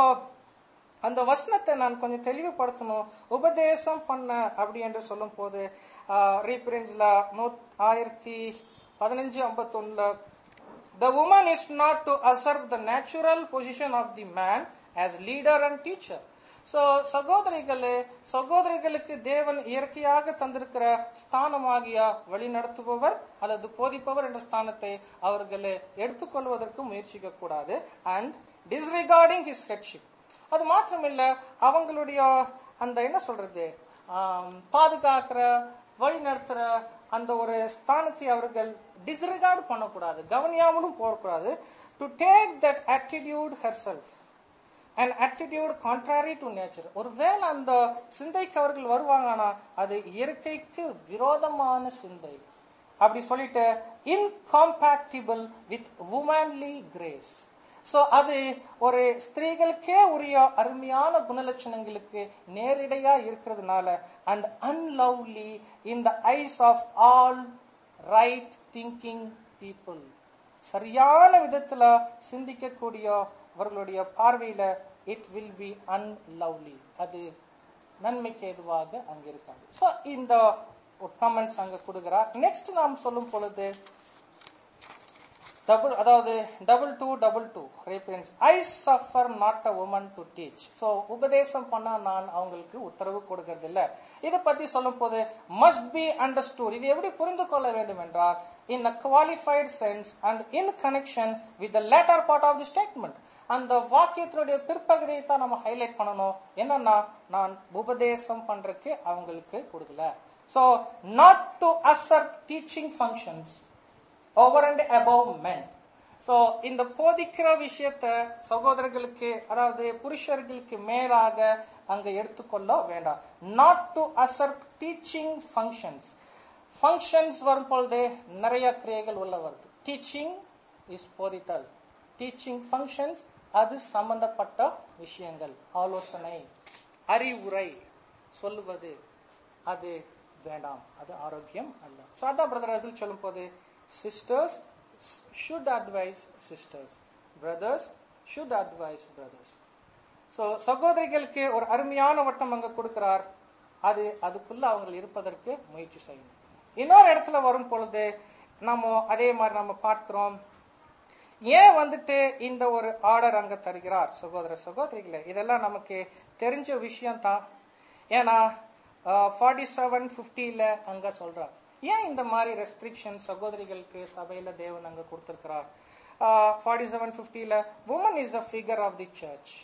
அந்த வசனத்தை நான் கொஞ்சம் தெளிவுபடுத்தணும் உபதேசம் பண்ண அப்படி என்று சொல்லும் போது ரீபரன்ஸ்ல ஆயிரத்தி பதினஞ்சு ஐம்பத்தொன்னுல The woman is not to usurp the natural position of the man as leader and teacher. So, சகோதரிகளே சகோதரிகளுக்கு தேவன் இயற்கையாக தந்திருக்கிற ஸ்தானமாகிய வழிநடத்துபவர் அல்லது போதிப்பவர் என்ற ஸ்தானத்தை அவர்களே எடுத்துக்கொள்வதற்கு முயற்சிக்க கூடாது அண்ட் disregarding his headship அது மாத்திரமில்ல அவங்களுடைய அந்த என்ன சொல்றது ஆம், பாதுகாக்கிற வழி நடத்துற அந்த ஒரு ஸ்தானத்தை அவர்கள் டிஸ்ரிகார்ட் பண்ணக்கூடாது கவனியாமலும் போகக்கூடாது to take that attitude herself and attitude contrary to nature ஒருவேளை அந்த சிந்தைக்கு அவர்கள் வருவாங்கன்னா அது இயற்கைக்கு விரோதமான சிந்தை அப்படி சொல்லிட்டு incompatible with womanly grace so அது ஒரு ஸ்திரீகளுக்கே உரிய அருமையான குணலட்சணங்களுக்கு நேரிடையா இருக்கிறதுனால and unlovely in the eyes of all right thinking people சரியான விதத்துல சிந்திக்கக்கூடிய அவர்களுடைய பார்வையில இட் வில் பி அன்லவ்லி அது நன்மைக்கு எதுவாக அங்க இருக்காது சோ இந்த கமெண்ட்ஸ் அங்க கொடுக்கிறார் நெக்ஸ்ட் நாம் சொல்லும் பொழுது டபுள் அதாவது டபுள் டூ டபுள் டூ ரேபியன்ஸ் I suffer not a woman to teach so உபதேசம் பண்ணா நான் அவங்களுக்கு உத்தரவு கொடுக்கறது இல்ல இதை பத்தி சொல்லும் போது மஸ்ட் பி அண்டர்ஸ்டூட் இது எப்படி புரிந்து கொள்ள வேண்டும் என்றால் in a qualified sense and in connection with the latter part of the statement அந்த வாக்கியத்தினுடைய பிற்பகுதியை தான் நம்ம ஹைலைட் பண்ணணும் என்னன்னா நான் உபதேசம் பண்றதுக்கு அவங்களுக்கு கொடுக்கல so not to assert teaching functions over and above men so இந்த போதிக்கிற விஷயத்த சகோதரர்களுக்கு அதாவது புருஷர்களுக்கு மேலாக அங்க எடுத்துக்கொள்ள வேண்டாம் not to assert teaching functions functions வரும் பொழுது நிறைய கிரியைகள் உள்ள வருது டீச்சிங் இஸ் போதித்தல் டீச்சிங் ஃபங்க்ஷன்ஸ் அது சம்பந்தப்பட்ட விஷயங்கள் ஆலோசனை அறிவுரை சொல்லுவது அது வேண்டாம் அது ஆரோக்கியம் அல்ல சோ அதான் பிரதர் ரசல் சொல்லும் போது sisters should advise sisters brothers should advise brothers so சகோதரிகளுக்கு ஒரு அருமையான வட்டம் அங்க கொடுக்கிறார் அது அதுக்குள்ள அவங்க இருப்பதற்கு முயற்சி செய்யணும் இன்னொரு இடத்துல வரும் பொழுது நம்ம அதே மாதிரி நம்ம பார்க்கிறோம் ஏன் வந்துட்டு இந்த ஒரு ஆர்டர் அங்க தருகிறார் சகோதர சகோதரிகளே இதெல்லாம் நமக்கு தெரிஞ்ச விஷயம் தான் ஏன்னா ஃபார்ட்டி செவன் பிப்டில அங்க சொல்றார் ஏன் இந்த மாதிரி ரெஸ்ட்ரிக்ஷன் சகோதரிகளுக்கு சபையில தேவன் அங்க கொடுத்திருக்கிறார் ஃபார்ட்டி செவன் பிப்டில woman is a figure of the church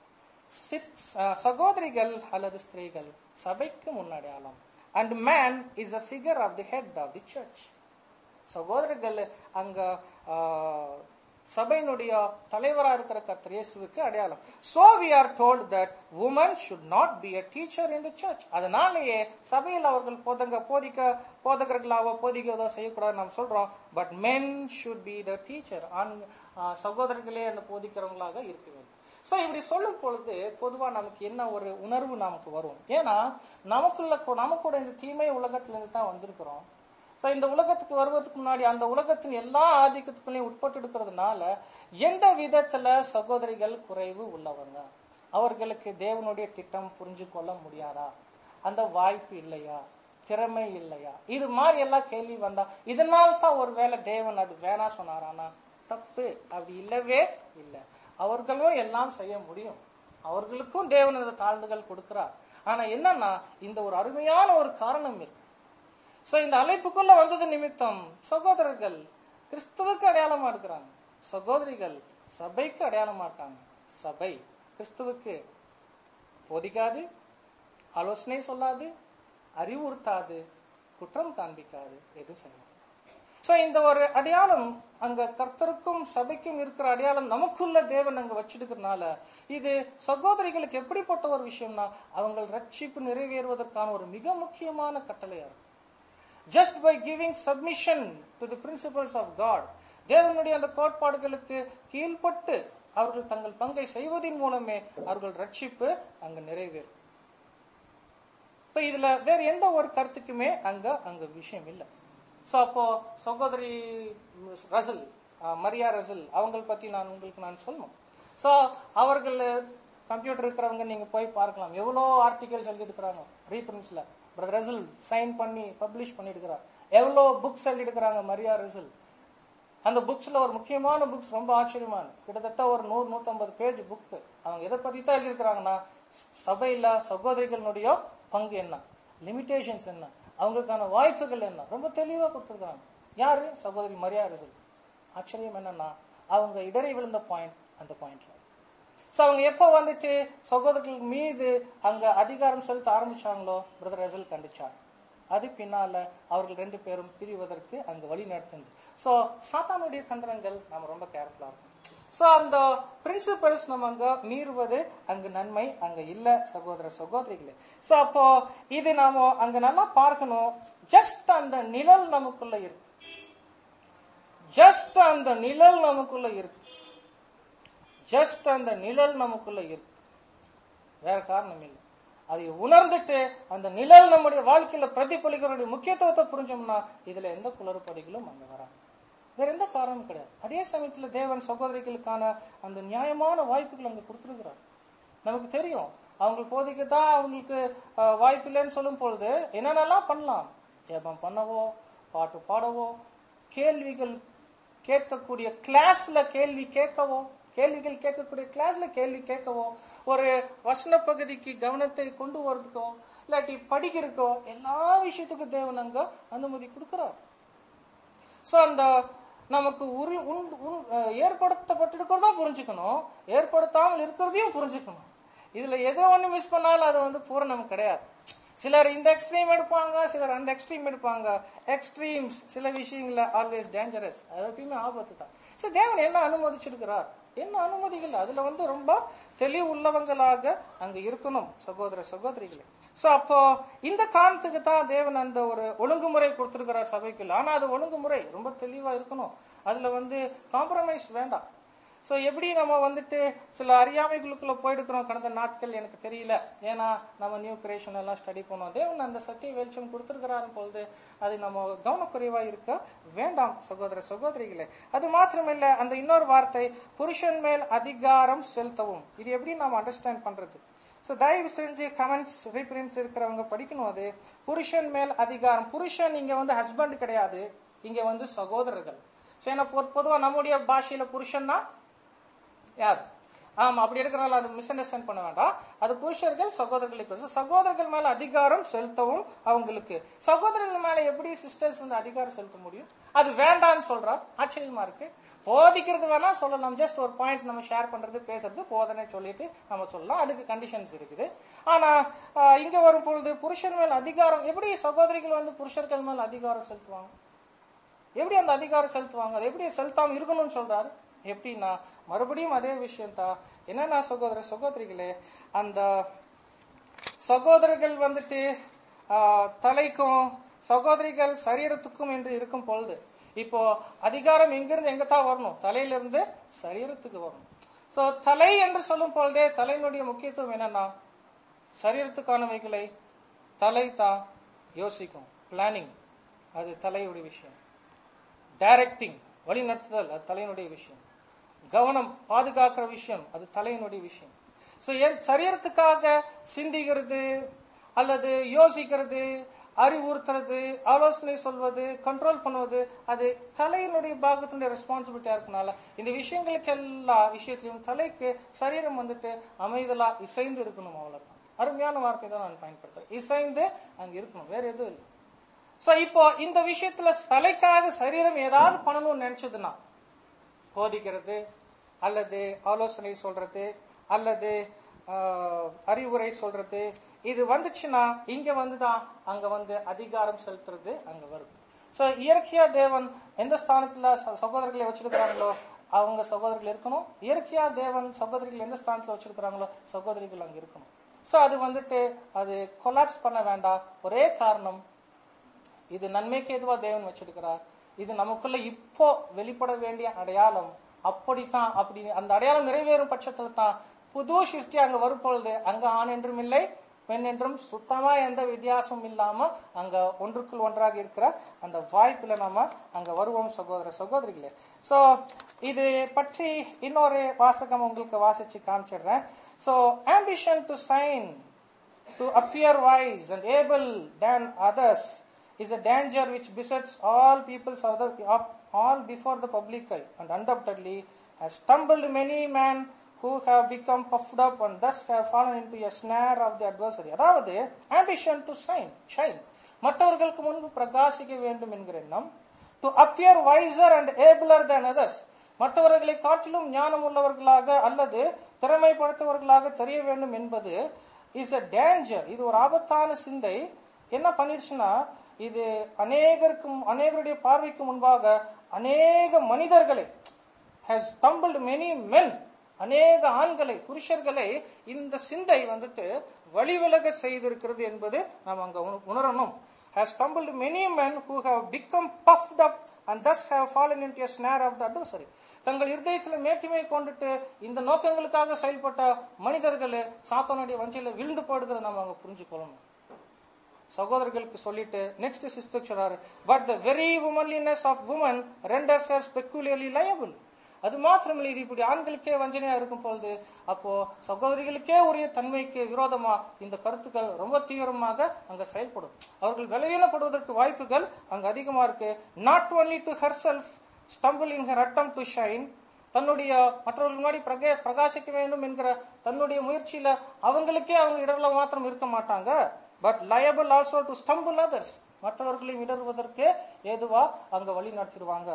சகோதரிகள் அல்லது ஸ்திரீகள் சபைக்கு முன்னடையாளம் and man is a figure of the head of the church சகோதரர்கள் அங்க ஆ, சபையினுடைய தலைவரா இருக்கிற கர்த்தர் இயேசுவுக்கு அடையாளம் so we are told that woman should not be a teacher in the church அதனாலேயே சபையில் அவர்கள் போதங்க போதிக்க போதகர்களாவோ போதிக்கதோ செய்யக்கூடாது நாம் சொல்றோம் but men should be the teacher ஆண் ஆ, சகோதரர்களே அந்த போதிக்கிறவங்களாக இருக்க வேண்டும் சோ இப்படி சொல்லும் பொழுது பொதுவா நமக்கு என்ன ஒரு உணர்வு நமக்கு வரும் ஏன்னா நமக்குள்ள கூ- நமக்கூட இந்த தீமை உலகத்துல இருந்து தான் வந்திருக்கிறோம் சோ இந்த உலகத்துக்கு வருவதற்கு முன்னாடி அந்த உலகத்தின் எல்லா ஆதிக்கத்துக்குள்ளேயும் உட்பட்டு இருக்கிறதுனால எந்த விதத்துல சகோதரிகள் குறைவு உள்ளவங்க அவர்களுக்கு தேவனுடைய திட்டம் புரிஞ்சு கொள்ள முடியாதா அந்த வாய்ப்பு இல்லையா திறமை இல்லையா இது மாதிரி எல்லாம் கேள்வி வந்தா இதனால தான் ஒருவேளை தேவன் அது வேணா சொன்னாரானா தப்பு அப்படி இல்லவே இல்லை அவர்களும் எல்லாம் செய்ய முடியும் அவர்களுக்கும் தேவன் அந்த தாழ்ந்துகள் கொடுக்கிறார் ஆனா என்னன்னா இந்த ஒரு அருமையான ஒரு காரணம் இருக்கு சோ இந்த அழைப்புக்குள்ள வந்தது நிமித்தம் சகோதரர்கள் கிறிஸ்துவுக்கு அடையாளமா இருக்கிறாங்க சகோதரிகள் சபைக்கு அடையாளமா இருக்காங்க சபை கிறிஸ்துவுக்கு போதிக்காது ஆலோசனை சொல்லாது அறிவுறுத்தாது குற்றம் காண்பிக்காது எதுவும் செய்யாது சோ இந்த ஒரு அடையாளம் அங்க கர்த்தருக்கும் சபைக்கும் இருக்கிற அடையாளம் நமக்குள்ள தேவன் அங்க வச்சிருக்கிறதுனால இது சகோதரிகளுக்கு எப்படிப்பட்ட ஒரு விஷயம்னா அவங்க ரட்சிப்பு நிறைவேறுவதற்கான ஒரு மிக முக்கியமான கட்டளையா இருக்கும் just by giving submission to the principles of God தேவனுடைய அந்த கோட்பாடுகளுக்கு கீழ்ப்பட்டு அவர்கள் தங்கள் பங்கை செய்வதன் மூலமே அவர்கள் ரட்சிப்பு அங்க நிறைவேறும் இப்ப இதுல வேற எந்த ஒரு கருத்துக்குமே அங்க அங்க விஷயம் இல்லை சோ அப்போ சகோதரி ரசல் அஹ், மரியா ரசல் அவங்களை பத்தி நான் உங்களுக்கு நான் சொல்லணும் சோ அவர்கள் கம்ப்யூட்டர் இருக்கிறவங்க நீங்க போய் பார்க்கலாம் எவ்வளோ ஆர்டிகல்ஸ் எழுதிருக்கிறாங்க ரீபிரின்ஸ்ல பிரதர் ரசல் சைன் பண்ணி பப்ளிஷ் பண்ணிருக்கிறார் எவ்வளோ புக்ஸ் எழுதிருக்கிறாங்க மரியா ரசல் அந்த புக்ஸ்ல ஒரு முக்கியமான புக்ஸ் ரொம்ப ஆச்சரியமான கிட்டத்தட்ட ஒரு நூறு நூத்தம்பது பேஜ் புக் அவங்க எதை பத்தி தான் எழுதியிருக்கிறாங்கன்னா சபையில சகோதரிகளுடைய பங்கு என்ன லிமிடேஷன்ஸ் என்ன அவங்களுக்கான வாய்ப்புகள் என்ன ரொம்ப தெளிவா கொடுத்துருக்காங்க யாரு சகோதரி மரியா ரிசல் ஆச்சரியம் என்னன்னா அவங்க இடறி விழுந்த பாயிண்ட் அந்த பாயிண்ட்ல சோ அவங்க எப்ப வந்துட்டு சகோதரர்கள் மீது அங்க அதிகாரம் செலுத்த ஆரம்பிச்சாங்களோ பிரதர் ரசல் கண்டிச்சார் அது பின்னால அவர்கள் ரெண்டு பேரும் பிரிவதற்கு அங்க வழி நடத்துது சோ சாத்தானுடைய தந்திரங்கள் நம்ம ரொம்ப கேர்ஃபுல்லா இருக்கும் சோ அந்த பிரின்சிபல்ஸ் நம்ம அங்க மீறுவது அங்கு நன்மை அங்க இல்ல சகோதர சகோதரிகளே சோ அப்போ இது நாம அங்க நல்லா பார்க்கணும் ஜஸ்ட் அந்த நிழல் நமக்குள்ள இருக்கு ஜஸ்ட் அந்த நிழல் நமக்குள்ள இருக்கு ஜஸ்ட் அந்த நிழல் நமக்குள்ள இருக்கு வேற காரணம் இல்லை அதை உணர்ந்துட்டு அந்த நிழல் நம்முடைய வாழ்க்கையில பிரதிபலிக்கிறோடைய முக்கியத்துவத்தை புரிஞ்சோம்னா இதுல எந்த குளறுபடிகளும் அங்க வராது வேற எந்த காரணமும் கிடையாது அதே சமயத்துல தேவன் சகோதரிகளுக்கான அந்த நியாயமான வாய்ப்புகள் அங்க கொடுத்திருக்கிறார் நமக்கு தெரியும் அவங்க போதைக்கு தான் அவங்களுக்கு அஹ், வாய்ப்பு இல்லைன்னு சொல்லும் பொழுது என்னென்னலாம் பண்ணலாம் ஜெபம் பண்ணவோ பாட்டு பாடவோ கேள்விகள் கேட்கக்கூடிய கிளாஸ்ல கேள்வி கேட்கவோ கேள்விகள் கேட்கக்கூடிய கிளாஸ்ல கேள்வி கேட்கவோ ஒரு வசன பகுதிக்கு கவனத்தை கொண்டு வரதுக்கோ இல்லாட்டி படிக்கிறதுக்கோ எல்லா விஷயத்துக்கும் தேவன் அங்க அனுமதி கொடுக்கிறார் சோ அந்த நமக்கு உரி உண்டு- உண்டு- அஹ் ஏற்படுத்தப்பட்டிருக்கிறதா புரிஞ்சுக்கணும் ஏற்படுத்தாமல் இருக்கிறதையும் புரிஞ்சுக்கணும் இதுல எதோ ஒண்ணு மிஸ் பண்ணாலும் அது வந்து பூரணம் கிடையாது சிலர் இந்த எக்ஸ்ட்ரீம் எடுப்பாங்க சிலர் அந்த எக்ஸ்ட்ரீம் எடுப்பாங்க எக்ஸ்ட்ரீம்ஸ் சில விஷயங்கள்ல ஆல்வேஸ் டேஞ்சரஸ் அது எப்பயுமே ஆபத்து தான் சரி தேவன் என்ன அனுமதிச்சிருக்கிறார் என்ன அனுமதிகள் அதுல வந்து ரொம்ப தெளிவு உள்ளவங்களாக அங்க இருக்கணும் சகோதர சகோதரிகளே சோ அப்போ இந்த காரணத்துக்கு தான் தேவன் அந்த ஒரு ஒழுங்குமுறை கொடுத்திருக்கிறார் சபைக்குள்ள ஆனா அது ஒழுங்குமுறை ரொம்ப தெளிவா இருக்கணும் அதுல வந்து காம்ப்ரமைஸ் வேண்டாம் சோ எப்படி நம்ம வந்துட்டு சில அறியாமைகளுக்குள்ள போயிடுக்கிறோம் கடந்த நாட்கள் எனக்கு தெரியல ஏன்னா நம்ம நியூ கிரியேஷன் எல்லாம் ஸ்டடி பண்ணோம் தேவன் அந்த சத்திய வெளிச்சம் கொடுத்திருக்கிறாரு பொழுது அது நம்ம கவனக்குறைவா இருக்க வேண்டாம் சகோதர சகோதரிகளே அது மாத்திரமில்ல அந்த இன்னொரு வார்த்தை புருஷன் மேல் அதிகாரம் செலுத்தவும் இது எப்படி நாம அண்டர்ஸ்டாண்ட் பண்றது சோ தயவு செஞ்சு கமெண்ட்ஸ் ரீபிரின்ஸ் இருக்கிறவங்க படிக்கணும் அது புருஷன் மேல் அதிகாரம் புருஷன் இங்க வந்து ஹஸ்பண்ட் கிடையாது இங்க வந்து சகோதரர்கள் So, ஏன்னா பொ- பொதுவா நம்முடைய பாஷையில புருஷன்னா யார் ஆமா அப்படி இருக்கிறனால அது மிஸ் அண்டர்ஸ்டாண்ட் பண்ண வேண்டாம் அது புருஷர்கள் சகோதரர்களுக்கு வருது. சகோதரர்கள் மேல அதிகாரம் செலுத்தவும் அவங்களுக்கு சகோதரர்கள் மேல எப்படி சிஸ்டர்ஸ் வந்து அதிகாரம் செலுத்த முடியும் அது வேண்டாம்னு சொல்றா ஆச்சரியமா இருக்கு போதிக்கிறது வேணா சொல்லலாம் ஜஸ்ட் ஒரு பாயிண்ட்ஸ் நம்ம ஷேர் பண்றது பேசுறது போதனை சொல்லிட்டு நம்ம சொல்லலாம் அதுக்கு கண்டிஷன்ஸ் இருக்குது ஆனா ஆஹ், இங்க வரும் பொழுது புருஷன் மேல அதிகாரம் எப்படி சகோதரிகள் வந்து புருஷர்கள் மேல அதிகாரம் செலுத்துவாங்க எப்படி அந்த அதிகாரம் செலுத்துவாங்க அது எப்படி செலுத்தாம இருக்கணும்னு சொல்றாரு எப்படின்னா மறுபடியும் அதே விஷயம் தான் என்னன்னா சகோதர சகோதரிகளே அந்த சகோதரர்கள் வந்துட்டு ஆஹ், தலைக்கும் சகோதரிகள் சரீரத்துக்கும் என்று இருக்கும் பொழுது இப்போ அதிகாரம் எங்கிருந்து எங்க தான் வரணும் தலையிலிருந்து சரீரத்துக்கு வரணும் சோ தலை என்று சொல்லும் பொழுதே தலையினுடைய முக்கியத்துவம் என்னன்னா சரீரத்துக்கானவைகளை தலை தான் யோசிக்கும் பிளானிங் அது தலையுடைய விஷயம் டைரக்டிங் வழி நடத்துதல் அது தலையினுடைய விஷயம் கவனம் பாதுகாக்கிற விஷயம் அது தலையினுடைய விஷயம் சோ என் சரீரத்துக்காக சிந்திக்கிறது அல்லது யோசிக்கிறது அறிவுறுத்துறது ஆலோசனை சொல்வது கண்ட்ரோல் பண்ணுவது அது தலையினுடைய பாகத்தினுடைய ரெஸ்பான்சிபிலிட்டியா இருக்கனால இந்த விஷயங்களுக்கு எல்லா விஷயத்திலும் தலைக்கு சரீரம் வந்துட்டு அமைதலா இசைந்து இருக்கணும் அவ்வளவுதான் அருமையான வார்த்தை தான் நான் பயன்படுத்துறேன் இசைந்து அங்க இருக்கணும் வேற எதுவும் இல்லை சோ இப்போ இந்த விஷயத்துல தலைக்காக சரீரம் ஏதாவது பண்ணணும்னு நினைச்சதுன்னா போதிக்கிறது அல்லது ஆலோசனை சொல்றது அல்லது ஆஹ், அறிவுரை சொல்றது இது வந்துச்சுன்னா இங்க வந்துதான் அங்க வந்து அதிகாரம் செலுத்துறது அங்க வருது சோ இயற்கையா தேவன் எந்த ஸ்தானத்துல ச- சகோதரர்களை வச்சிருக்கிறாங்களோ அவங்க சகோதரர்கள் இருக்கணும் இயற்கையா தேவன் சகோதரிகள் எந்த ஸ்தானத்துல வச்சிருக்கிறாங்களோ சகோதரிகள் அங்க இருக்கணும் சோ அது வந்துட்டு அது கொலாப்ஸ் பண்ண வேண்டாம் ஒரே காரணம் இது நன்மைக்கு எதுவா தேவன் வச்சிருக்கிறார் இது நமக்குள்ள இப்போ வெளிப்பட வேண்டிய அடையாளம் அப்படித்தான் அப்படி அந்த அடையாளம் நிறைவேறும் பட்சத்துல தான் புது சிருஷ்டி அங்க வரும் பொழுது அங்க ஆண் என்றும் இல்லை பெண் என்றும் சுத்தமா எந்த வித்தியாசமும் இல்லாம அங்க ஒன்றுக்குள் ஒன்றாக இருக்கிற அந்த வாய்ப்புல நாம அங்க வருவோம் சகோதர சகோதரிகளே சோ இது பற்றி இன்னொரு வாசகம் உங்களுக்கு வாசிச்சு காமிச்சிடுறேன் so ambition to shine to appear wise and able than others is a danger which besets all peoples of the, of all before the public eye and undoubtedly has stumbled many men who have become puffed up and thus have fallen into a snare of the adversary அதாவது ambition to shine shine மற்றவர்களுக்கு முன்பு பிரகாசிக்க வேண்டும் என்கிற எண்ணம் to appear wiser and abler than others மற்றவர்களை காட்டிலும் ஞானம் உள்ளவர்களாக அல்லது திறமைப்படுத்தவர்களாக தெரிய வேண்டும் என்பது இஸ் a danger இது ஒரு ஆபத்தான சிந்தை என்ன பண்ணிடுச்சுன்னா இது அநேகருக்கும் அநேகருடைய பார்வைக்கு முன்பாக அநேக மனிதர்களை has stumbled many men அநேக ஆண்களை புருஷர்களை இந்த சிந்தை வந்துட்டு வழிவிலக செய்திருக்கிறது என்பது நாம் அங்க உண- உணரணும் has stumbled many men who have become puffed up and thus have fallen into a snare of the adversary தங்கள் இருதயத்துல மேட்டுமை கொண்டுட்டு இந்த நோக்கங்களுக்காக செயல்பட்ட மனிதர்கள் சாத்தானுடைய வஞ்சியில விழுந்து போடுகிறத நம்ம அங்க புரிஞ்சு கொள்ளணும் சகோதரர்களுக்கு சொல்லிட்டு நெக்ஸ்ட் சிஸ்டர் சொல்றாரு but the very womanliness of woman renders her peculiarly liable அது மாத்திரமில்லை இது இப்படி ஆண்களுக்கே வஞ்சனையா இருக்கும் பொழுது அப்போ சகோதரிகளுக்கே உரிய தன்மைக்கு விரோதமா இந்த கருத்துக்கள் ரொம்ப தீவிரமாக அங்க செயல்படும் அவர்கள் விளைவினப்படுவதற்கு வாய்ப்புகள் அங்க அதிகமா இருக்கு not only to herself stumble in her attempt to shine தன்னுடைய மற்றவர்கள் முன்னாடி பிரகே- பிரகாசிக்க வேண்டும் என்கிற தன்னுடைய முயற்சியில அவங்களுக்கே அவங்க இடர்ல மாத்திரம் இருக்க மாட்டாங்க but liable also to stumble others மற்றவர்களையும் இடறுவதற்கு ஏதுவா அங்க வழி நடத்திடுவாங்க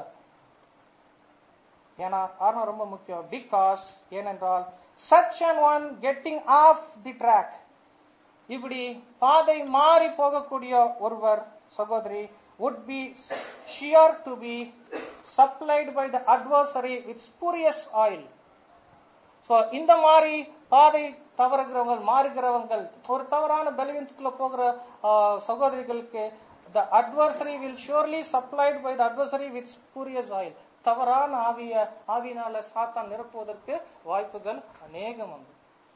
ஏன்னா காரணம் ரொம்ப முக்கியம் பிகாஸ் ஏனென்றால் such and one getting off the track இப்படி பாதை மாறி போகக்கூடிய ஒருவர் சகோதரி would be sure to be supplied by the adversary with spurious oil so இந்த மாதிரி பாதை தவறுகிறவங்க மாறுகிறவங்க ஒரு தவறான பலவீனத்துக்குள்ள போகிற ஆ, சகோதரிகளுக்கு the adversary will surely supplied by the adversary with spurious oil தவறான ஆவிய ஆவியினால சாத்தான் நிரப்புவதற்கு வாய்ப்புகள் அநேகம் உண்டு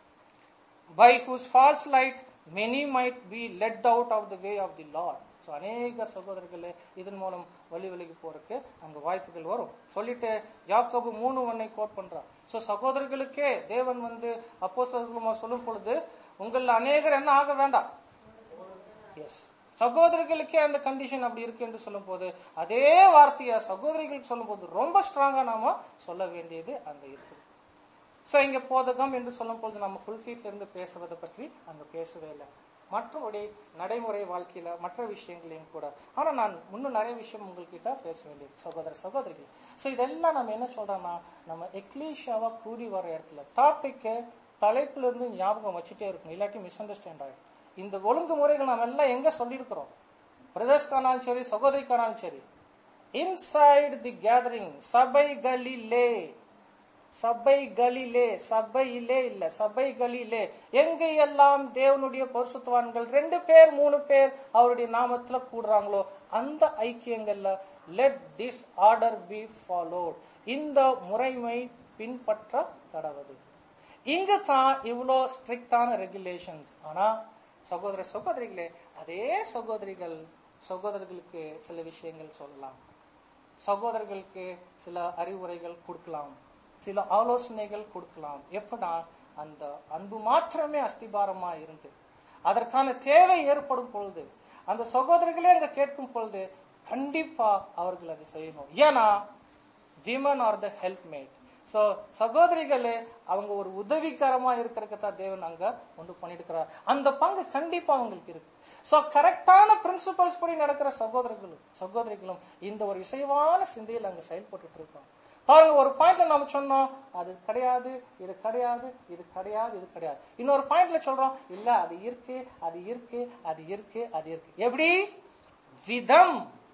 by whose false light many might be led out of the way of the Lord. So அநேக சகோதரர்கள் இதன் மூலம் வழி விலகி போறதுக்கு அங்க வாய்ப்புகள் வரும் சொல்லிட்டு யாக்கோபு மூணு ஒன்னை கோட் பண்றான் ஸோ சகோதரர்களுக்கே தேவன் வந்து அப்போ சொல்லும் பொழுது உங்கள அநேகர் என்ன ஆக வேண்டாம் எஸ் சகோதரிகளுக்கே அந்த கண்டிஷன் அப்படி இருக்கு என்று சொல்லும் போது அதே வார்த்தையை சகோதரிகளுக்கு சொல்லும் போது ரொம்ப ஸ்ட்ராங்கா நாம சொல்ல வேண்டியது அங்க இருக்குது சோ இங்க போதகம் என்று சொல்லும் போது நம்ம ஃபுல் ஃபீட்ல இருந்து பேசுவதை பற்றி அங்க பேசவே இல்லை மற்றபடி நடைமுறை வாழ்க்கையில மற்ற விஷயங்களையும் கூட ஆனா நான் இன்னும் நிறைய விஷயம் உங்ககிட்ட பேச வேண்டியது சகோதர சகோதரிகள் சோ இதெல்லாம் நம்ம என்ன சொல்றோம்னா நம்ம எக்லீஷாவா கூடி வர இடத்துல டாபிக்கு தலைப்புல இருந்து ஞாபகம் வச்சுட்டே இருக்கும் இல்லாட்டி மிஸ் அண்டர்ஸ்டாண்ட் ஆயிடும் இந்த ஒழுங்குமுறைகள் நம்ம எல்லாம் எங்க சொல்லியிருக்கிறோம் பிரதர்ஸ்கானாலும் சரி சகோதரிக்கானாலும் சரி இன்சைடு தி கேதரிங் சபைகளிலே சபைகளிலே சபையிலே இல்ல சபைகளிலே எங்க எல்லாம் தேவனுடைய பரிசுத்தவான்கள் ரெண்டு பேர் மூணு பேர் அவருடைய நாமத்துல கூடுறாங்களோ அந்த ஐக்கியங்கள்ல let this order be followed இந்த முறைமை பின்பற்ற கடவுது இங்க தான் இவ்வளோ ஸ்ட்ரிக்டான ரெகுலேஷன்ஸ் ஆனா சகோதர சகோதரிகளே அதே சகோதரிகள் சகோதரர்களுக்கு சில விஷயங்கள் சொல்லலாம் சகோதரர்களுக்கு சில அறிவுரைகள் கொடுக்கலாம் சில ஆலோசனைகள் கொடுக்கலாம் எப்படா அந்த அன்பு மாத்திரமே அஸ்திபாரமா இருந்து அதற்கான தேவை ஏற்படும் பொழுது அந்த சகோதரர்களே அங்க கேட்கும் பொழுது கண்டிப்பா அவர்கள் அதை செய்யணும் ஏன்னா women are the helpmate so சகோதரிகளே அவங்க ஒரு உதவிகரமா இருக்கிறதுக்கு தான் தேவன் அங்க ஒன்று பண்ணிருக்கிறார் அந்த பங்கு கண்டிப்பா அவங்களுக்கு இருக்கு சோ கரெக்டான பிரின்சிபல்ஸ் படி நடக்கிற சகோதரர்களும் சகோதரிகளும் இந்த ஒரு இசைவான சிந்தையில் அங்க செயல்பட்டு இருக்கோம் பாருங்க ஒரு பாயிண்ட்ல நம்ம சொன்னோம் அது கிடையாது இது கிடையாது இது கிடையாது இது கிடையாது இன்னொரு பாயிண்ட்ல சொல்றோம் இல்ல அது இருக்கு அது இருக்கு அது இருக்கு அது இருக்கு எப்படி விதம்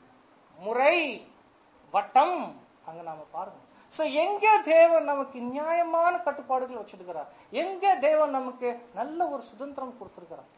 முறை வட்டம் அங்க நாம பாருங்க சோ எங்க தேவன் நமக்கு நியாயமான கட்டுப்பாடுகள் வச்சிருக்கிறார் எங்க தேவன் நமக்கு நல்ல ஒரு சுதந்திரம் கொடுத்திருக்கிறார்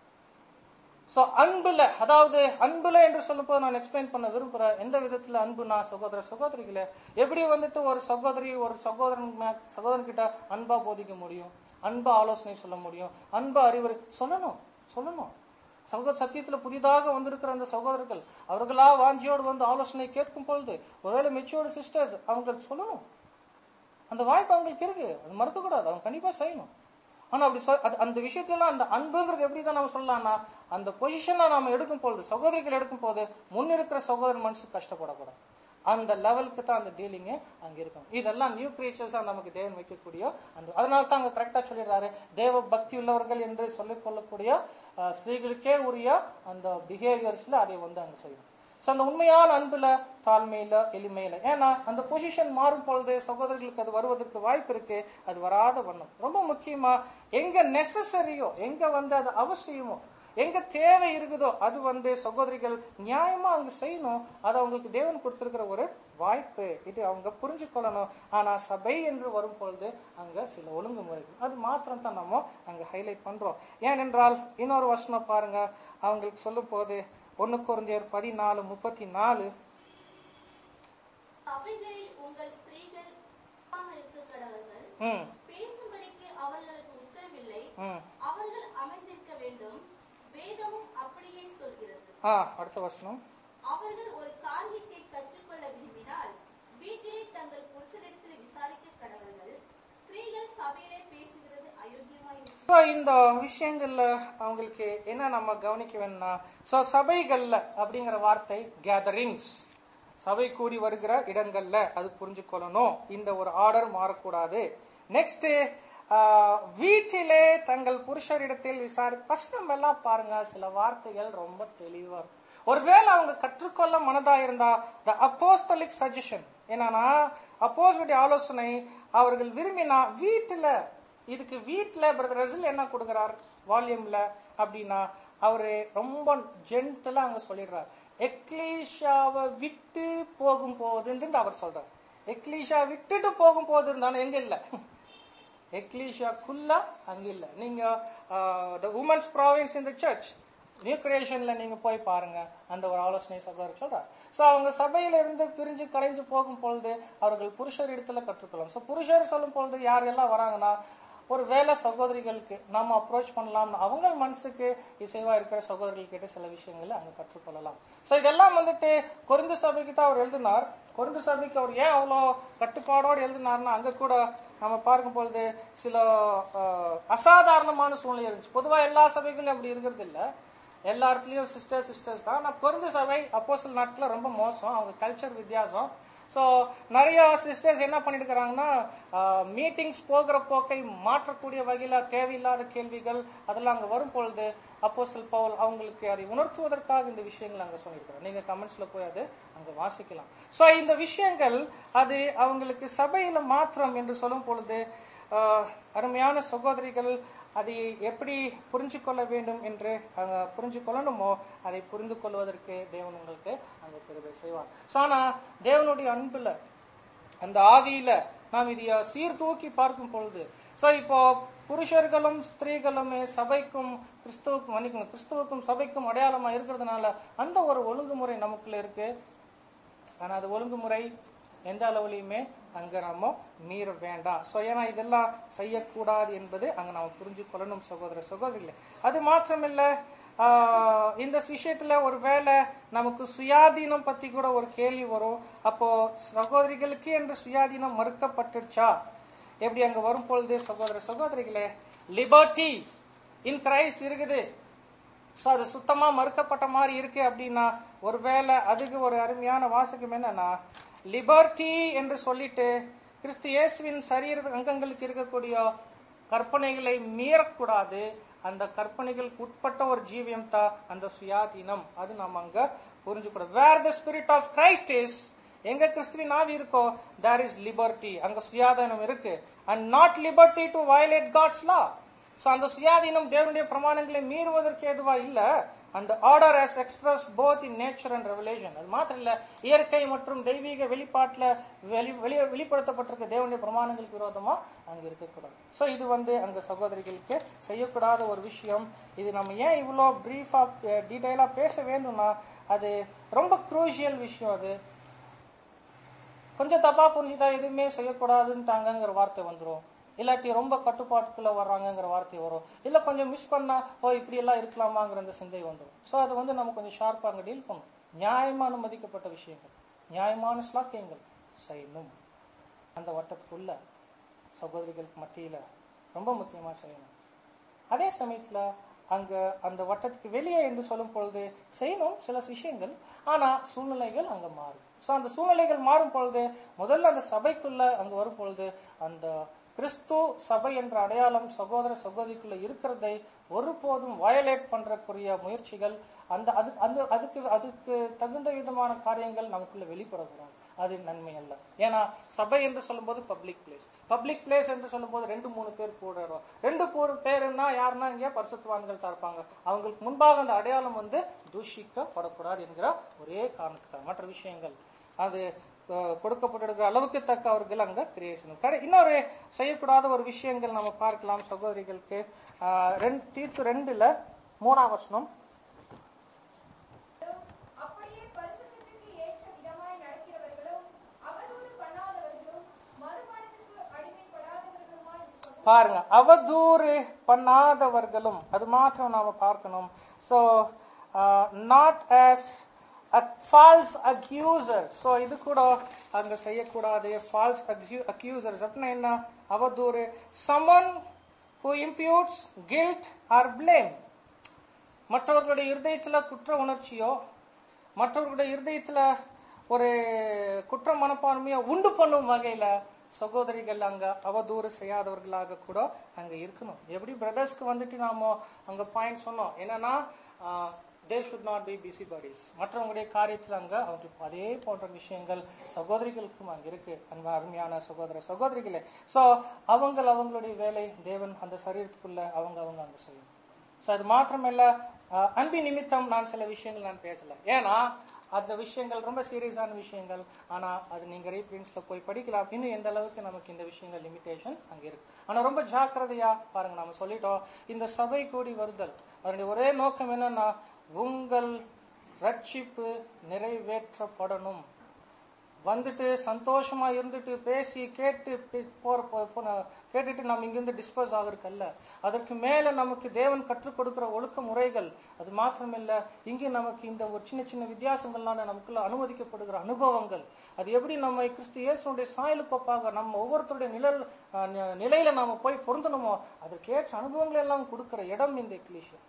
சோ அன்புல அதாவது அன்புல என்று சொல்லும் போது நான் எக்ஸ்பிளைன் பண்ண விரும்புறேன் எந்த விதத்துல அன்பு நான் சகோதர சகோதரிகளே எப்படி வந்துட்டு ஒரு சகோதரி ஒரு சகோதரன் மே- சகோதரன் கிட்ட அன்பா போதிக்க முடியும் அன்பா ஆலோசனை சொல்ல முடியும் அன்பா அறிவுரை சொல்லணும் சொல்லணும் சகோதர சத்தியத்துல புதிதாக வந்திருக்கிற அந்த சகோதரர்கள் அவர்களா வாஞ்சியோடு வந்து ஆலோசனை கேட்கும் பொழுது ஒருவேளை மெச்சோர்டு சிஸ்டர்ஸ் அவங்களுக்கு சொல்லணும் அந்த வாய்ப்பு அவங்களுக்கு இருக்கு அது மறுக்க கூடாது அவங்க கண்டிப்பா செய்யணும் ஆனா அப்படி சொ- அது- அந்த விஷயத்துல அந்த அன்புங்கிறது எப்படி தான் நம்ம சொல்லலாம்னா அந்த பொசிஷன்ல நாம எடுக்கும் பொழுது சகோதரிகள் எடுக்கும் போது முன் இருக்கிற சகோதரன் மனசு கஷ்டப்படக்கூடாது அந்த லெவலுக்கு தான் அந்த டீலிங் அங்க இருக்கும் இதெல்லாம் நியூ கிரியேச்சர்ஸா நமக்கு தேவன் வைக்கக்கூடிய அந்த அதனால தான் அங்க கரெக்டா சொல்லிடுறாரு தேவ பக்தி உள்ளவர்கள் என்று சொல்லிக் கொள்ளக்கூடிய அஹ், ஸ்திரீகளுக்கே உரிய அந்த பிஹேவியர்ஸ்ல அதை வந்து அங்க செய்யும் சோ அந்த உண்மையான அன்புல தாழ்மையில எளிமையில ஏன்னா அந்த பொசிஷன் மாறும் பொழுது சகோதரர்களுக்கு அது வருவதற்கு வாய்ப்பு இருக்கு அது வராத வண்ணம் ரொம்ப முக்கியமா எங்க நெசசரியோ எங்க வந்து அது அவசியமோ எங்க தேவை இருக்குதோ அது வந்து சகோதரிகள் நியாயமா அவங்க செய்யணும் அது அவங்களுக்கு தேவன் கொடுத்திருக்கிற ஒரு வாய்ப்பு இது அவங்க புரிஞ்சு கொள்ளணும் ஆனா சபை என்று வரும் பொழுது அங்க சில ஒழுங்குமுறைகள் அது மாத்திரம் தான் நம்ம அங்க ஹைலைட் பண்றோம் ஏனென்றால் இன்னொரு வசனம் பாருங்க அவங்களுக்கு சொல்லும் போது ஒன்னு குழந்தையர் பதினாலு முப்பத்தி நாலு அவைகளில் உங்கள் ஸ்திரீகள் இருக்க கடவர்கள் ம் பேசும்படிக்கு அவர்களுக்கு உத்தரவில்லை ம் அவர்கள் அமைந்திருக்க வேண்டும் வேதமும் அப்படியே சொல்கிறது ஆ அடுத்த வசனம் அவர்கள் ஒரு காரியத்தை கற்றுக்கொள்ள விரும்பினால் வீட்டிலே தங்கள் புருஷனிடத்தில் விசாரிக்க கடவர்கள் ஸ்திரீகள் சபையிலே பேசுகிறது அயோக்கியமாயிருக்கும் So, இந்த விஷயங்கள்ல அவங்களுக்கு என்ன நம்ம கவனிக்க வேணும்னா சோ சபைகள்ல அப்படிங்கிற வார்த்தை கேதரிங்ஸ் சபை கூடி வருகிற இடங்கள்ல அது புரிஞ்சுக்கொள்ளணும் இந்த ஒரு ஆர்டர் மாறக்கூடாது நெக்ஸ்ட் வீட்டிலே தங்கள் புருஷரிடத்தில் விசாரி வசனம் எல்லாம் பாருங்க சில வார்த்தைகள் ரொம்ப தெளிவா இருக்கும் ஒருவேளை அவங்க கற்றுக்கொள்ள மனதா இருந்தா த அப்போஸ்தலிக் சஜஷன் என்னன்னா அப்போஸ்டைய ஆலோசனை அவர்கள் விரும்பினா வீட்டுல இதுக்கு வீட்ல பிரதர் ரசில் என்ன கொடுக்கிறார் வால்யூம்ல அப்படின்னா அவரு ரொம்ப ஜென்டலா அங்க சொல்லிடுறார் எக்லீஷாவை விட்டு போகும் போதுன்னு அவர் சொல்றார் எக்லீஷா விட்டுட்டு போகும் போது இருந்தாலும் எங்க இல்ல எக்லீஷாக்குள்ள அங்க இல்ல நீங்க the woman's province in the church new கிரியேஷன்ல நீங்க போய் பாருங்க அந்த ஒரு ஆலோசனை சகோதரர் சொல்றார் சோ அவங்க சபையில இருந்து பிரிஞ்சு கலைஞ்சு போகும் பொழுது அவர்கள் புருஷர் இடத்துல கற்றுக்கலாம் சோ புருஷர் சொல்லும் பொழுது யார் எல்லாம் வராங்கன்னா ஒரு வேலை சகோதரிகளுக்கு நம்ம அப்ரோச் பண்ணலாம் அவங்க மனசுக்கு இசைவா இருக்கிற சகோதரிகள் கிட்ட சில விஷயங்களை அங்க கற்றுக்கொள்ளலாம் சோ இதெல்லாம் வந்துட்டு கொருந்து சபைக்கு தான் அவர் எழுதினார் கொருந்து சபைக்கு அவர் ஏன் அவ்வளோ கட்டுப்பாடோடு எழுதினார்னா அங்க கூட நம்ம பார்க்கும் பொழுது சில அஹ், அசாதாரணமான சூழ்நிலை இருந்துச்சு பொதுவா எல்லா சபைகளும் அப்படி இருக்கிறது இல்ல எல்லா இடத்துலயும் சிஸ்டர் சிஸ்டர்ஸ் தான் நான் பொருந்து சபை அப்போஸ்தல நாட்கள ரொம்ப மோசம் அவங்க கல்ச்சர் வித்தியாசம் சோ நிறைய சிஸ்டர்ஸ் என்ன பண்ணிட்டு இருக்காங்கன்னா மீட்டிங்ஸ் போகிற போக்கை மாற்றக்கூடிய வகையில தேவையில்லாத கேள்விகள் அதெல்லாம் அங்க வரும் பொழுது அப்போஸ்தல் பவுல் அவங்களுக்கு அதை உணர்த்துவதற்காக இந்த விஷயங்கள் அங்க சொல்லியிருக்கிறார் நீங்க கமெண்ட்ஸ்ல போய் அது அங்க வாசிக்கலாம் சோ இந்த விஷயங்கள் அது அவங்களுக்கு சபையில மாத்திரம் என்று சொல்லும் பொழுது ஆஹ், அருமையான சகோதரிகள் அதை எப்படி புரிஞ்சு கொள்ள வேண்டும் என்று அங்க புரிஞ்சு கொள்ளணுமோ அதை புரிந்து கொள்வதற்கு தேவன் உங்களுக்கு அந்த கிருபை செய்வார் சோ ஆனா தேவனுடைய அன்புல அந்த ஆவியில நாம் இதை சீர்தூக்கி பார்க்கும் பொழுது சோ இப்போ புருஷர்களும் ஸ்திரீகளுமே சபைக்கும் கிறிஸ்துவுக்கும் மன்னிக்கணும் கிறிஸ்துவுக்கும் சபைக்கும் அடையாளமா இருக்கிறதுனால அந்த ஒரு ஒழுங்குமுறை நமக்குள்ள இருக்கு ஆனா அது ஒழுங்குமுறை எந்த அளவுலயுமே அங்க நம்ம மீற வேண்டாம் சோ ஏன்னா இதெல்லாம் செய்யக்கூடாது என்பது அங்க நாம புரிஞ்சு கொள்ளணும் சகோதர சகோதரிகளே அது மாத்திரமில்ல ஆஹ், இந்த விஷயத்துல ஒருவேளை நமக்கு சுயாதீனம் பத்தி கூட ஒரு கேள்வி வரும் அப்போ சகோதரிகளுக்கு என்று சுயாதீனம் மறுக்கப்பட்டுருச்சா எப்படி அங்க வரும் பொழுது சகோதர சகோதரிகளே லிபர்ட்டி இன் கிரைஸ்ட் இருக்குது சோ அது சுத்தமா மறுக்கப்பட்ட மாதிரி இருக்கு அப்படின்னா ஒருவேளை அதுக்கு ஒரு அருமையான வாசகம் என்னன்னா லிபர்ட்டி என்று சொல்லிட்டு கிறிஸ்து இயேசுவின் சரீர அங்கங்களுக்கு இருக்கக்கூடிய கற்பனைகளை மீறக்கூடாது அந்த கற்பனைகளுக்கு உட்பட்ட ஒரு ஜீவியம் தான் அந்த சுயாதீனம் அது நாம அங்க புரிஞ்சுக்கூடாது where the spirit of Christ is எங்க கிறிஸ்துவின் ஆவி இருக்கோ தேர் இஸ் லிபர்ட்டி அங்க சுயாதீனம் இருக்கு and not liberty to violate God's law so அந்த சுயாதீனம் தேவனுடைய பிரமாணங்களை மீறுவதற்கு ஏதுவா இல்ல அந்த order as expressed both in nature and revelation அது மாத்திரம் இல்ல இயற்கை மற்றும் தெய்வீக வெளிப்பாட்டுல வெளி வெளி- வெளிப்படுத்தப்பட்டிருக்க தேவனுடைய பிரமாணங்களுக்கு விரோதமா அங்க இருக்கக்கூடாது சோ இது வந்து அங்க சகோதரிகளுக்கு செய்யக்கூடாத ஒரு விஷயம் இது நம்ம ஏன் இவ்வளோ பிரீஃபா டீடைலா பேச வேண்டும்னா அது ரொம்ப குரூஷியல் விஷயம் அது கொஞ்சம் தப்பா புரிஞ்சுட்டா எதுவுமே செய்யக்கூடாதுன்ட்டாங்கங்கிற வார்த்தை வந்துரும் இல்லாட்டி ரொம்ப கட்டுப்பாட்டுக்குள்ள வர்றாங்கங்கிற வார்த்தை வரும் இல்ல கொஞ்சம் மிஸ் பண்ணா ஓ இப்படி எல்லாம் இருக்கலாமாங்கிற அந்த சிந்தை வந்துரும் சோ அது வந்து நம்ம கொஞ்சம் ஷார்ப்பா அங்க டீல் பண்ணணும் நியாயமா அனுமதிக்கப்பட்ட விஷயங்கள் நியாயமான ஸ்லாக்கியங்கள் செய்யணும் அந்த வட்டத்துக்குள்ள சகோதரிகளுக்கு மத்தியில ரொம்ப முக்கியமா செய்யணும் அதே சமயத்துல அங்க அந்த வட்டத்துக்கு வெளியே என்று சொல்லும் பொழுது செய்யணும் சில விஷயங்கள் ஆனா சூழ்நிலைகள் அங்க மாறும் சோ அந்த சூழ்நிலைகள் மாறும் பொழுது முதல்ல அந்த சபைக்குள்ள அங்க வரும் பொழுது அந்த கிறிஸ்து சபை என்ற அடையாளம் சகோதர சகோதரிக்குள்ள இருக்கிறதை ஒருபோதும் வயலேட் பண்றக்குரிய முயற்சிகள் அந்த அது அந்த அதுக்கு அதுக்கு தகுந்த விதமான காரியங்கள் நமக்குள்ள வெளிப்படக்கூடாது அது நன்மை அல்ல ஏன்னா சபை என்று சொல்லும்போது பப்ளிக் பிளேஸ் பப்ளிக் பிளேஸ் என்று சொல்லும்போது ரெண்டு மூணு பேர் கூடுறோம் ரெண்டு மூணு பேருன்னா யாருன்னா இங்கே பரிசுத்தவான்கள் தான் இருப்பாங்க அவங்களுக்கு முன்பாக அந்த அடையாளம் வந்து தூஷிக்கப்படக்கூடாது என்கிற ஒரே காரணத்துக்காக மற்ற விஷயங்கள் அது அஹ், கொடுக்கப்பட்டிருக்கிற அளவுக்கு தக்க அவர்கள் அங்க கிரியேஷன் இன்னொரு செய்யக்கூடாத ஒரு விஷயங்கள் நம்ம பார்க்கலாம் சகோதரிகளுக்கு அஹ், ரெண்டு தீர்த்து ரெண்டுல மூணாம் வசனம் அப்படியே பரிசுத்தத்திற்கு ஏற்ற விதமாய் நடக்கிறவர்களும் அவதூறு பண்ணாதவர்களும் மறுமணத்துக்கு அடிமைப்படாதவர்களுமாய் இருக்கவும் பாருங்க அவதூறு பண்ணாதவர்களும் அது மாத்திரம் நாம பார்க்கணும் so not as false accuser so இது கூட அங்க செய்யக்கூடாது ஃபால்ஸ் அக்யூசர்ஸ் அப்படின்னா என்ன அவதூறு சமன் who imputes guilt or blame மற்றவர்களுடைய இருதயத்துல குற்ற உணர்ச்சியோ மற்றவர்களுடைய இருதயத்துல ஒரு குற்ற மனப்பான்மையோ உண்டு பண்ணும் வகையில சகோதரிகள் அங்க அவதூறு செய்யாதவர்களாக கூட அங்க இருக்கணும் எப்படி பிரதர்ஸ்க்கு வந்துட்டு நாம அங்க பாயிண்ட் சொன்னோம் என்னன்னா they should not be busybodies மற்றவங்களுடைய காரியத்தில் அங்க அவங்களுக்கு அதே போன்ற விஷயங்கள் சகோதரிகளுக்கும் அங்க இருக்கு அன்பு அருமையான சகோதர சகோதரிகளே சோ அவங்க அவங்களுடைய வேலை தேவன் அந்த சரீரத்துக்குள்ள அவங்க அவங்க அங்க செய்யணும் சோ அது மாத்திரமல்ல அஹ், அன்பின் நிமித்தம் நான் சில விஷயங்கள் நான் பேசல ஏன்னா அந்த விஷயங்கள் ரொம்ப சீரியஸான விஷயங்கள் ஆனா அது நீங்க ரீப்ரின்ஸ்ல போய் படிக்கலாம் இன்னும் எந்த அளவுக்கு நமக்கு இந்த விஷயங்கள் லிமிடேஷன்ஸ் அங்க இருக்கு ஆனா ரொம்ப ஜாக்கிரதையா பாருங்க நாம சொல்லிட்டோம் இந்த சபை கூடி வருதல் அதனுடைய ஒரே நோக்கம் என்னன்னா உங்கள் ரட்சிப்பு நிறைவேற்றப்படணும் வந்துட்டு சந்தோஷமா இருந்துட்டு பேசி கேட்டு பி- போற போ- போன கேட்டுட்டு நம்ம இங்கிருந்து டிஸ்போஸ் ஆகுறதுக்கல்ல அதற்கு மேல நமக்கு தேவன் கற்றுக் கொடுக்கிற ஒழுக்க முறைகள் அது மாத்திரமில்ல இங்கே நமக்கு இந்த ஒரு சின்ன சின்ன வித்தியாசங்கள்னால நமக்குள்ள அனுமதிக்கப்படுகிற அனுபவங்கள் அது எப்படி நம்ம கிறிஸ்து இயேசுடைய சாயலுக்கு ஒப்பாக நம்ம ஒவ்வொருத்தருடைய நிழல் அஹ், நி- நிலையில நாம போய் பொருந்தணுமோ அதற்கேற்ற அனுபவங்களை எல்லாம் கொடுக்கிற இடம் இந்த எக்லீஷியா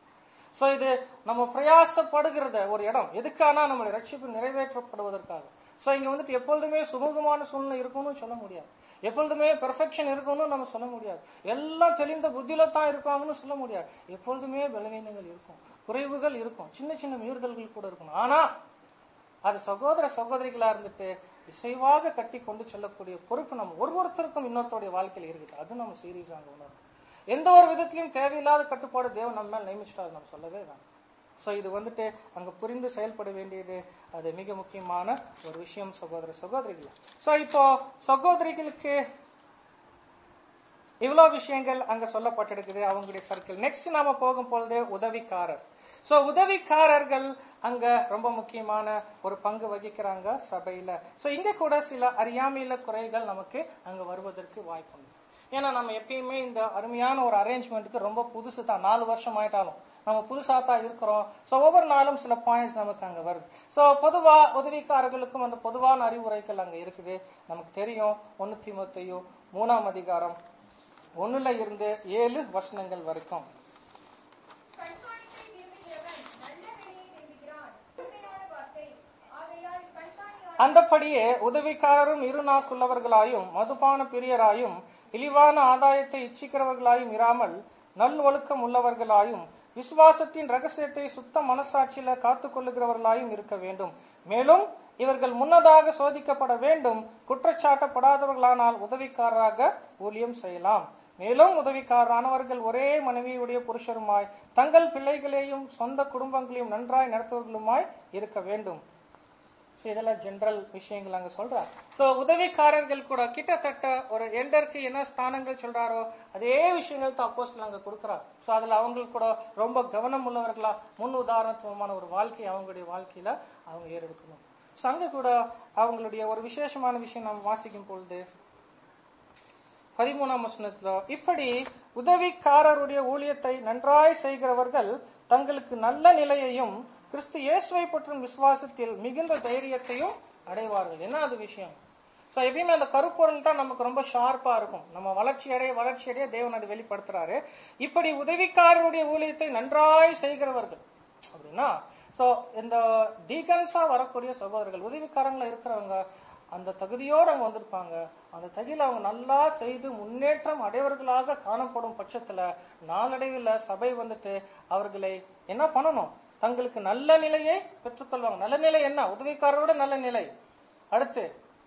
சோ இது நம்ம பிரயாசப்படுகிறத ஒரு இடம் எதுக்கானா நம்மளுடைய ரட்சிப்பு நிறைவேற்றப்படுவதற்காக சோ இங்க வந்துட்டு எப்பொழுதுமே சுமூகமான சூழ்நிலை இருக்கும்னு சொல்ல முடியாது எப்பொழுதுமே பெர்ஃபெக்ஷன் இருக்கும்னு நம்ம சொல்ல முடியாது எல்லாம் தெளிந்த புத்தியில தான் இருப்பாங்கன்னு சொல்ல முடியாது எப்பொழுதுமே பலவீனங்கள் இருக்கும் குறைவுகள் இருக்கும் சின்ன சின்ன மீறுதல்கள் கூட இருக்கும் ஆனா அது சகோதர சகோதரிகளா இருந்துட்டு இசைவாக கட்டி கொண்டு செல்லக்கூடிய பொறுப்பு நம்ம ஒரு ஒருத்தருக்கும் இன்னொருத்தருடைய வாழ்க்கையில இருக்குது அது நம்ம சீரியஸாக உணரணும் எந்த ஒரு விதத்திலும் தேவையில்லாத கட்டுப்பாடு தேவன் நம்ம மேல் நியமிச்சிட்டாரு நம்ம சொல்லவே வேண்டாம் சோ இது வந்துட்டு அங்க புரிந்து செயல்பட வேண்டியது அது மிக முக்கியமான ஒரு விஷயம் சகோதர சகோதரிகள் சோ இப்போ சகோதரிகளுக்கு இவ்வளவு விஷயங்கள் அங்க சொல்லப்பட்டிருக்குது அவங்களுடைய சர்க்கிள் நெக்ஸ்ட் நாம போகும் பொழுது உதவிக்காரர் சோ உதவிக்காரர்கள் அங்க ரொம்ப முக்கியமான ஒரு பங்கு வகிக்கிறாங்க சபையில சோ இங்க கூட சில அறியாமையில குறைகள் நமக்கு அங்க வருவதற்கு வாய்ப்புண்டு ஏன்னா நம்ம எப்பயுமே இந்த அருமையான ஒரு அரேஞ்ச்மெண்ட்டுக்கு ரொம்ப புதுசு தான் நாலு வருஷம் ஆயிட்டாலும் நம்ம புதுசா தான் இருக்கிறோம் சோ ஒவ்வொரு நாளும் சில பாயிண்ட்ஸ் நமக்கு அங்க வருது சோ பொதுவா உதவிக்காரர்களுக்கும் அந்த பொதுவான அறிவுரைகள் அங்க இருக்குது நமக்கு தெரியும் ஒன்னு திமுத்தையும் மூணாம் அதிகாரம் ஒண்ணுல இருந்து ஏழு வசனங்கள் வரைக்கும் கண்காணிப்பை விரும்புகிறவன் நல்ல வேலையை விரும்புகிறான் உண்மையான வார்த்தை ஆகையால் கண்காணியாளர் அந்தபடியே உதவிக்காரரும் இருநாக்குள்ளவர்களாயும் மதுபான பிரியராயும் இழிவான ஆதாயத்தை இச்சிக்கிறவர்களாயும் இராமல் நல் ஒழுக்கம் உள்ளவர்களாயும் விசுவாசத்தின் ரகசியத்தை சுத்த மனசாட்சியில காத்துக் கொள்ளுகிறவர்களாயும் இருக்க வேண்டும் மேலும் இவர்கள் முன்னதாக சோதிக்கப்பட வேண்டும் குற்றச்சாட்டப்படாதவர்களானால் உதவிக்காரராக ஊழியம் செய்யலாம் மேலும் உதவிக்காரரானவர்கள் ஒரே மனைவியுடைய புருஷருமாய் தங்கள் பிள்ளைகளையும் சொந்த குடும்பங்களையும் நன்றாய் நடத்துவர்களுமாய் இருக்க வேண்டும் So, இதெல்லாம் ஜெனரல் விஷயங்கள் அங்க சொல்றார் சோ உதவிக்காரர்கள் கூட கிட்டத்தட்ட ஒரு எல்டருக்கு என்ன ஸ்தானங்கள் சொல்றாரோ அதே விஷயங்கள் தான் அப்போஸ்தலர் அங்க கொடுக்கிறார் சோ அதுல அவங்களுக்கு கூட ரொம்ப கவனம் உள்ளவர்களா முன் உதாரணத்துவமான ஒரு வாழ்க்கை அவங்களுடைய வாழ்க்கையில அவங்க ஏறெடுக்கணும் சோ அங்க கூட அவங்களுடைய ஒரு விசேஷமான விஷயம் நம்ம வாசிக்கும் பொழுது பதிமூணாம் வசனத்துல இப்படி உதவிக்காரருடைய ஊழியத்தை நன்றாய் செய்கிறவர்கள் தங்களுக்கு நல்ல நிலையையும் கிறிஸ்து இயேசுவை பற்றும் விசுவாசத்தில் மிகுந்த தைரியத்தையும் அடைவார்கள் என்ன அது விஷயம் சோ எப்பயுமே அந்த கருப்பொருள் தான் நமக்கு ரொம்ப ஷார்ப்பா இருக்கும் நம்ம வளர்ச்சி அடைய வளர்ச்சி அடைய தேவன் அதை வெளிப்படுத்துறாரு இப்படி உதவிக்காரருடைய ஊழியத்தை நன்றாய் செய்கிறவர்கள் அப்படின்னா சோ இந்த டீகன்ஸா வரக்கூடிய சகோதரர்கள் உதவிக்காரங்களா இருக்கிறவங்க அந்த தகுதியோடு அவங்க வந்திருப்பாங்க அந்த தகுதியில் அவங்க நல்லா செய்து முன்னேற்றம் அடைவர்களாக காணப்படும் பட்சத்துல நாளடைவில் சபை வந்துட்டு அவர்களை என்ன பண்ணணும் தங்களுக்கு நல்ல நிலையை பெற்றுக்கொள்வாங்க நல்ல நிலை என்ன உதவிக்காரரோட நல்ல நிலை அடுத்து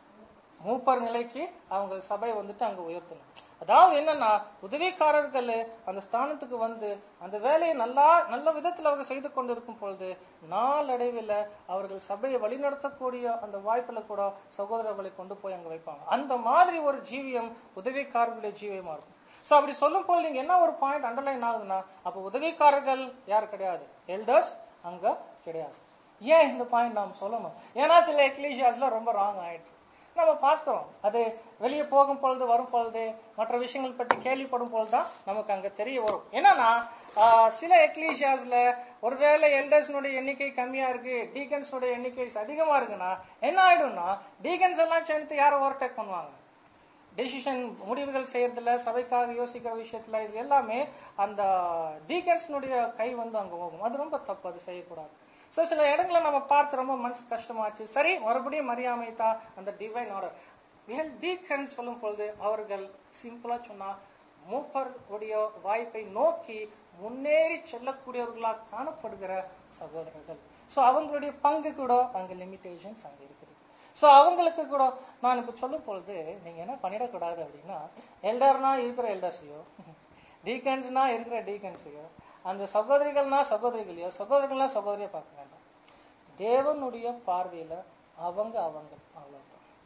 மூப்பர் நிலைக்கு அவங்க சபை வந்துட்டு அங்க உயர்த்தணும் அதாவது என்னன்னா உதவிக்காரர்கள் அந்த ஸ்தானத்துக்கு வந்து அந்த வேலையை நல்லா நல்ல விதத்துல அவங்க செய்து கொண்டிருக்கும் பொழுது நாளடைவில் அவர்கள் சபையை வழிநடத்தக்கூடிய அந்த வாய்ப்புல கூட சகோதரர்களை கொண்டு போய் அங்க வைப்பாங்க அந்த மாதிரி ஒரு ஜீவியம் உதவிக்காரர்களுடைய ஜீவியமா இருக்கும் சோ அப்படி சொல்லும் போது நீங்க என்ன ஒரு பாயிண்ட் அண்டர்லைன் ஆகுதுன்னா அப்ப உதவிக்காரர்கள் யார் கிடையாது எல்டர்ஸ் அங்க கிடையாது ஏன் இந்த பாயிண்ட் நாம் சொல்லணும் ஏன்னா சில எக்லீஷியாஸ்ல ரொம்ப ராங் ஆயிடுச்சு நம்ம பார்க்கிறோம் அது வெளியே போகும் பொழுது வரும் பொழுது மற்ற விஷயங்கள் பத்தி கேள்விப்படும் பொழுதுதான் நமக்கு அங்க தெரிய வரும் என்னன்னா ஆஹ், சில எக்லீஷியாஸ்ல ஒருவேளை எல்டர்ஸ்னுடைய எண்ணிக்கை கம்மியா இருக்கு டீகன்ஸோட எண்ணிக்கை அதிகமா இருக்குன்னா என்ன ஆயிடும்னா டீகன்ஸ் எல்லாம் சேர்ந்து யாரை ஓவர்டேக் பண்ணுவாங்க டெசிஷன் முடிவுகள் செய்யறதுல சபைக்காக யோசிக்கிற விஷயத்துல இது எல்லாமே அந்த டீகன்ஸ்னுடைய கை வந்து அங்க போகும் அது ரொம்ப தப்பு அது செய்யக்கூடாது சோ சில இடங்களை நம்ம பார்த்து ரொம்ப மனசு கஷ்டமாச்சு சரி மறுபடியும் மரியாதை தான் அந்த டிவைன் ஆர்டர் டீக்கன் சொல்லும் பொழுது அவர்கள் சிம்பிளா சொன்னா மூப்பர் உடைய வாய்ப்பை நோக்கி முன்னேறி செல்லக்கூடியவர்களா காணப்படுகிற சகோதரர்கள் சோ அவங்களுடைய பங்கு கூட அங்க லிமிடேஷன்ஸ் அங்க இருக்குது சோ அவங்களுக்கு கூட நான் இப்ப சொல்லும் பொழுது நீங்க என்ன பண்ணிடக்கூடாது அப்படின்னா எல்டர்னா இருக்கிற எல்டர்ஸையோ டீகன்ஸ்னா இருக்கிற டீகன்ஸையோ அந்த சகோதரிகள்னா சகோதரிகளையோ சகோதரிகள்னா சகோதரியை பார்க்க வேண்டாம் தேவனுடைய பார்வையில அவங்க அவங்க அவ்வளவுதான்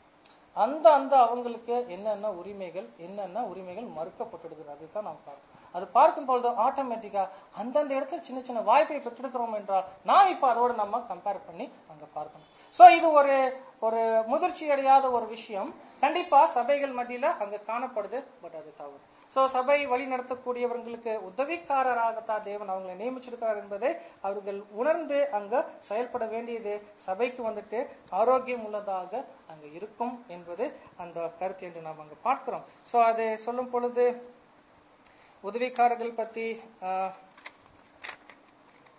அந்த அந்த அவங்களுக்கு என்னென்ன உரிமைகள் என்னென்ன உரிமைகள் மறுக்கப்பட்டுடுகிறது அதுதான் நாம் பார்க்கணும் அது பார்க்கும் பொழுது ஆட்டோமேட்டிக்கா அந்தந்த இடத்துல சின்ன சின்ன வாய்ப்பை பெற்றெடுக்கிறோம் என்றால் நாம் இப்ப அதோட நம்ம கம்பேர் பண்ணி அங்க பார்க்கணும் சோ இது ஒரு ஒரு முதிர்ச்சி அடையாத ஒரு விஷயம் கண்டிப்பா சபைகள் மத்தியில அங்க காணப்படுது பட் அது தவறு சோ சபை வழி நடத்தக்கூடியவர்களுக்கு உதவிக்காரராகத்தான் தேவன் அவங்களை நியமிச்சிருக்கிறார் என்பதை அவர்கள் உணர்ந்து அங்க செயல்பட வேண்டியது சபைக்கு வந்துட்டு ஆரோக்கியம் உள்ளதாக அங்க இருக்கும் என்பது அந்த கருத்து என்று நாம் அங்க பார்க்கிறோம் சோ அதை சொல்லும் பொழுது உதவிக்காரர்கள் பத்தி ah,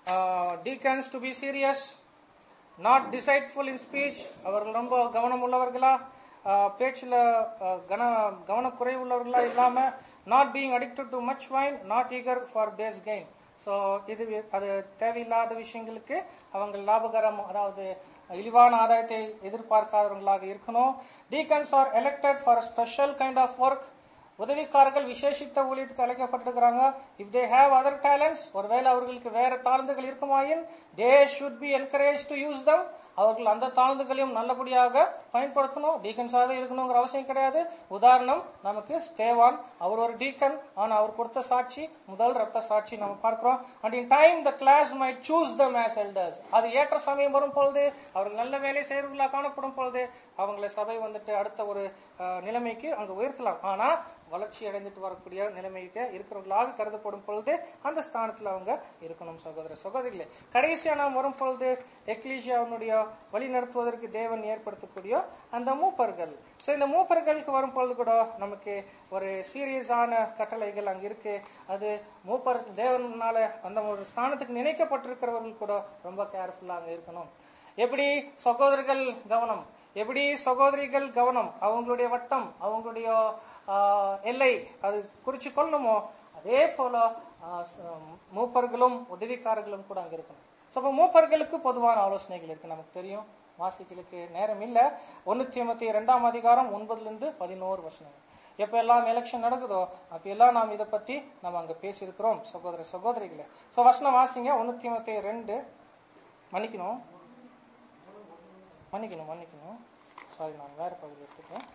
deacons to be serious not deceitful in speech அவர்கள் ரொம்ப கவனம் உள்ளவர்களா ஆஹ் பேச்சுல ஆஹ் கன கவனக்குறை உள்ளவர்களா இல்லாம not being addicted to much wine not eager for base gain so இது வி- அது தேவையில்லாத விஷயங்களுக்கு அவங்க லாபகரம் அதாவது இழிவான ஆதாயத்தை எதிர்பார்க்காதவர்களாக இருக்கணும் deacons are elected for special kind of work உதவிக்காரர்கள் விசேஷித்த ஊழியத்துக்கு அழைக்கப்பட்டிருக்கிறாங்க if they have other talents ஒருவேளை அவர்களுக்கு வேற தாழ்ந்துகள் இருக்குமாயின் they should be encourage to use them அவர்கள் அந்த தாழ்ந்துகளையும் நல்லபடியாக பயன்படுத்தணும் டீக்கன்ஸாகவே இருக்கணுங்கிற அவசியம் கிடையாது உதாரணம் நமக்கு ஸ்டேவான் அவர் ஒரு டீக்கன் ஆனா அவர் கொடுத்த சாட்சி முதல் ரத்த சாட்சி நம்ம பார்க்கிறோம் and in time the class might choose them as elders அது ஏற்ற சமயம் வரும் பொழுது அவர்கள் நல்ல வேலை செய்யறவர்களா காணப்படும் பொழுது அவங்களை சபை வந்துட்டு அடுத்த ஒரு அஹ், நிலைமைக்கு அங்க உயர்த்தலாம் ஆனா வளர்ச்சி அடைந்துட்டு வரக்கூடிய நிலைமைக்கு இருக்கிறவர்களாக கருதப்படும் பொழுது அந்த ஸ்தானத்துல அவங்க இருக்கணும் சகோதர சகோதரிகளே கடைசியா நாம் வரும் பொழுது எக்லீசியாவுடைய வழி நடத்துவதற்கு தேவன் ஏற்படுத்தக்கூடிய அந்த மூப்பர்கள் சோ இந்த மூப்பர்களுக்கு வரும் பொழுது கூட நமக்கு ஒரு சீரியஸான கட்டளைகள் அங்க இருக்கு அது மூப்பர் தேவனால அந்த ஒரு ஸ்தானத்துக்கு நினைக்கப்பட்டிருக்கிறவர்கள் கூட ரொம்ப கேர்ஃபுல்லா அங்க இருக்கணும் எப்படி சகோதரர்கள் கவனம் எப்படி சகோதரிகள் கவனம் அவங்களுடைய வட்டம் அவங்களுடைய ஆஹ், எல்லை அது குறிச்சு கொள்ளணுமோ அதே போல ஆஹ், ச- மூப்பர்களும் உதவிக்காரர்களும் கூட அங்க இருக்கணும் சோ அப்ப மூப்பர்களுக்கு பொதுவான ஆலோசனைகள் இருக்கு நமக்கு தெரியும் வாசிகளுக்கு நேரம் இல்ல ஒன்னு தீமத்தி இரண்டாம் அதிகாரம் ஒன்பதுல இருந்து பதினோரு வருஷம் எப்ப எல்லாம் எலெக்ஷன் நடக்குதோ அப்ப எல்லாம் நாம் இதை பத்தி நம்ம அங்க பேசியிருக்கிறோம் சகோதர சகோதரிகளே சோ வசனம் வாசிங்க ஒன்னு தீமத்தி ரெண்டு மன்னிக்கணும் மன்னிக்கணும் மன்னிக்கணும் சாரி நான் வேற பகுதி எடுத்துக்கிறேன்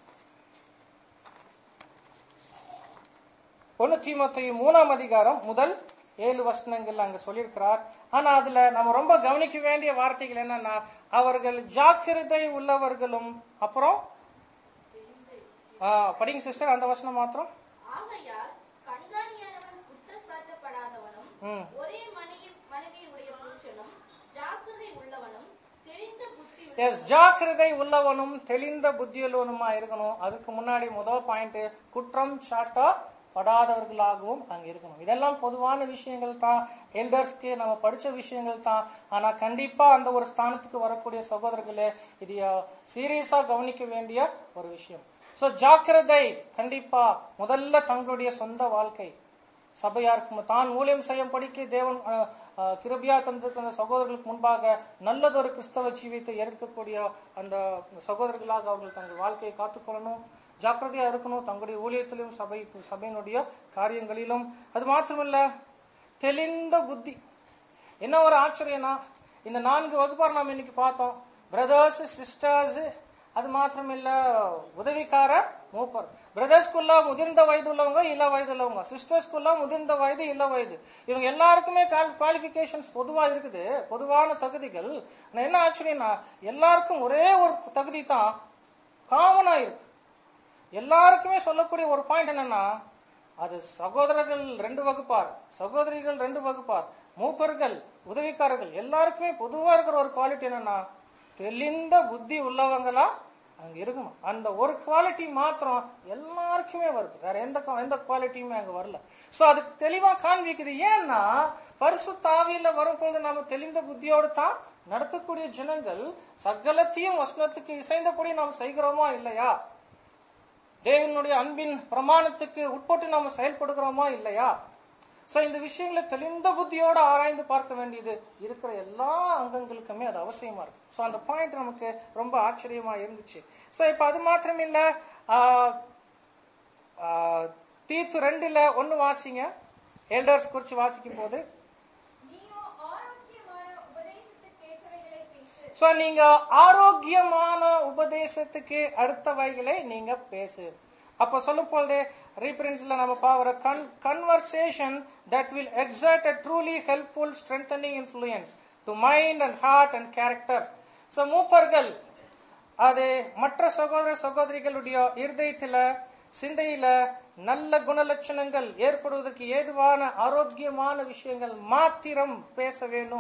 ஒன்னு தீமோத்தேயு மூணாம் அதிகாரம் முதல் ஏழு வசனங்கள் அங்க சொல்லியிருக்கிறார் ஆனா அதுல நம்ம ரொம்ப கவனிக்க வேண்டிய வார்த்தைகள் என்னன்னா அவர்கள் ஜாக்கிரதை உள்ளவர்களும் அப்புறம் ஆ, படிங்க சிஸ்டர் அந்த வசனம் மாத்திரம் ஆகையால் கண்காணியானவன் குற்றச்சாட்டப்படாதவனும் ம். ஒரே மனைவி மனைவியுடைய புருஷனும் ஜாக்கிரதை உள்ளவனும் தெளிந்த புத்தி எஸ் ஜாக்கிரதை உள்ளவனும் தெளிந்த புத்தியுள்ளவனுமா இருக்கணும் அதுக்கு முன்னாடி முதல் பாயிண்ட் குற்றம் சாட்டா படாதவர்களாகவும் அங்க இருக்கணும் இதெல்லாம் பொதுவான விஷயங்கள் தான் எல்டர்ஸ்க்கு நம்ம படிச்ச விஷயங்கள் தான் ஆனா கண்டிப்பா அந்த ஒரு ஸ்தானத்துக்கு வரக்கூடிய சகோதரர்களே இது சீரியஸா கவனிக்க வேண்டிய ஒரு விஷயம் சோ ஜாக்கிரதை கண்டிப்பா முதல்ல தங்களுடைய சொந்த வாழ்க்கை சபையாருக்கு தான் ஊழியம் செய்யும் படிக்க தேவன் அஹ், அஹ், கிருபையா தந்திருக்கிற அந்த சகோதரர்களுக்கு முன்பாக நல்லதொரு கிறிஸ்தவ ஜீவித்தை ஏற்கக்கூடிய அந்த சகோதரர்களாக அவர்கள் தங்கள் வாழ்க்கையை காத்துக்கொள்ளணும் ஜாக்கிரதையா இருக்கணும் தங்களுடைய ஊழியத்திலும் சபை சபையினுடைய காரியங்களிலும் அது மாத்திரமல்ல தெளிந்த புத்தி என்ன ஒரு ஆச்சரியம்னா இந்த நான்கு வகுப்பார் நாம் இன்னைக்கு பார்த்தோம் பிரதர்ஸ் சிஸ்டர்ஸ் அது மாத்திரம் இல்ல உதவிக்கார மூப்பர் பிரதர்ஸ்குள்ள முதிர்ந்த வயது உள்ளவங்க இல்ல வயது உள்ளவங்க சிஸ்டர்ஸ்குள்ள முதிர்ந்த வயது இல்ல வயது இவங்க எல்லாருக்குமே குவாலிபிகேஷன்ஸ் பொதுவா இருக்குது பொதுவான தகுதிகள் ஆனா என்ன ஆச்சரியம்னா எல்லாருக்கும் ஒரே ஒரு தகுதி தான் காமனா இருக்கு எல்லாருக்குமே சொல்லக்கூடிய ஒரு பாயிண்ட் என்னன்னா அது சகோதரர்கள் ரெண்டு வகுப்பார் சகோதரிகள் ரெண்டு வகுப்பார் மூப்பர்கள் உதவிக்காரர்கள் எல்லாருக்குமே பொதுவா இருக்கிற ஒரு குவாலிட்டி என்னன்னா தெளிந்த புத்தி உள்ளவங்களா அங்க இருக்கணும் அந்த ஒரு குவாலிட்டி மாத்திரம் எல்லாருக்குமே வருது வேற எந்த கு- எந்த குவாலிட்டியுமே அங்க வரல சோ அது தெளிவா காண்பிக்குது ஏன்னா பரிசு தாவியில வரும்பொழுது நாம தெளிந்த புத்தியோடு தான் நடக்கக்கூடிய ஜனங்கள் சகலத்தையும் வசனத்துக்கு இசைந்தபடி நாம் செய்கிறோமா இல்லையா தேவனுடைய அன்பின் பிரமாணத்துக்கு உட்பட்டு நாம செயல்படுகிறோமா இல்லையா சோ இந்த விஷயங்களை தெளிந்த புத்தியோட ஆராய்ந்து பார்க்க வேண்டியது இருக்கிற எல்லா அங்கங்களுக்குமே அது அவசியமா இருக்கு சோ அந்த பாயிண்ட் நமக்கு ரொம்ப ஆச்சரியமா இருந்துச்சு சோ இப்ப அது மாத்திரம் இல்ல ஆஹ், ஆஹ், தீத்து ரெண்டுல ஒண்ணு வாசிங்க எல்டர்ஸ் குறிச்சு வாசிக்கும் போது நீயோ ஆரோக்கியமான உபதேசத்துக்கேற்றவைகளை பேசு சோ நீங்க ஆரோக்கியமான உபதேசத்துக்கு அடுத்தவைகளை நீங்க பேசு அப்ப சொல்லும் பொழுது ரீபரன்ஸ்ல நம்ம பாக்குற conversation that will exert a truly helpful strengthening influence to mind and heart and character so மூப்பர்கள் அது மற்ற சகோதர சகோதரிகளுடைய இருதயத்துல சிந்தையில நல்ல குணலட்சணங்கள் ஏற்படுவதற்கு ஏதுவான ஆரோக்கியமான விஷயங்கள் மாத்திரம் பேச வேணும்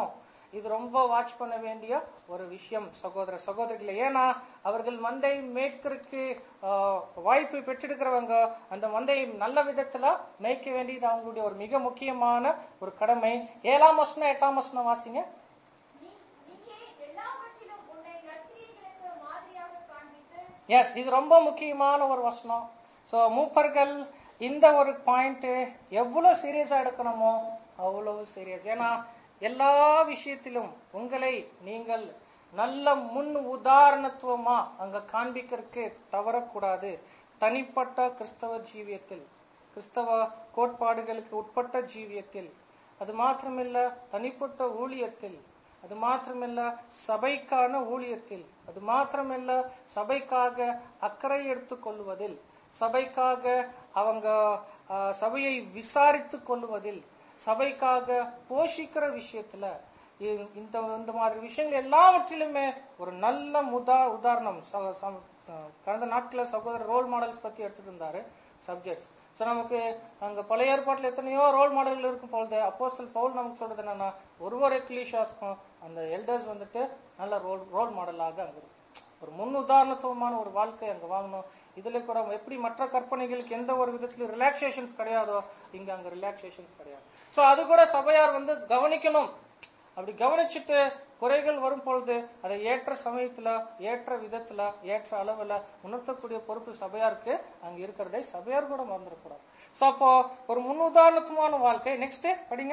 இது ரொம்ப வாட்ச் பண்ண வேண்டிய ஒரு விஷயம் சகோதர சகோதரிகளை ஏன்னா அவர்கள் மந்தை மேய்க்கிறதுக்கு ஆஹ், வாய்ப்பு பெற்றிருக்கிறவங்க அந்த மந்தையை நல்ல விதத்துல மேய்க்க வேண்டியது அவங்களுடைய ஒரு மிக முக்கியமான ஒரு கடமை ஏழாம் வசனம் எட்டாம் வசனம் வாசிங்க நீ நீயே எல்லாவற்றிலும் உன்னை நற்கிரியைகளுக்கு மாதிரியாக காண்பித்து எஸ் இது ரொம்ப முக்கியமான ஒரு வசனம் சோ மூப்பர்கள் இந்த ஒரு பாயிண்ட் எவ்வளவு சீரியஸா எடுக்கணுமோ அவ்வளவு சீரியஸ் ஏன்னா எல்லா விஷயத்திலும் உங்களை நீங்கள் நல்ல முன் உதாரணத்துவமா அங்க காண்பிக்கிறதுக்கு தவறக்கூடாது தனிப்பட்ட கிறிஸ்தவ ஜீவியத்தில் கிறிஸ்தவ கோட்பாடுகளுக்கு உட்பட்ட ஜீவியத்தில் அது மாத்திரமில்ல தனிப்பட்ட ஊழியத்தில் அது மாத்திரமல்ல சபைக்கான ஊழியத்தில் அது மாத்திரமல்ல சபைக்காக அக்கறை எடுத்துக் கொள்வதில் சபைக்காக அவங்க ஆ, சபையை விசாரித்துக் கொள்வதில் சபைக்காக போஷிக்கிற விஷயத்துல இ- இந்த இந்த மாதிரி விஷயங்கள் எல்லாவற்றிலுமே ஒரு நல்ல முதா உதாரணம் ச- ச- கடந்த நாட்கள சகோதரர் ரோல் மாடல்ஸ் பத்தி எடுத்துட்டு இருந்தாரு சப்ஜெக்ட்ஸ் சோ நமக்கு அங்க பழைய ஏற்பாட்டுல எத்தனையோ ரோல் மாடல்கள் இருக்கும் பொழுது அப்போஸ்தல் பவுல் நமக்கு சொல்றது என்னன்னா ஒருவர் எக்லீஷாஸ்க்கும் அந்த எல்டர்ஸ் வந்துட்டு நல்ல ரோல் ரோல் மாடலாக அங்க இருக்கும் ஒரு முன் உதாரணத்துவமான ஒரு வாழ்க்கை அங்க வாங்கணும் இதுல கூட எப்படி மற்ற கற்பனைகளுக்கு எந்த ஒரு விதத்திலும் ரிலாக்ஸேஷன்ஸ் கிடையாதோ இங்க அங்க ரிலாக்ஸேஷன்ஸ் கிடையாது சோ அது கூட சபையார் வந்து கவனிக்கணும் அப்படி கவனிச்சுட்டு குறைகள் வரும் பொழுது அதை ஏற்ற சமயத்துல ஏற்ற விதத்துல ஏற்ற அளவுல உணர்த்தக்கூடிய பொறுப்பு சபையாருக்கு அங்க இருக்கிறதை சபையார் கூட மறந்துடக்கூடாது சோ அப்போ ஒரு முன்னுதாரணத்துவமான வாழ்க்கை நெக்ஸ்ட் படிங்க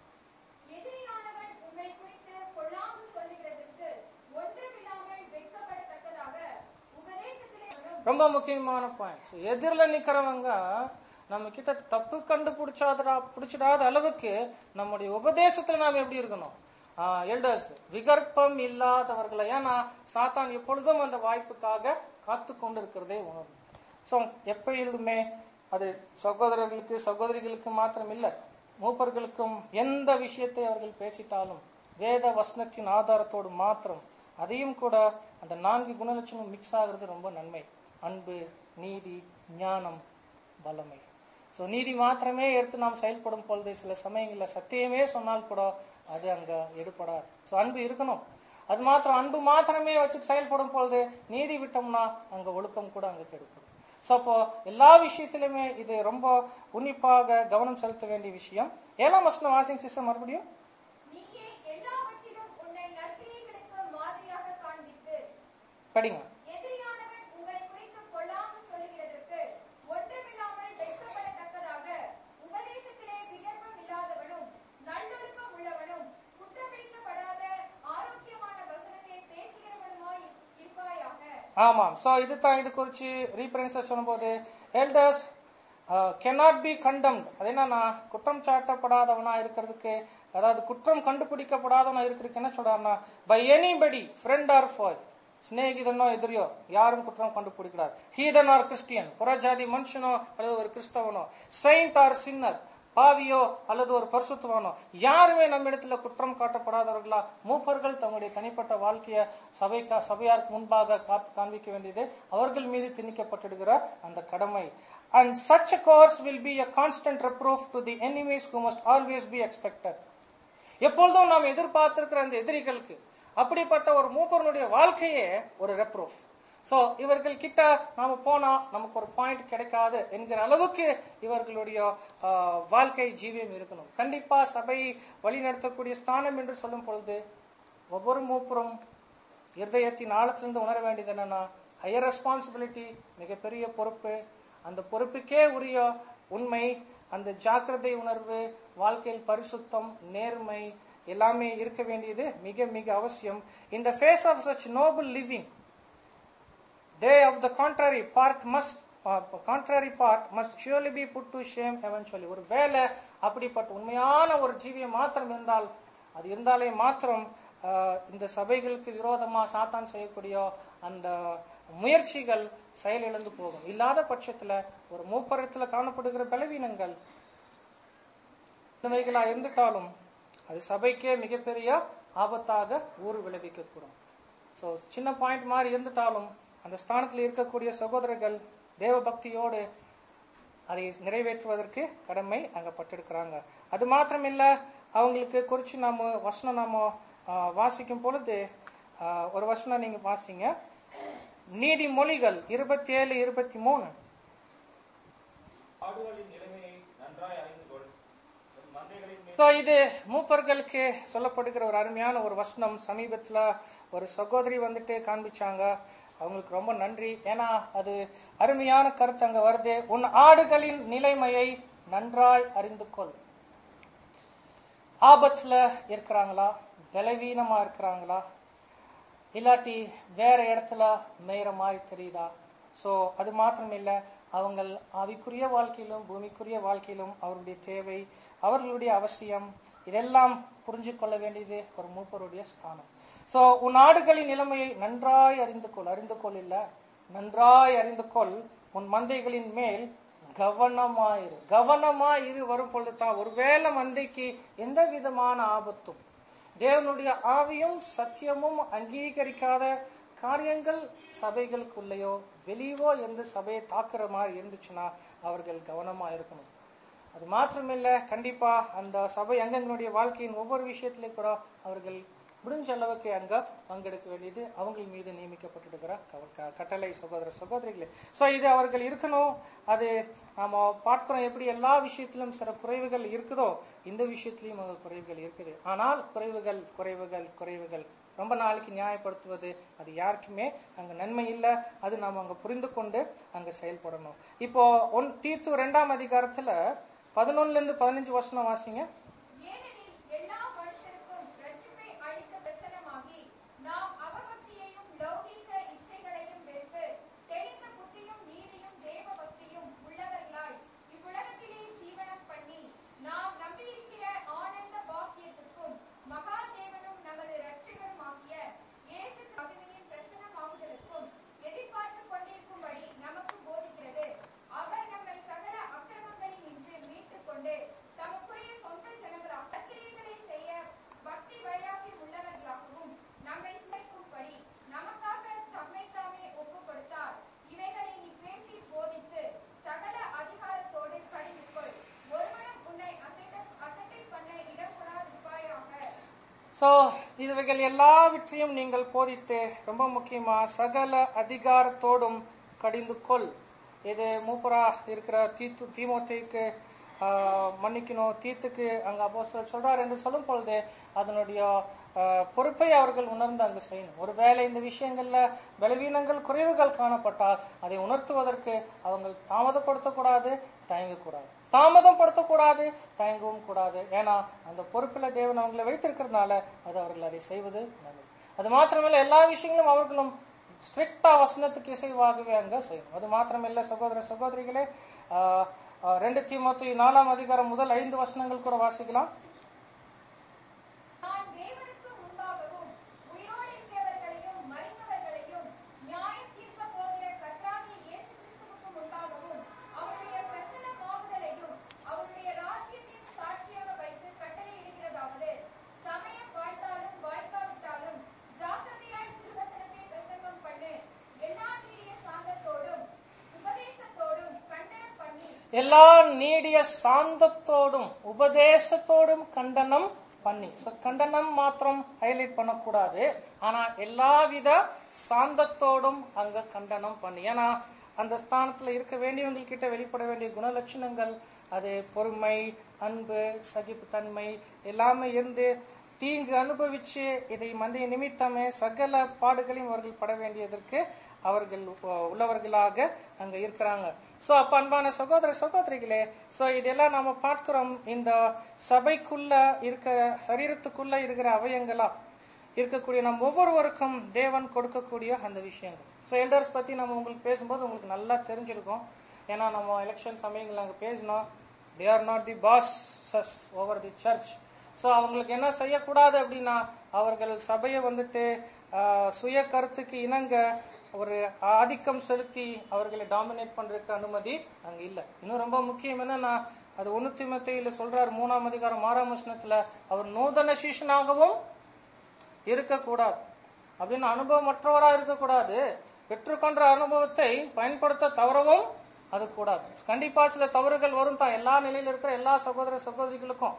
எதிரியானவன் உங்களை குறித்து பொல்லாங்கு சொல்லுகிறதற்கு ஒன்றுமில்லாமல் வெட்கப்படத்தக்கதாக உபதேசத்திலே அவனும் ரொம்ப முக்கியமான பாயிண்ட் எதிரில் நிக்கிறவங்க நம்ம கிட்ட தப்பு கண்டுபிடிச்சாதா பிடிச்சிடாத அளவுக்கு நம்முடைய உபதேசத்துல நாம் எப்படி இருக்கணும் எல்டர்ஸ் விகற்பம் இல்லாதவர்களை ஏன்னா சாத்தான் எப்பொழுதும் அந்த வாய்ப்புக்காக காத்து கொண்டு இருக்கிறதே உணரும் சோ எப்பொழுதுமே அது சகோதரர்களுக்கு சகோதரிகளுக்கு மாத்திரம் இல்ல மூப்பர்களுக்கும் எந்த விஷயத்தை அவர்கள் பேசிட்டாலும் வேத வசனத்தின் ஆதாரத்தோடு மாத்திரம் அதையும் கூட அந்த நான்கு குணலட்சணம் மிக்ஸ் ஆகுறது ரொம்ப நன்மை அன்பு நீதி ஞானம் வல்லமை சோ நீதி மாத்திரமே எடுத்து நாம் செயல்படும் பொழுது சில சமயங்கள்ல சத்தியமே சொன்னால் கூட அது அங்க எடுபடாது சோ அன்பு இருக்கணும் அது மாத்திரம் அன்பு மாத்திரமே வச்சு செயல்படும் பொழுது நீதி விட்டோம்னா அங்க ஒழுக்கம் கூட அங்க கெடுப்படும் சோ அப்போ எல்லா விஷயத்திலுமே இது ரொம்ப உன்னிப்பாக கவனம் செலுத்த வேண்டிய விஷயம் ஏழாம் வசனம் வாசிங் சிஸ்டம் மறுபடியும் நீயே எல்லாவற்றிலும் உன்னை நற்கிரியைகளுக்கு மாதிரியாக காண்பித்து படிங்க எதிரியானவன் உங்களை குறித்து பொல்லாங்கு சொல்லுகிறதற்கு ஒன்றுமில்லாமல் வெட்கப்படத்தக்கதாக உபதேசத்திலே விகற்பம் இல்லாதவனும் நல்லொழுக்கம் உள்ளவனும் குற்றப்பிடிக்கப்படாத ஆரோக்கியமான வசனத்தை பேசுகிறவனுமாய் இருப்பாயாக ஆமாம் சோ இதுதான் இது குறிச்சு ரீஃபரன்ஸ் சொல்லும்போது எல்டர்ஸ் cannot பி condemned அது என்னன்னா குற்றம் சாட்டப்படாதவனா இருக்கிறதுக்கு அதாவது குற்றம் கண்டுபிடிக்கப்படாதவனா இருக்கிறதுக்கு என்ன சொல்றாருன்னா by anybody friend or foe சிநேகிதனோ எதிரியோ யாரும் குற்றம் கண்டுபிடிக்கிறார் ஹீதன் ஆர் கிறிஸ்டியன் புறஜாதி மனுஷனோ அல்லது ஒரு கிறிஸ்தவனோ செயின்ட் ஆர் சின்னர் பாவியோ அல்லது ஒரு பரிசுத்தவானோ யாருமே நம்ம இடத்துல குற்றம் காட்டப்படாதவர்களா மூப்பர்கள் தங்களுடைய தனிப்பட்ட வாழ்க்கைய சபைக்கா சபையாருக்கு முன்பாக காத்து காண்பிக்க வேண்டியது அவர்கள் மீது திணிக்கப்பட்டிருக்கிற அந்த கடமை and such a course will be a constant reproof to the enemies who must always be expected எப்பொழுதும் நாம் எதிர்பார்த்திருக்கிற அந்த எதிரிகளுக்கு அப்படிப்பட்ட ஒரு மூப்பரனுடைய வாழ்க்கையே ஒரு ரெப்ரூஃப் சோ இவர்கள் கிட்ட நாம போனா நமக்கு ஒரு பாயிண்ட் கிடைக்காது என்கிற அளவுக்கு இவர்களுடைய ஆஹ், வாழ்க்கை ஜீவியம் இருக்கணும் கண்டிப்பா சபை வழி நடத்தக்கூடிய ஸ்தானம் என்று சொல்லும் பொழுது ஒவ்வொரு மூப்பரும் இருதயத்தின் ஆழத்திலிருந்து உணர வேண்டியது என்னன்னா ஹையர் ரெஸ்பான்சிபிலிட்டி மிகப்பெரிய பொறுப்பு அந்த பொறுப்புக்கே உரிய உண்மை அந்த ஜாக்கிரதை உணர்வு வாழ்க்கையில் பரிசுத்தம் நேர்மை எல்லாமே இருக்க வேண்டியது மிக மிக அவசியம் இந்த phase of such noble living they of the contrary part must uh, contrary part must surely be put to shame eventually ஒரு வேலை அப்படிப்பட்ட உண்மையான ஒரு ஜீவியம் மாத்திரம் இருந்தால் அது இருந்தாலே மாத்திரம் ஆஹ், இந்த சபைகளுக்கு விரோதமா சாத்தான் செய்யக்கூடிய அந்த முயற்சிகள் செயலிழந்து போகும் இல்லாத பட்சத்துல ஒரு மூப்பரத்துல காணப்படுகிற பலவீனங்கள் இவைகளா இருந்துட்டாலும் அது சபைக்கே மிகப்பெரிய ஆபத்தாக ஊறு விளைவிக்கக்கூடும் சோ சின்ன பாயிண்ட் மாதிரி இருந்துட்டாலும் அந்த ஸ்தானத்தில் இருக்கக்கூடிய சகோதரர்கள் தேவ பக்தியோடு அதை நிறைவேற்றுவதற்கு கடமை அங்க பட்டிருக்கிறாங்க அது மாத்திரம் இல்ல அவங்களுக்கு குறிச்சு நாம வசனம் நாம ஆ, வாசிக்கும் பொழுது ஆ, ஒரு வசனம் நீங்க வாசிங்க நீதிமொழிகள் இருபத்தி ஏழு இருபத்தி மூணு ஆடுகளின் நிலைமையை நன்றாய் அறிந்து கொள் உன் மந்தைகளின் மேல் So, இது மூப்பர்களுக்கு சொல்லப்படுகிற ஒரு அருமையான ஒரு வசனம் சமீபத்துல ஒரு சகோதரி வந்துட்டு காண்பிச்சாங்க அவங்களுக்கு ரொம்ப நன்றி ஏன்னா அது அருமையான கருத்து அங்க வருது உன் ஆடுகளின் நிலைமையை நன்றாய் அறிந்து கொள் ஆபத்துல இருக்கிறாங்களா பலவீனமா இருக்கிறாங்களா இல்லாட்டி வேற இடத்துல மேயிற மாதிரி தெரியுதா சோ அது மாத்திரம் இல்ல அவங்க ஆவிக்குரிய வாழ்க்கையிலும் பூமிக்குரிய வாழ்க்கையிலும் அவருடைய தேவை அவர்களுடைய அவசியம் இதெல்லாம் புரிஞ்சு கொள்ள வேண்டியது ஒரு மூப்பருடைய ஸ்தானம் சோ உன் நாடுகளின் நிலைமையை நன்றாய் அறிந்து கொள் அறிந்து கொள் இல்ல நன்றாய் அறிந்து கொள் உன் மந்தைகளின் மேல் கவனமாயிரு கவனமாயிரு வரும் பொழுதுதான் ஒருவேளை மந்தைக்கு எந்த விதமான ஆபத்தும் தேவனுடைய ஆவியும் சத்தியமும் அங்கீகரிக்காத காரியங்கள் சபைகளுக்குள்ளேயோ வெளியவோ எந்த சபையை தாக்குற மாதிரி இருந்துச்சுன்னா அவர்கள் கவனமா இருக்கணும் அது மாத்திரமில்ல கண்டிப்பா அந்த சபை அங்கங்களுடைய வாழ்க்கையின் ஒவ்வொரு விஷயத்திலையும் கூட அவர்கள் முடிஞ்ச அளவுக்கு அங்க பங்கெடுக்க வேண்டியது அவங்க மீது நியமிக்கப்பட்டிருக்கிற க- க- கட்டளை சகோதர சகோதரிகளே சோ இது அவர்கள் இருக்கணும் அது நாம பார்க்கிறோம் எப்படி எல்லா விஷயத்திலும் சில குறைவுகள் இருக்குதோ இந்த விஷயத்திலையும் அங்க குறைவுகள் இருக்குது ஆனால் குறைவுகள் குறைவுகள் குறைவுகள் ரொம்ப நாளைக்கு நியாயப்படுத்துவது அது யாருக்குமே அங்க நன்மை இல்ல அது நாம அங்க புரிந்து கொண்டு அங்க செயல்படணும் இப்போ ஒன் தீத்து இரண்டாம் அதிகாரத்துல பதினொன்னுல இருந்து பதினஞ்சு வருஷம் வாசிங்க ஏனெனில் எல்லா மனுஷருக்கும் ரட்சிப்பை அளிக்க பிரசன்னமாகி நாம் அவபக்தியையும் லௌகீக இச்சைகளையும் வெறுத்து தெளிந்த புத்தியும் நீதியும் தேவ பக்தியும் உள்ளவர்களாய் இவ்வுலகத்திலே ஜீவனம் பண்ணி நாம் நம்பியிருக்கிற ஆனந்த பாக்கியத்துக்கும் மகாதேவனும் நமது இரட்சகருமாகிய இயேசு மகிமையின் பிரசன்னமாகுதலுக்கும் எதிர்பார்த்து கொண்டிருக்கும்படி நமக்கு போதிக்கிறது அவர் நம்மை சகல அக்கிரமங்களில் நின்று மீட்டுக் கொண்டு தமக்குரிய சொந்த ஜனங்களாக அக்கிரியைகளை செய்ய பக்தி வைராக்கியம் உள்ளவர்களாகவும் நம்மை சிறைக்கும்படி நமக்காக தம்மை தாமே ஒப்புக் கொடுத்தார் இவைகளை நீ பேசி போதித்து சகல அதிகாரத்தோடு கடிந்துகொள் ஒருவனும் உன்னை அசட்டை அசட்டை பண்ண இடம் கொடாதிருப்பாயாக சோ இதுவைகள் எல்லாவற்றையும் நீங்கள் போதித்து ரொம்ப முக்கியமா சகல அதிகாரத்தோடும் கடிந்து கொள் இது மூப்பரா இருக்கிற தீத்து தீமோத்தேக்கு ஆஹ், மன்னிக்கணும் தீத்துக்கு அங்க அப்போ சொல்றாரு என்று சொல்லும் பொழுது அதனுடைய ஆஹ், பொறுப்பை அவர்கள் உணர்ந்து அங்கு செய்யணும் ஒருவேளை இந்த விஷயங்கள்ல பலவீனங்கள் குறைவுகள் காணப்பட்டால் அதை உணர்த்துவதற்கு அவங்க தாமதப்படுத்தக்கூடாது தயங்கக்கூடாது தாமதம் படுத்தக்கூடாது தயங்கவும் கூடாது ஏன்னா அந்த பொறுப்புல தேவன் அவங்களை வைத்திருக்கிறதுனால அது அவர்கள் அதை செய்வது நல்லது அது மாத்திரமல்ல எல்லா விஷயங்களும் அவர்களும் ஸ்ட்ரிக்டா வசனத்துக்கு இசைவாகவே அங்க செய்யணும் அது மாத்திரமல்ல சகோதர சகோதரிகளே ஆஹ், ஆஹ், ரெண்டு தீமோத்தி நாலாம் அதிகாரம் முதல் ஐந்து வசனங்கள் கூட வாசிக்கலாம் நான் தேவனுக்கு முன்பாகவும் உயிரோடு இருக்கிறவர்களையும் மறித்தவர்களையும் நியாயம் தீர்க்கப் போகிற கர்த்தராகிய இயேசு கிறிஸ்துவுக்கு முன்பாகவும் அவருடைய பிரசன்னமாகுதலையும் அவருடைய ராஜ்யத்தையும் சாட்சியாக வைத்து கட்டளையிடுகிறதாவது சமயம் வாய்த்தாலும் வாய்க்காவிட்டாலும் ஜாக்கிரதையாய் திருவசனத்தை பிரசங்கம் பண்ணு எல்லா நீடிய சாந்தத்தோடும் உபதேசத்தோடும் கண்டனம் பண்ணி எல்லா நீடிய சாந்தத்தோடும் உபதேசத்தோடும் கண்டனம் பண்ணி So, கண்டனம் மாத்திரம் ஹைலைட் பண்ணக்கூடாது ஆனா எல்லாவித சாந்தத்தோடும் அங்க கண்டனம் பண்ணி ஏன்னா அந்த ஸ்தானத்துல இருக்க வேண்டியவங்க கிட்ட வெளிப்பட வேண்டிய குணலட்சணங்கள் அது பொறுமை அன்பு சகிப்புத்தன்மை எல்லாமே இருந்து தீங்கு அனுபவிச்சு இதை மந்தைய நிமித்தமே சகல பாடுகளையும் அவர்கள் பட வேண்டியதற்கு அவர்கள் உ- உள்ளவர்களாக அங்க இருக்கிறாங்க சோ அப்ப அன்பான சகோதர சகோதரிகளே சோ இதெல்லாம் நாம பார்க்கிறோம் இந்த சபைக்குள்ள இருக்கிற சரீரத்துக்குள்ள இருக்கிற அவயங்களா இருக்கக்கூடிய நம் ஒவ்வொருவருக்கும் தேவன் கொடுக்கக்கூடிய அந்த விஷயங்கள் ஸோ எல்டர்ஸ் பத்தி நம்ம உங்களுக்கு பேசும்போது உங்களுக்கு நல்லா தெரிஞ்சிருக்கும் ஏன்னா நம்ம எலெக்ஷன் சமயங்கள் அங்க பேசினோம் they are not the boss over the church so அவங்களுக்கு என்ன செய்யக்கூடாது அப்படின்னா அவர்கள் சபையை வந்துட்டு ஆஹ், சுய கருத்துக்கு இணங்க ஒரு ஆதிக்கம் செலுத்தி அவர்களை டாமினேட் பண்றதுக்கு அனுமதி அங்க இல்ல இன்னும் ரொம்ப முக்கியம் என்னன்னா அது ஒண்ணூத்தி மத்தியில சொல்றாரு மூணாம் அதிகாரம் ஆறாம் வசனத்துல அவர் நூதன சீஷனாகவும் இருக்கக்கூடாது அப்படின்னு அனுபவமற்றவரா இருக்கக்கூடாது பெற்றுக்கொண்ட அனுபவத்தை பயன்படுத்த தவறவும் அது கூடாது கண்டிப்பா சில தவறுகள் வரும் தான் எல்லா நிலையில இருக்கிற எல்லா சகோதர சகோதரிகளுக்கும்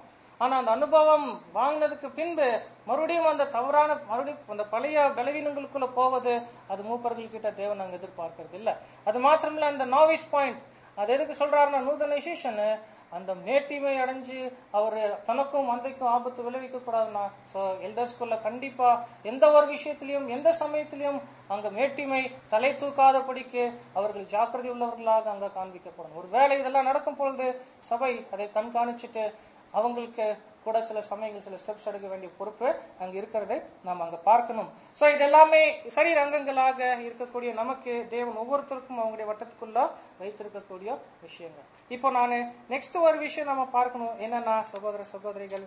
ஆனா அந்த அனுபவம் வாங்கினதுக்கு பின்பு மறுபடியும் அந்த தவறான மறுபடியும் அந்த பழைய பலவீனங்களுக்குள்ள போவது அது மூப்பர்கள் கிட்ட தேவன் நாங்க எதிர்பார்க்கறது இல்ல அது மாத்திரமில்ல அந்த நாவிஸ் பாயிண்ட் அது எதுக்கு சொல்றாருன்னா நூதனைசேஷன் அந்த மேட்டிமை அடைஞ்சு அவர் தனக்கும் மந்தைக்கும் ஆபத்து விளைவிக்க கூடாதுன்னா சோ எல்டர்ஸ்குள்ள கண்டிப்பா எந்த ஒரு விஷயத்திலையும் எந்த சமயத்திலையும் அங்க மேட்டிமை தலை தூக்காதபடிக்கு அவர்கள் ஜாக்கிரதை உள்ளவர்களாக அங்க காண்பிக்கப்படும் ஒருவேளை இதெல்லாம் நடக்கும் பொழுது சபை அதை கண்காணிச்சுட்டு அவங்களுக்கு கூட சில சமயங்கள் சில ஸ்டெப்ஸ் எடுக்க வேண்டிய பொறுப்பு அங்க இருக்கிறதை நாம் அங்க பார்க்கணும் சோ இது எல்லாமே சரீர அங்கங்களாக இருக்கக்கூடிய நமக்கு தேவன் ஒவ்வொருத்தருக்கும் அவங்களுடைய வட்டத்துக்குள்ள வைத்திருக்கக்கூடிய விஷயங்கள் இப்போ நான் நெக்ஸ்ட் ஒரு விஷயம் நம்ம பார்க்கணும் என்னன்னா சகோதர சகோதரிகள்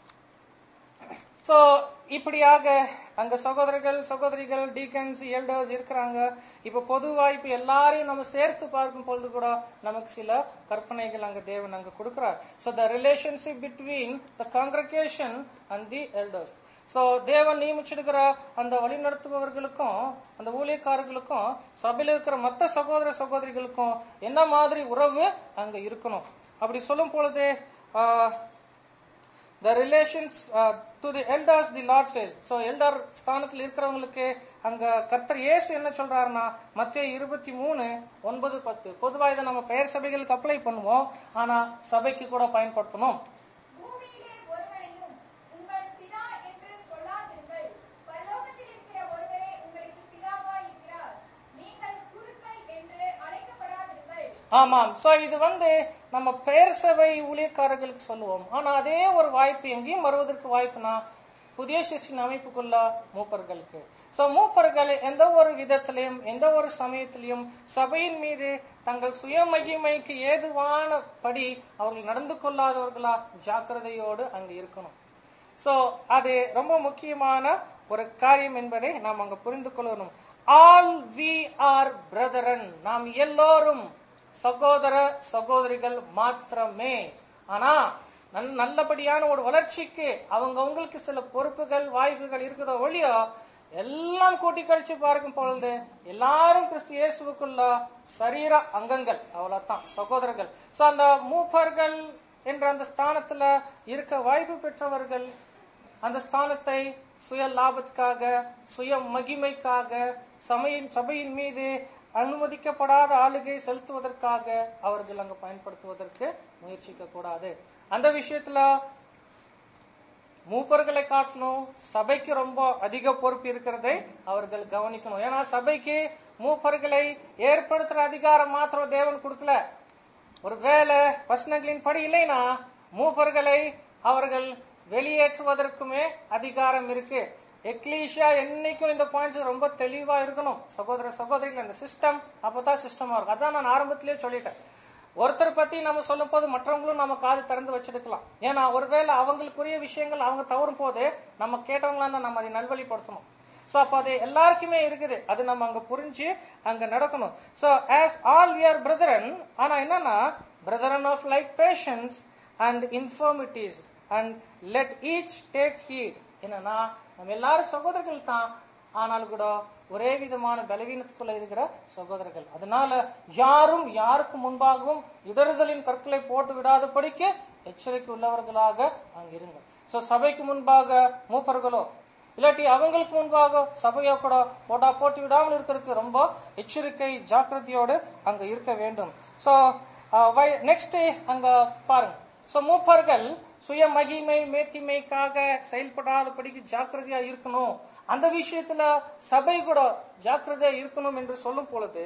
சோ இப்படியாக அங்க சகோதரர்கள் சகோதரிகள் டீக்கன்ஸ் எல்டர்ஸ் இருக்கிறாங்க இப்ப பொதுவா இப்ப எல்லாரையும் நம்ம சேர்த்து பார்க்கும் பொழுது கூட நமக்கு சில கற்பனைகள் அங்க தேவன் அங்க கொடுக்கிறார் so the relationship between the congregation and the elders so தேவன் நியமிச்சிருக்கிற அந்த வழிநடத்துபவர்களுக்கும் அந்த ஊழியக்காரர்களுக்கும் சபையில இருக்கிற மத்த சகோதர சகோதரிகளுக்கும் என்ன மாதிரி உறவு அங்க இருக்கணும் அப்படி சொல்லும் பொழுது ஆஹ், the relations uh, to the elders the lord says so elder ஸ்தானத்தில் இருக்கிறவங்களுக்கு அங்க கர்த்தர் இயேசு என்ன சொல்றாருன்னா மத்திய இருபத்தி மூணு ஒன்பது பத்து பொதுவா இதை நம்ம பெயர் சபைகளுக்கு அப்ளை பண்ணுவோம் ஆனா சபைக்கு கூட பயன்படுத்தணும் பூமியிலே ஒருவனையும் உங்கள் பிதா என்று சொல்லாதிருங்கள் பரலோகத்தில் இருக்கிற ஒருவரே உங்களுக்கு பிதாவாய் இருக்கிறார் நீங்கள் குருக்கள் என்று அழைக்கப்படாதிருங்கள் ஆமாம் சோ இது வந்து நம்ம பெயர் சபை ஊழியக்காரர்களுக்கு சொல்லுவோம் ஆனா அதே ஒரு வாய்ப்பு எங்கேயும் வருவதற்கு வாய்ப்புனா புதிய சிசின் அமைப்புக்குள்ள மூப்பர்களுக்கு சோ மூப்பர்கள் எந்த ஒரு விதத்திலையும் எந்த ஒரு சமயத்திலையும் சபையின் மீது தங்கள் சுய மகிமைக்கு ஏதுவானபடி அவர்கள் நடந்து கொள்ளாதவர்களா ஜாக்கிரதையோடு அங்கு இருக்கணும் சோ அது ரொம்ப முக்கியமான ஒரு காரியம் என்பதை நாம் அங்க புரிந்து கொள்ளணும் ஆல் வி ஆர் பிரதரன் நாம் எல்லோரும் சகோதர சகோதரிகள் மாத்திரமே ஆனா நல்- நல்லபடியான ஒரு வளர்ச்சிக்கு அவங்க அவங்களுக்கு சில பொறுப்புகள் வாய்ப்புகள் இருக்குதோ ஒழியோ எல்லாம் கூட்டி கழிச்சு பார்க்கும் பொழுது எல்லாரும் கிறிஸ்து இயேசுவுக்குள்ள சரீர அங்கங்கள் அவ்வளவுதான் சகோதரர்கள் சோ அந்த மூப்பர்கள் என்ற அந்த ஸ்தானத்துல இருக்க வாய்ப்பு பெற்றவர்கள் அந்த ஸ்தானத்தை சுய லாபத்துக்காக சுய மகிமைக்காக சபையின் சபையின் மீது அனுமதிக்கப்படாத ஆளுகை செலுத்துவதற்காக அவர்கள் அங்கு பயன்படுத்துவதற்கு முயற்சிக்க கூடாது அந்த விஷயத்துல மூப்பர்களை காட்டணும் சபைக்கு ரொம்ப அதிக பொறுப்பு இருக்கிறதை அவர்கள் கவனிக்கணும் ஏன்னா சபைக்கு மூப்பர்களை ஏற்படுத்துற அதிகாரம் மாத்திரம் தேவன் கொடுக்கல ஒருவேளை வசனங்களின் படி இல்லைன்னா மூப்பர்களை அவர்கள் வெளியேற்றுவதற்குமே அதிகாரம் இருக்கு எக்லீஷியா என்னைக்கும் இந்த பாயிண்ட்ஸ் ரொம்ப தெளிவா இருக்கணும் சகோதர சகோதரிகள் அந்த சிஸ்டம் அப்பதான் சிஸ்டமா இருக்கும் அதான் நான் ஆரம்பத்திலேயே சொல்லிட்டேன் ஒருத்தர் பத்தி நம்ம சொல்லும் போது மற்றவங்களும் நம்ம காது திறந்து வச்சிருக்கலாம் ஏன்னா ஒருவேளை அவங்களுக்குரிய விஷயங்கள் அவங்க தவறும் போது நம்ம கேட்டவங்களா இருந்தா நம்ம அதை நல்வழிப்படுத்தணும் சோ அப்ப அது எல்லாருக்குமே இருக்குது அது நம்ம அங்க புரிஞ்சு அங்க நடக்கணும் so as all we are brethren ஆனா என்னன்னா brethren of like passions and infirmities and let each take heed என்னன்னா நம்ம எல்லாரும் சகோதரர்கள் தான் ஆனால் கூட ஒரே விதமான பலவீனத்துக்குள்ள இருக்கிற சகோதரர்கள் அதனால யாரும் யாருக்கு முன்பாகவும் இடறுதலின் கற்களை போட்டு விடாதபடிக்கு எச்சரிக்கை உள்ளவர்களாக அங்க இருங்க சோ சபைக்கு முன்பாக மூப்பர்களோ இல்லாட்டி அவங்களுக்கு முன்பாக சபையோ கூட போட்டா போட்டு விடாமல் இருக்கிறதுக்கு ரொம்ப எச்சரிக்கை ஜாக்கிரதையோடு அங்க இருக்க வேண்டும் சோ நெக்ஸ்ட் அங்க பாருங்க சோ மூப்பர்கள் சுய மகிமை மேட்டிமைக்காக செயல்படாதபடிக்கு ஜாக்கிரதையா இருக்கணும் அந்த விஷயத்துல சபை கூட ஜாக்கிரதையா இருக்கணும் என்று சொல்லும் பொழுது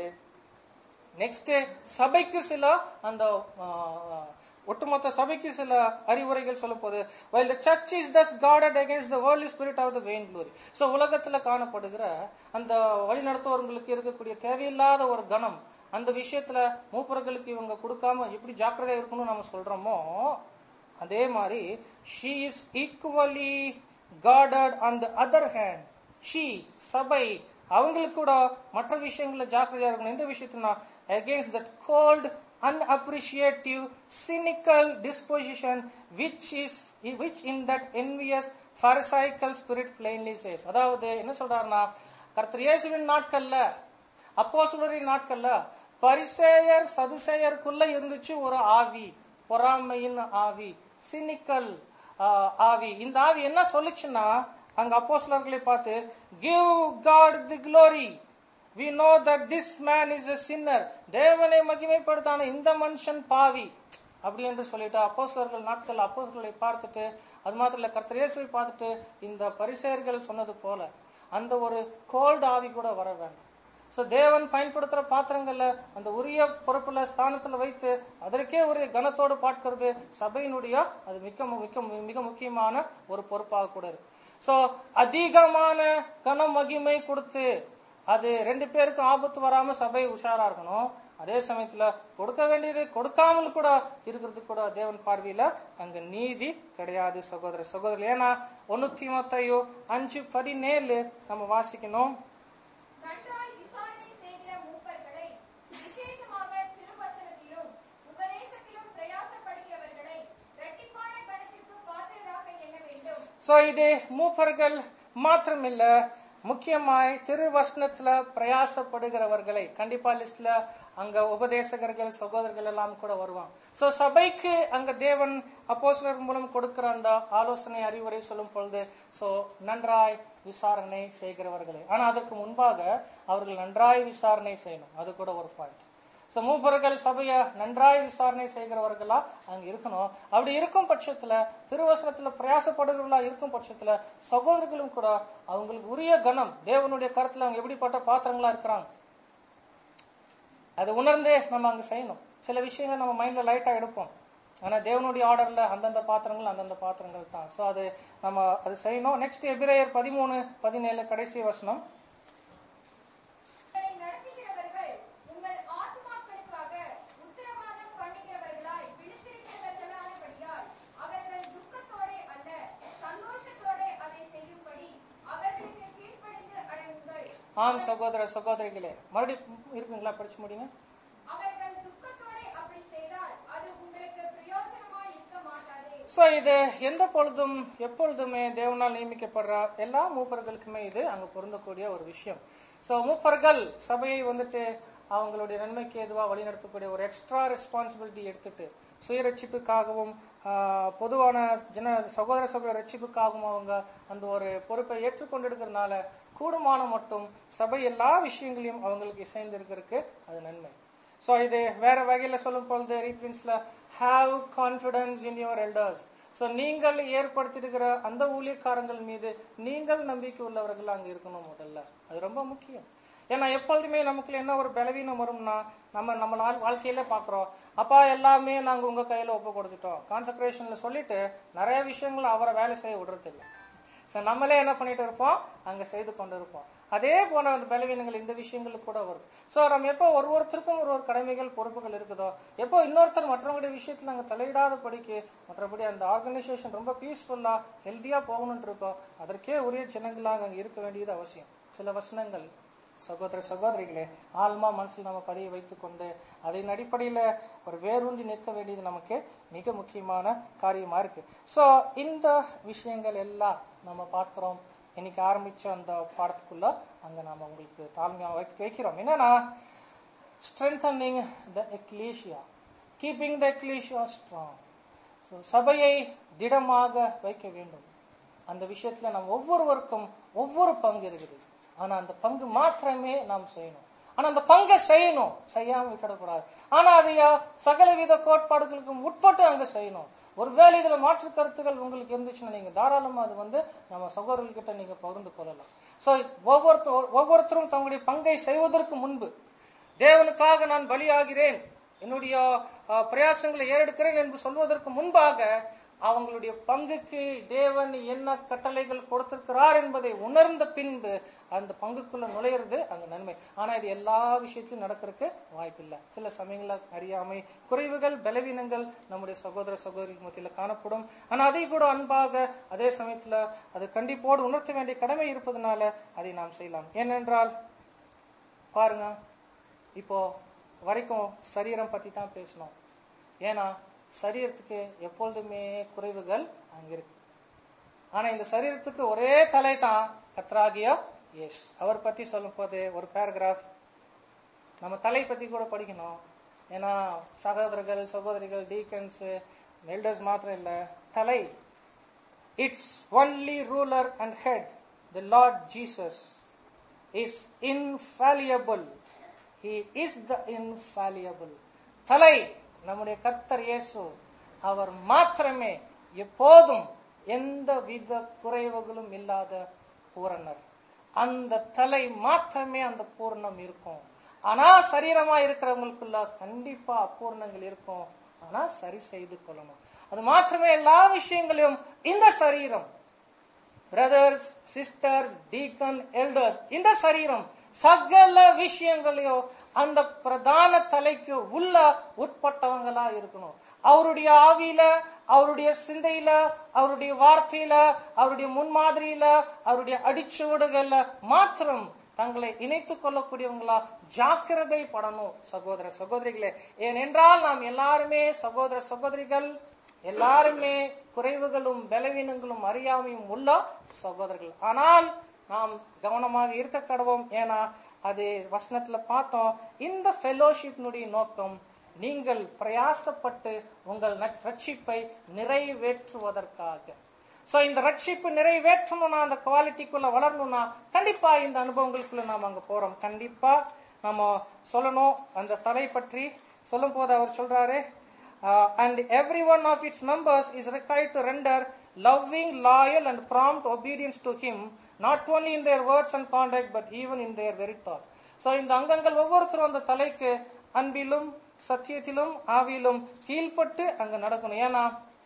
நெக்ஸ்ட் சபைக்கு சில அந்த ஆ, ஒட்டுமொத்த சபைக்கு சில அறிவுரைகள் சொல்லும் போது while the church is thus guarded against the worldly spirit of the vain glory so உலகத்துல காணப்படுகிற அந்த வழிநடத்துவர்களுக்கு இருக்கக்கூடிய தேவையில்லாத ஒரு கணம் அந்த விஷயத்துல மூப்பர்களுக்கு இவங்க கொடுக்காம எப்படி ஜாக்கிரதையா இருக்கணும்னு நம்ம சொல்றோமோ அதே மாதிரி she is equally guarded on the other hand she சபை அவங்களுக்கு கூட மற்ற விஷயங்கள்ல ஜாக்கிரதையா இருக்கணும் எந்த விஷயத்துனா against that cold unappreciative cynical disposition which is which in that envious pharisaical spirit plainly says அதாவது என்ன சொல்றாருன்னா கர்த்தர் இயேசுவின் நாட்கள்ல அப்போஸ்தலரின் நாட்கள்ல பரிசேயர் சதுசேயருக்குள்ள இருந்துச்சு ஒரு ஆவி பொறாமையின் ஆவி சினிக்கல் ஆஹ், ஆவி இந்த ஆவி என்ன சொல்லுச்சுன்னா அங்க அப்போஸ்தலர்களை பார்த்து give God the glory we know that this man is a sinner தேவனை மகிமைப்படுத்தான இந்த மனுஷன் பாவி அப்படி என்று சொல்லிட்டு அப்போஸ்தலர்கள் நாட்கள் அப்போஸ்தலர்களை பார்த்துட்டு அது மாத்திரம் இல்ல கர்த்தர் இயேசுவை பார்த்துட்டு இந்த பரிசேயர்கள் சொன்னது போல அந்த ஒரு கோல்டு ஆவி கூட வர வேண்டாம் சோ தேவன் பயன்படுத்துற பாத்திரங்கள்ல அந்த உரிய பொறுப்புல ஸ்தானத்துல வைத்து அதற்கே ஒரு கனத்தோடு பார்க்கிறது சபையினுடைய அது மிக மிக மிக முக்கியமான ஒரு பொறுப்பாக கூட இருக்கு சோ அதிகமான கன மகிமை கொடுத்து அது ரெண்டு பேருக்கும் ஆபத்து வராம சபை உஷாரா இருக்கணும் அதே சமயத்துல கொடுக்க வேண்டியது கொடுக்காமல் கூட இருக்கிறது கூட தேவன் பார்வையில அங்க நீதி கிடையாது சகோதர சகோதரர் ஏன்னா ஒண்ணூத்தி மத்தையோ அஞ்சு பதினேழு நம்ம வாசிக்கணும் நன்றாய் விசாரணை செய்கிற மூப்பர்களை விசேஷமாக திருவசனத்திலும் உபதேசத்திலும் பிரயாசப்படுகிறவர்களை இரட்டிப்பான கணத்திற்கு பாத்திரராக எண்ண வேண்டும் சோ இது மூப்பர்கள் மாத்திரமில்ல முக்கியமாய் திருவசனத்துல பிரயாசப்படுகிறவர்களை கண்டிப்பா லிஸ்ட்ல அங்க உபதேசகர்கள் சகோதரர்கள் எல்லாம் கூட வருவாங்க சோ சபைக்கு அங்க தேவன் அப்போஸ்தலர் மூலம் கொடுக்கிற அந்த ஆலோசனை அறிவுரை சொல்லும் பொழுது சோ நன்றாய் விசாரணை செய்கிறவர்களே ஆனா அதற்கு முன்பாக அவர்கள் நன்றாய் விசாரணை செய்யணும் அது கூட ஒரு பாயிண்ட் சோ மூப்பர்கள் சபைய நன்றாய் விசாரணை செய்கிறவர்களா அங்க இருக்கணும் அப்படி இருக்கும் பட்சத்துல திருவசனத்துல பிரயாசப்படுகிறவர்களா இருக்கும் பட்சத்துல சகோதரர்களும் கூட அவங்களுக்கு உரிய கணம் தேவனுடைய கருத்துல அவங்க எப்படிப்பட்ட பாத்திரங்களா இருக்கிறாங்க அதை உணர்ந்து நம்ம அங்க செய்யணும் சில விஷயங்கள் நம்ம மைண்ட்ல லைட்டா எடுப்போம் ஆனா தேவனுடைய ஆர்டர்ல அந்தந்த பாத்திரங்கள் அந்தந்த பாத்திரங்கள் தான் சோ அது நம்ம அது செய்யணும் நெக்ஸ்ட் எபிரேயர் பதிமூணு பதினேழு கடைசி வசனம் உங்களை நடத்துகிறவர்கள் உங்கள் ஆத்துமாக்களுக்காக உத்தரவாதம் பண்ணுகிறவர்களாய் விழித்திருக்கிறவர்களானபடியால் அவர்கள் துக்கத்தோடே அல்ல சந்தோஷத்தோடே அதை செய்யும்படி அவர்களுக்கு கீழ்ப்படிந்து அடங்குங்கள் ஆம் சகோதர சகோதரிகளே மறுபடியும் இருக்குங்களா படிச்சு முடியுங்க அவர்கள் துக்கத்தோடே அப்படி செய்தால் அது உங்களுக்கு பிரயோஜனமாய் இருக்க மாட்டாதே சோ இது எந்த பொழுதும் எப்பொழுதுமே தேவனால் நியமிக்கப்படுற எல்லா மூப்பர்களுக்குமே இது அங்க பொருந்தக்கூடிய ஒரு விஷயம் சோ மூப்பர்கள் சபையை வந்துட்டு அவங்களுடைய நன்மைக்கு எதுவா வழிநடத்தக்கூடிய ஒரு எக்ஸ்ட்ரா ரெஸ்பான்சிபிலிட்டி எடுத்துட்டு சுய ரட்சிப்புக்காகவும் ஆஹ், பொதுவான ஜன சகோதர சகோதர ரட்சிப்புக்காகவும் அவங்க அந்த ஒரு பொறுப்பை ஏற்றுக்கொண்டிருக்கிறதுனால கூடுமான மட்டும் சபை எல்லா விஷயங்களையும் அவங்களுக்கு இசைந்து இருக்கிறதுக்கு அது நன்மை சோ இது வேற வகையில சொல்லும் பொழுது ரீப்ரின்ஸ்ல have confidence in your elders so நீங்கள் ஏற்படுத்தியிருக்கிற அந்த ஊழியக்காரங்கள் மீது நீங்கள் நம்பிக்கை உள்ளவர்கள் அங்க இருக்கணும் முதல்ல அது ரொம்ப முக்கியம் ஏன்னா எப்பொழுதுமே நமக்குள்ள என்ன ஒரு பலவீனம் வரும்னா நம்ம நம்ம நாள் வாழ்க்கையில பாக்குறோம் அப்பா எல்லாமே நாங்க உங்க கையில ஒப்பு கொடுத்துட்டோம் கான்சன்ட்ரேஷன்ல சொல்லிட்டு நிறைய விஷயங்கள் அவரை வேலை செய்ய விடுறது இல்லை சோ நம்மளே என்ன பண்ணிட்டு இருப்போம் அங்க செய்து கொண்டு இருப்போம் அதே போல அந்த பலவீனங்கள் இந்த விஷயங்களுக்கு கூட வரும் சோ நம்ம எப்போ ஒரு ஒருத்தருக்கும் ஒரு ஒரு கடமைகள் பொறுப்புகள் இருக்குதோ எப்போ இன்னொருத்தர் மற்றவங்களுடைய விஷயத்துல நாங்க தலையிடாத படிக்கு மற்றபடி அந்த ஆர்கனைசேஷன் ரொம்ப பீஸ்ஃபுல்லா ஹெல்த்தியா போகணும்னு இருக்கோம் அதற்கே உரிய ஜனங்களாக அங்க இருக்க வேண்டியது அவசியம் சில வசனங்கள் சகோதர சகோதரிகளே ஆல்மா மனசில் நம்ம பதிய வைத்துக் கொண்டு அதன் அடிப்படையில ஒரு வேரூன்றி நிற்க வேண்டியது நமக்கு மிக முக்கியமான காரியமா இருக்கு சோ இந்த விஷயங்கள் எல்லாம் நம்ம பார்க்கிறோம் இன்னைக்கு ஆரம்பிச்ச அந்த பாடத்துக்குள்ள அங்க நாம உங்களுக்கு தாழ்மையா வைக்க- வைக்கிறோம் என்னன்னா strengthening the ecclesia keeping the ecclesia strong So, சபையை திடமாக வைக்க வேண்டும் அந்த விஷயத்துல நம்ம ஒவ்வொருவருக்கும் ஒவ்வொரு பங்கு இருக்குது ஆனா அந்த பங்கு மாத்திரமே நாம் செய்யணும் ஆனா அந்த பங்கை செய்யணும் செய்யாம விட்டுடக்கூடாது ஆனா அதைய சகலவித கோட்பாடுகளுக்கும் உட்பட்டு அங்க செய்யணும் ஒருவேளை இதுல மாற்று கருத்துகள் உங்களுக்கு இருந்துச்சுன்னா நீங்க தாராளமா அது வந்து நம்ம சகோதரர்கிட்ட நீங்க பகிர்ந்து கொள்ளலாம் சோ ஒவ்வொருத்தர் ஒவ்வொருத்தரும் தங்களுடைய பங்கை செய்வதற்கு முன்பு தேவனுக்காக நான் பலியாகிறேன் என்னுடைய அஹ், பிரயாசங்களை ஏறெடுக்கிறேன் என்று சொல்வதற்கு முன்பாக அவங்களுடைய பங்குக்கு தேவன் என்ன கட்டளைகள் கொடுத்திருக்கிறார் என்பதை உணர்ந்த பின்பு அந்த பங்குக்குள்ள நுழையிறது அங்க நன்மை ஆனா இது எல்லா விஷயத்திலும் நடக்கிறதுக்கு வாய்ப்பில்லை சில சமயங்கள அறியாமை குறைவுகள் பலவீனங்கள் நம்முடைய சகோதர சகோதரி மத்தியில காணப்படும் ஆனா அதை கூட அன்பாக அதே சமயத்துல அது கண்டிப்போடு உணர்த்த வேண்டிய கடமை இருப்பதனால அதை நாம் செய்யலாம் ஏனென்றால் பாருங்க இப்போ வரைக்கும் சரீரம் பத்தி தான் பேசணும் ஏன்னா சரீரத்துக்கு எப்பொழுதுமே குறைவுகள் அங்க இருக்கு ஆனா இந்த சரீரத்துக்கு ஒரே தலை தான் கத்ராகிய எஸ் அவர் பத்தி சொல்லும் போது ஒரு பேராகிராஃப் நம்ம தலை பத்தி கூட படிக்கணும் ஏன்னா சகோதரர்கள் சகோதரிகள் டீக்கன்ஸ் எல்டர்ஸ் மாத்திரம் இல்ல தலை its only ruler and head, the Lord Jesus, is infallible. He is the infallible. தலை நம்முடைய கர்த்தர் இயேசு அவர் மாத்திரமே எப்போதும் எந்த வித குறைவுகளும் இல்லாத பூரணர் அந்த தலை மாத்திரமே அந்த பூர்ணம் இருக்கும் ஆனா சரீரமா இருக்கிறவங்களுக்குள்ள கண்டிப்பா அபூர்ணங்கள் இருக்கும் ஆனா சரி செய்து கொள்ளணும் அது மாத்திரமே எல்லா விஷயங்களையும் இந்த சரீரம் பிரதர்ஸ் சிஸ்டர்ஸ் டீக்கன் எல்டர்ஸ் இந்த சரீரம் சகல விஷயங்களையும் அந்த பிரதான தலைக்கு உள்ள உட்பட்டவங்களா இருக்கணும் அவருடைய ஆவியில அவருடைய சிந்தையில அவருடைய வார்த்தையில அவருடைய முன்மாதிரியில அவருடைய அடிச்சுவடுகள்ல மாத்திரம் தங்களை இணைத்துக் கொள்ளக்கூடியவங்களா ஜாக்கிரதை படணும் சகோதர சகோதரிகளே ஏனென்றால் நாம் எல்லாருமே சகோதர சகோதரிகள் எல்லாருமே குறைவுகளும் பலவீனங்களும் அறியாமையும் உள்ள சகோதரர்கள் ஆனால் நாம் கவனமாக இருக்க கடவோம் ஏன்னா அது வசனத்துல பார்த்தோம் இந்த ஃபெலோஷிப்னுடைய நோக்கம் நீங்கள் பிரயாசப்பட்டு உங்கள் நற்- ரட்சிப்பை நிறைவேற்றுவதற்காக சோ இந்த ரட்சிப்பு நிறைவேற்றணும்னா அந்த குவாலிட்டிக்குள்ள வளரணும்னா கண்டிப்பா இந்த அனுபவங்களுக்குள்ள நாம் அங்க போறோம் கண்டிப்பா நம்ம சொல்லணும் அந்த தலை பற்றி சொல்லும் போது அவர் சொல்றாரு and every one of its members is required to render loving loyal and prompt obedience to him நாட் only in their words and conduct but even in their very thought so இந்த அங்கங்கள் ஒவ்வொருத்தரும் அந்த தலைக்கு அன்பிலும் சத்தியத்திலும் ஆவியிலும் கீழ்ப்பட்டு அங்க நடக்கணும் ஏன்னா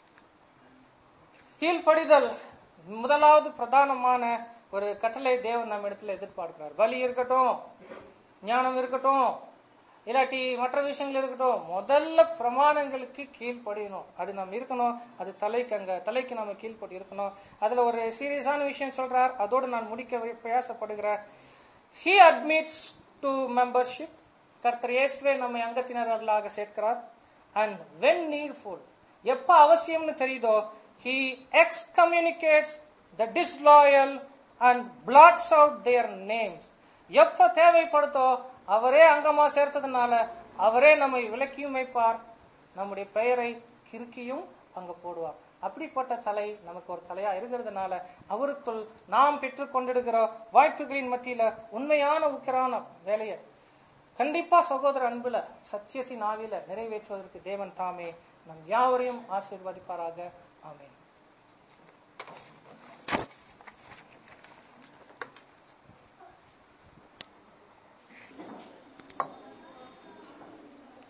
கீழ்ப்படிதல் முதலாவது பிரதானமான ஒரு கட்டளை தேவன் நம்ம இடத்துல எதிர்பார்க்கிறார் பலி இருக்கட்டும் ஞானம் இருக்கட்டும் இல்லாட்டி மற்ற விஷயங்கள் இருக்கட்டும் முதல்ல பிரமாணங்களுக்கு கீழ்ப்படியணும் அது நம்ம இருக்கணும் அது தலைக்கு அங்க தலைக்கு நம்ம கீழ்ப்படி இருக்கணும் அதுல ஒரு சீரியஸான விஷயம் சொல்றார் அதோடு நான் முடிக்க வி- பிரயாசப்படுகிறேன் ஹி அட்மிட்ஸ் டு மெம்பர்ஷிப் கர்த்தர் இயேசுவே நம்மை அங்கத்தினர்களாக சேர்க்கிறார் அண்ட் வென் நீட்ஃபுல் எப்ப அவசியம்னு தெரியுதோ he excommunicates the disloyal and blots out their names எப்ப தேவைப்படுதோ அவரே அங்கமா சேர்த்ததுனால அவரே நம்மை விலக்கியும் வைப்பார் நம்முடைய பெயரை கிறுக்கியும் அங்க போடுவார் அப்படிப்பட்ட தலை நமக்கு ஒரு தலையா இருக்கிறதுனால அவருக்குள் நாம் பெற்றுக் கொண்டிருக்கிற வாய்ப்புகளின் மத்தியில உண்மையான உக்கிரான வேலையை கண்டிப்பா சகோதர அன்புல சத்தியத்தின் ஆவியில நிறைவேற்றுவதற்கு தேவன் தாமே நம் யாவரையும் ஆசீர்வதிப்பாராக ஆமென்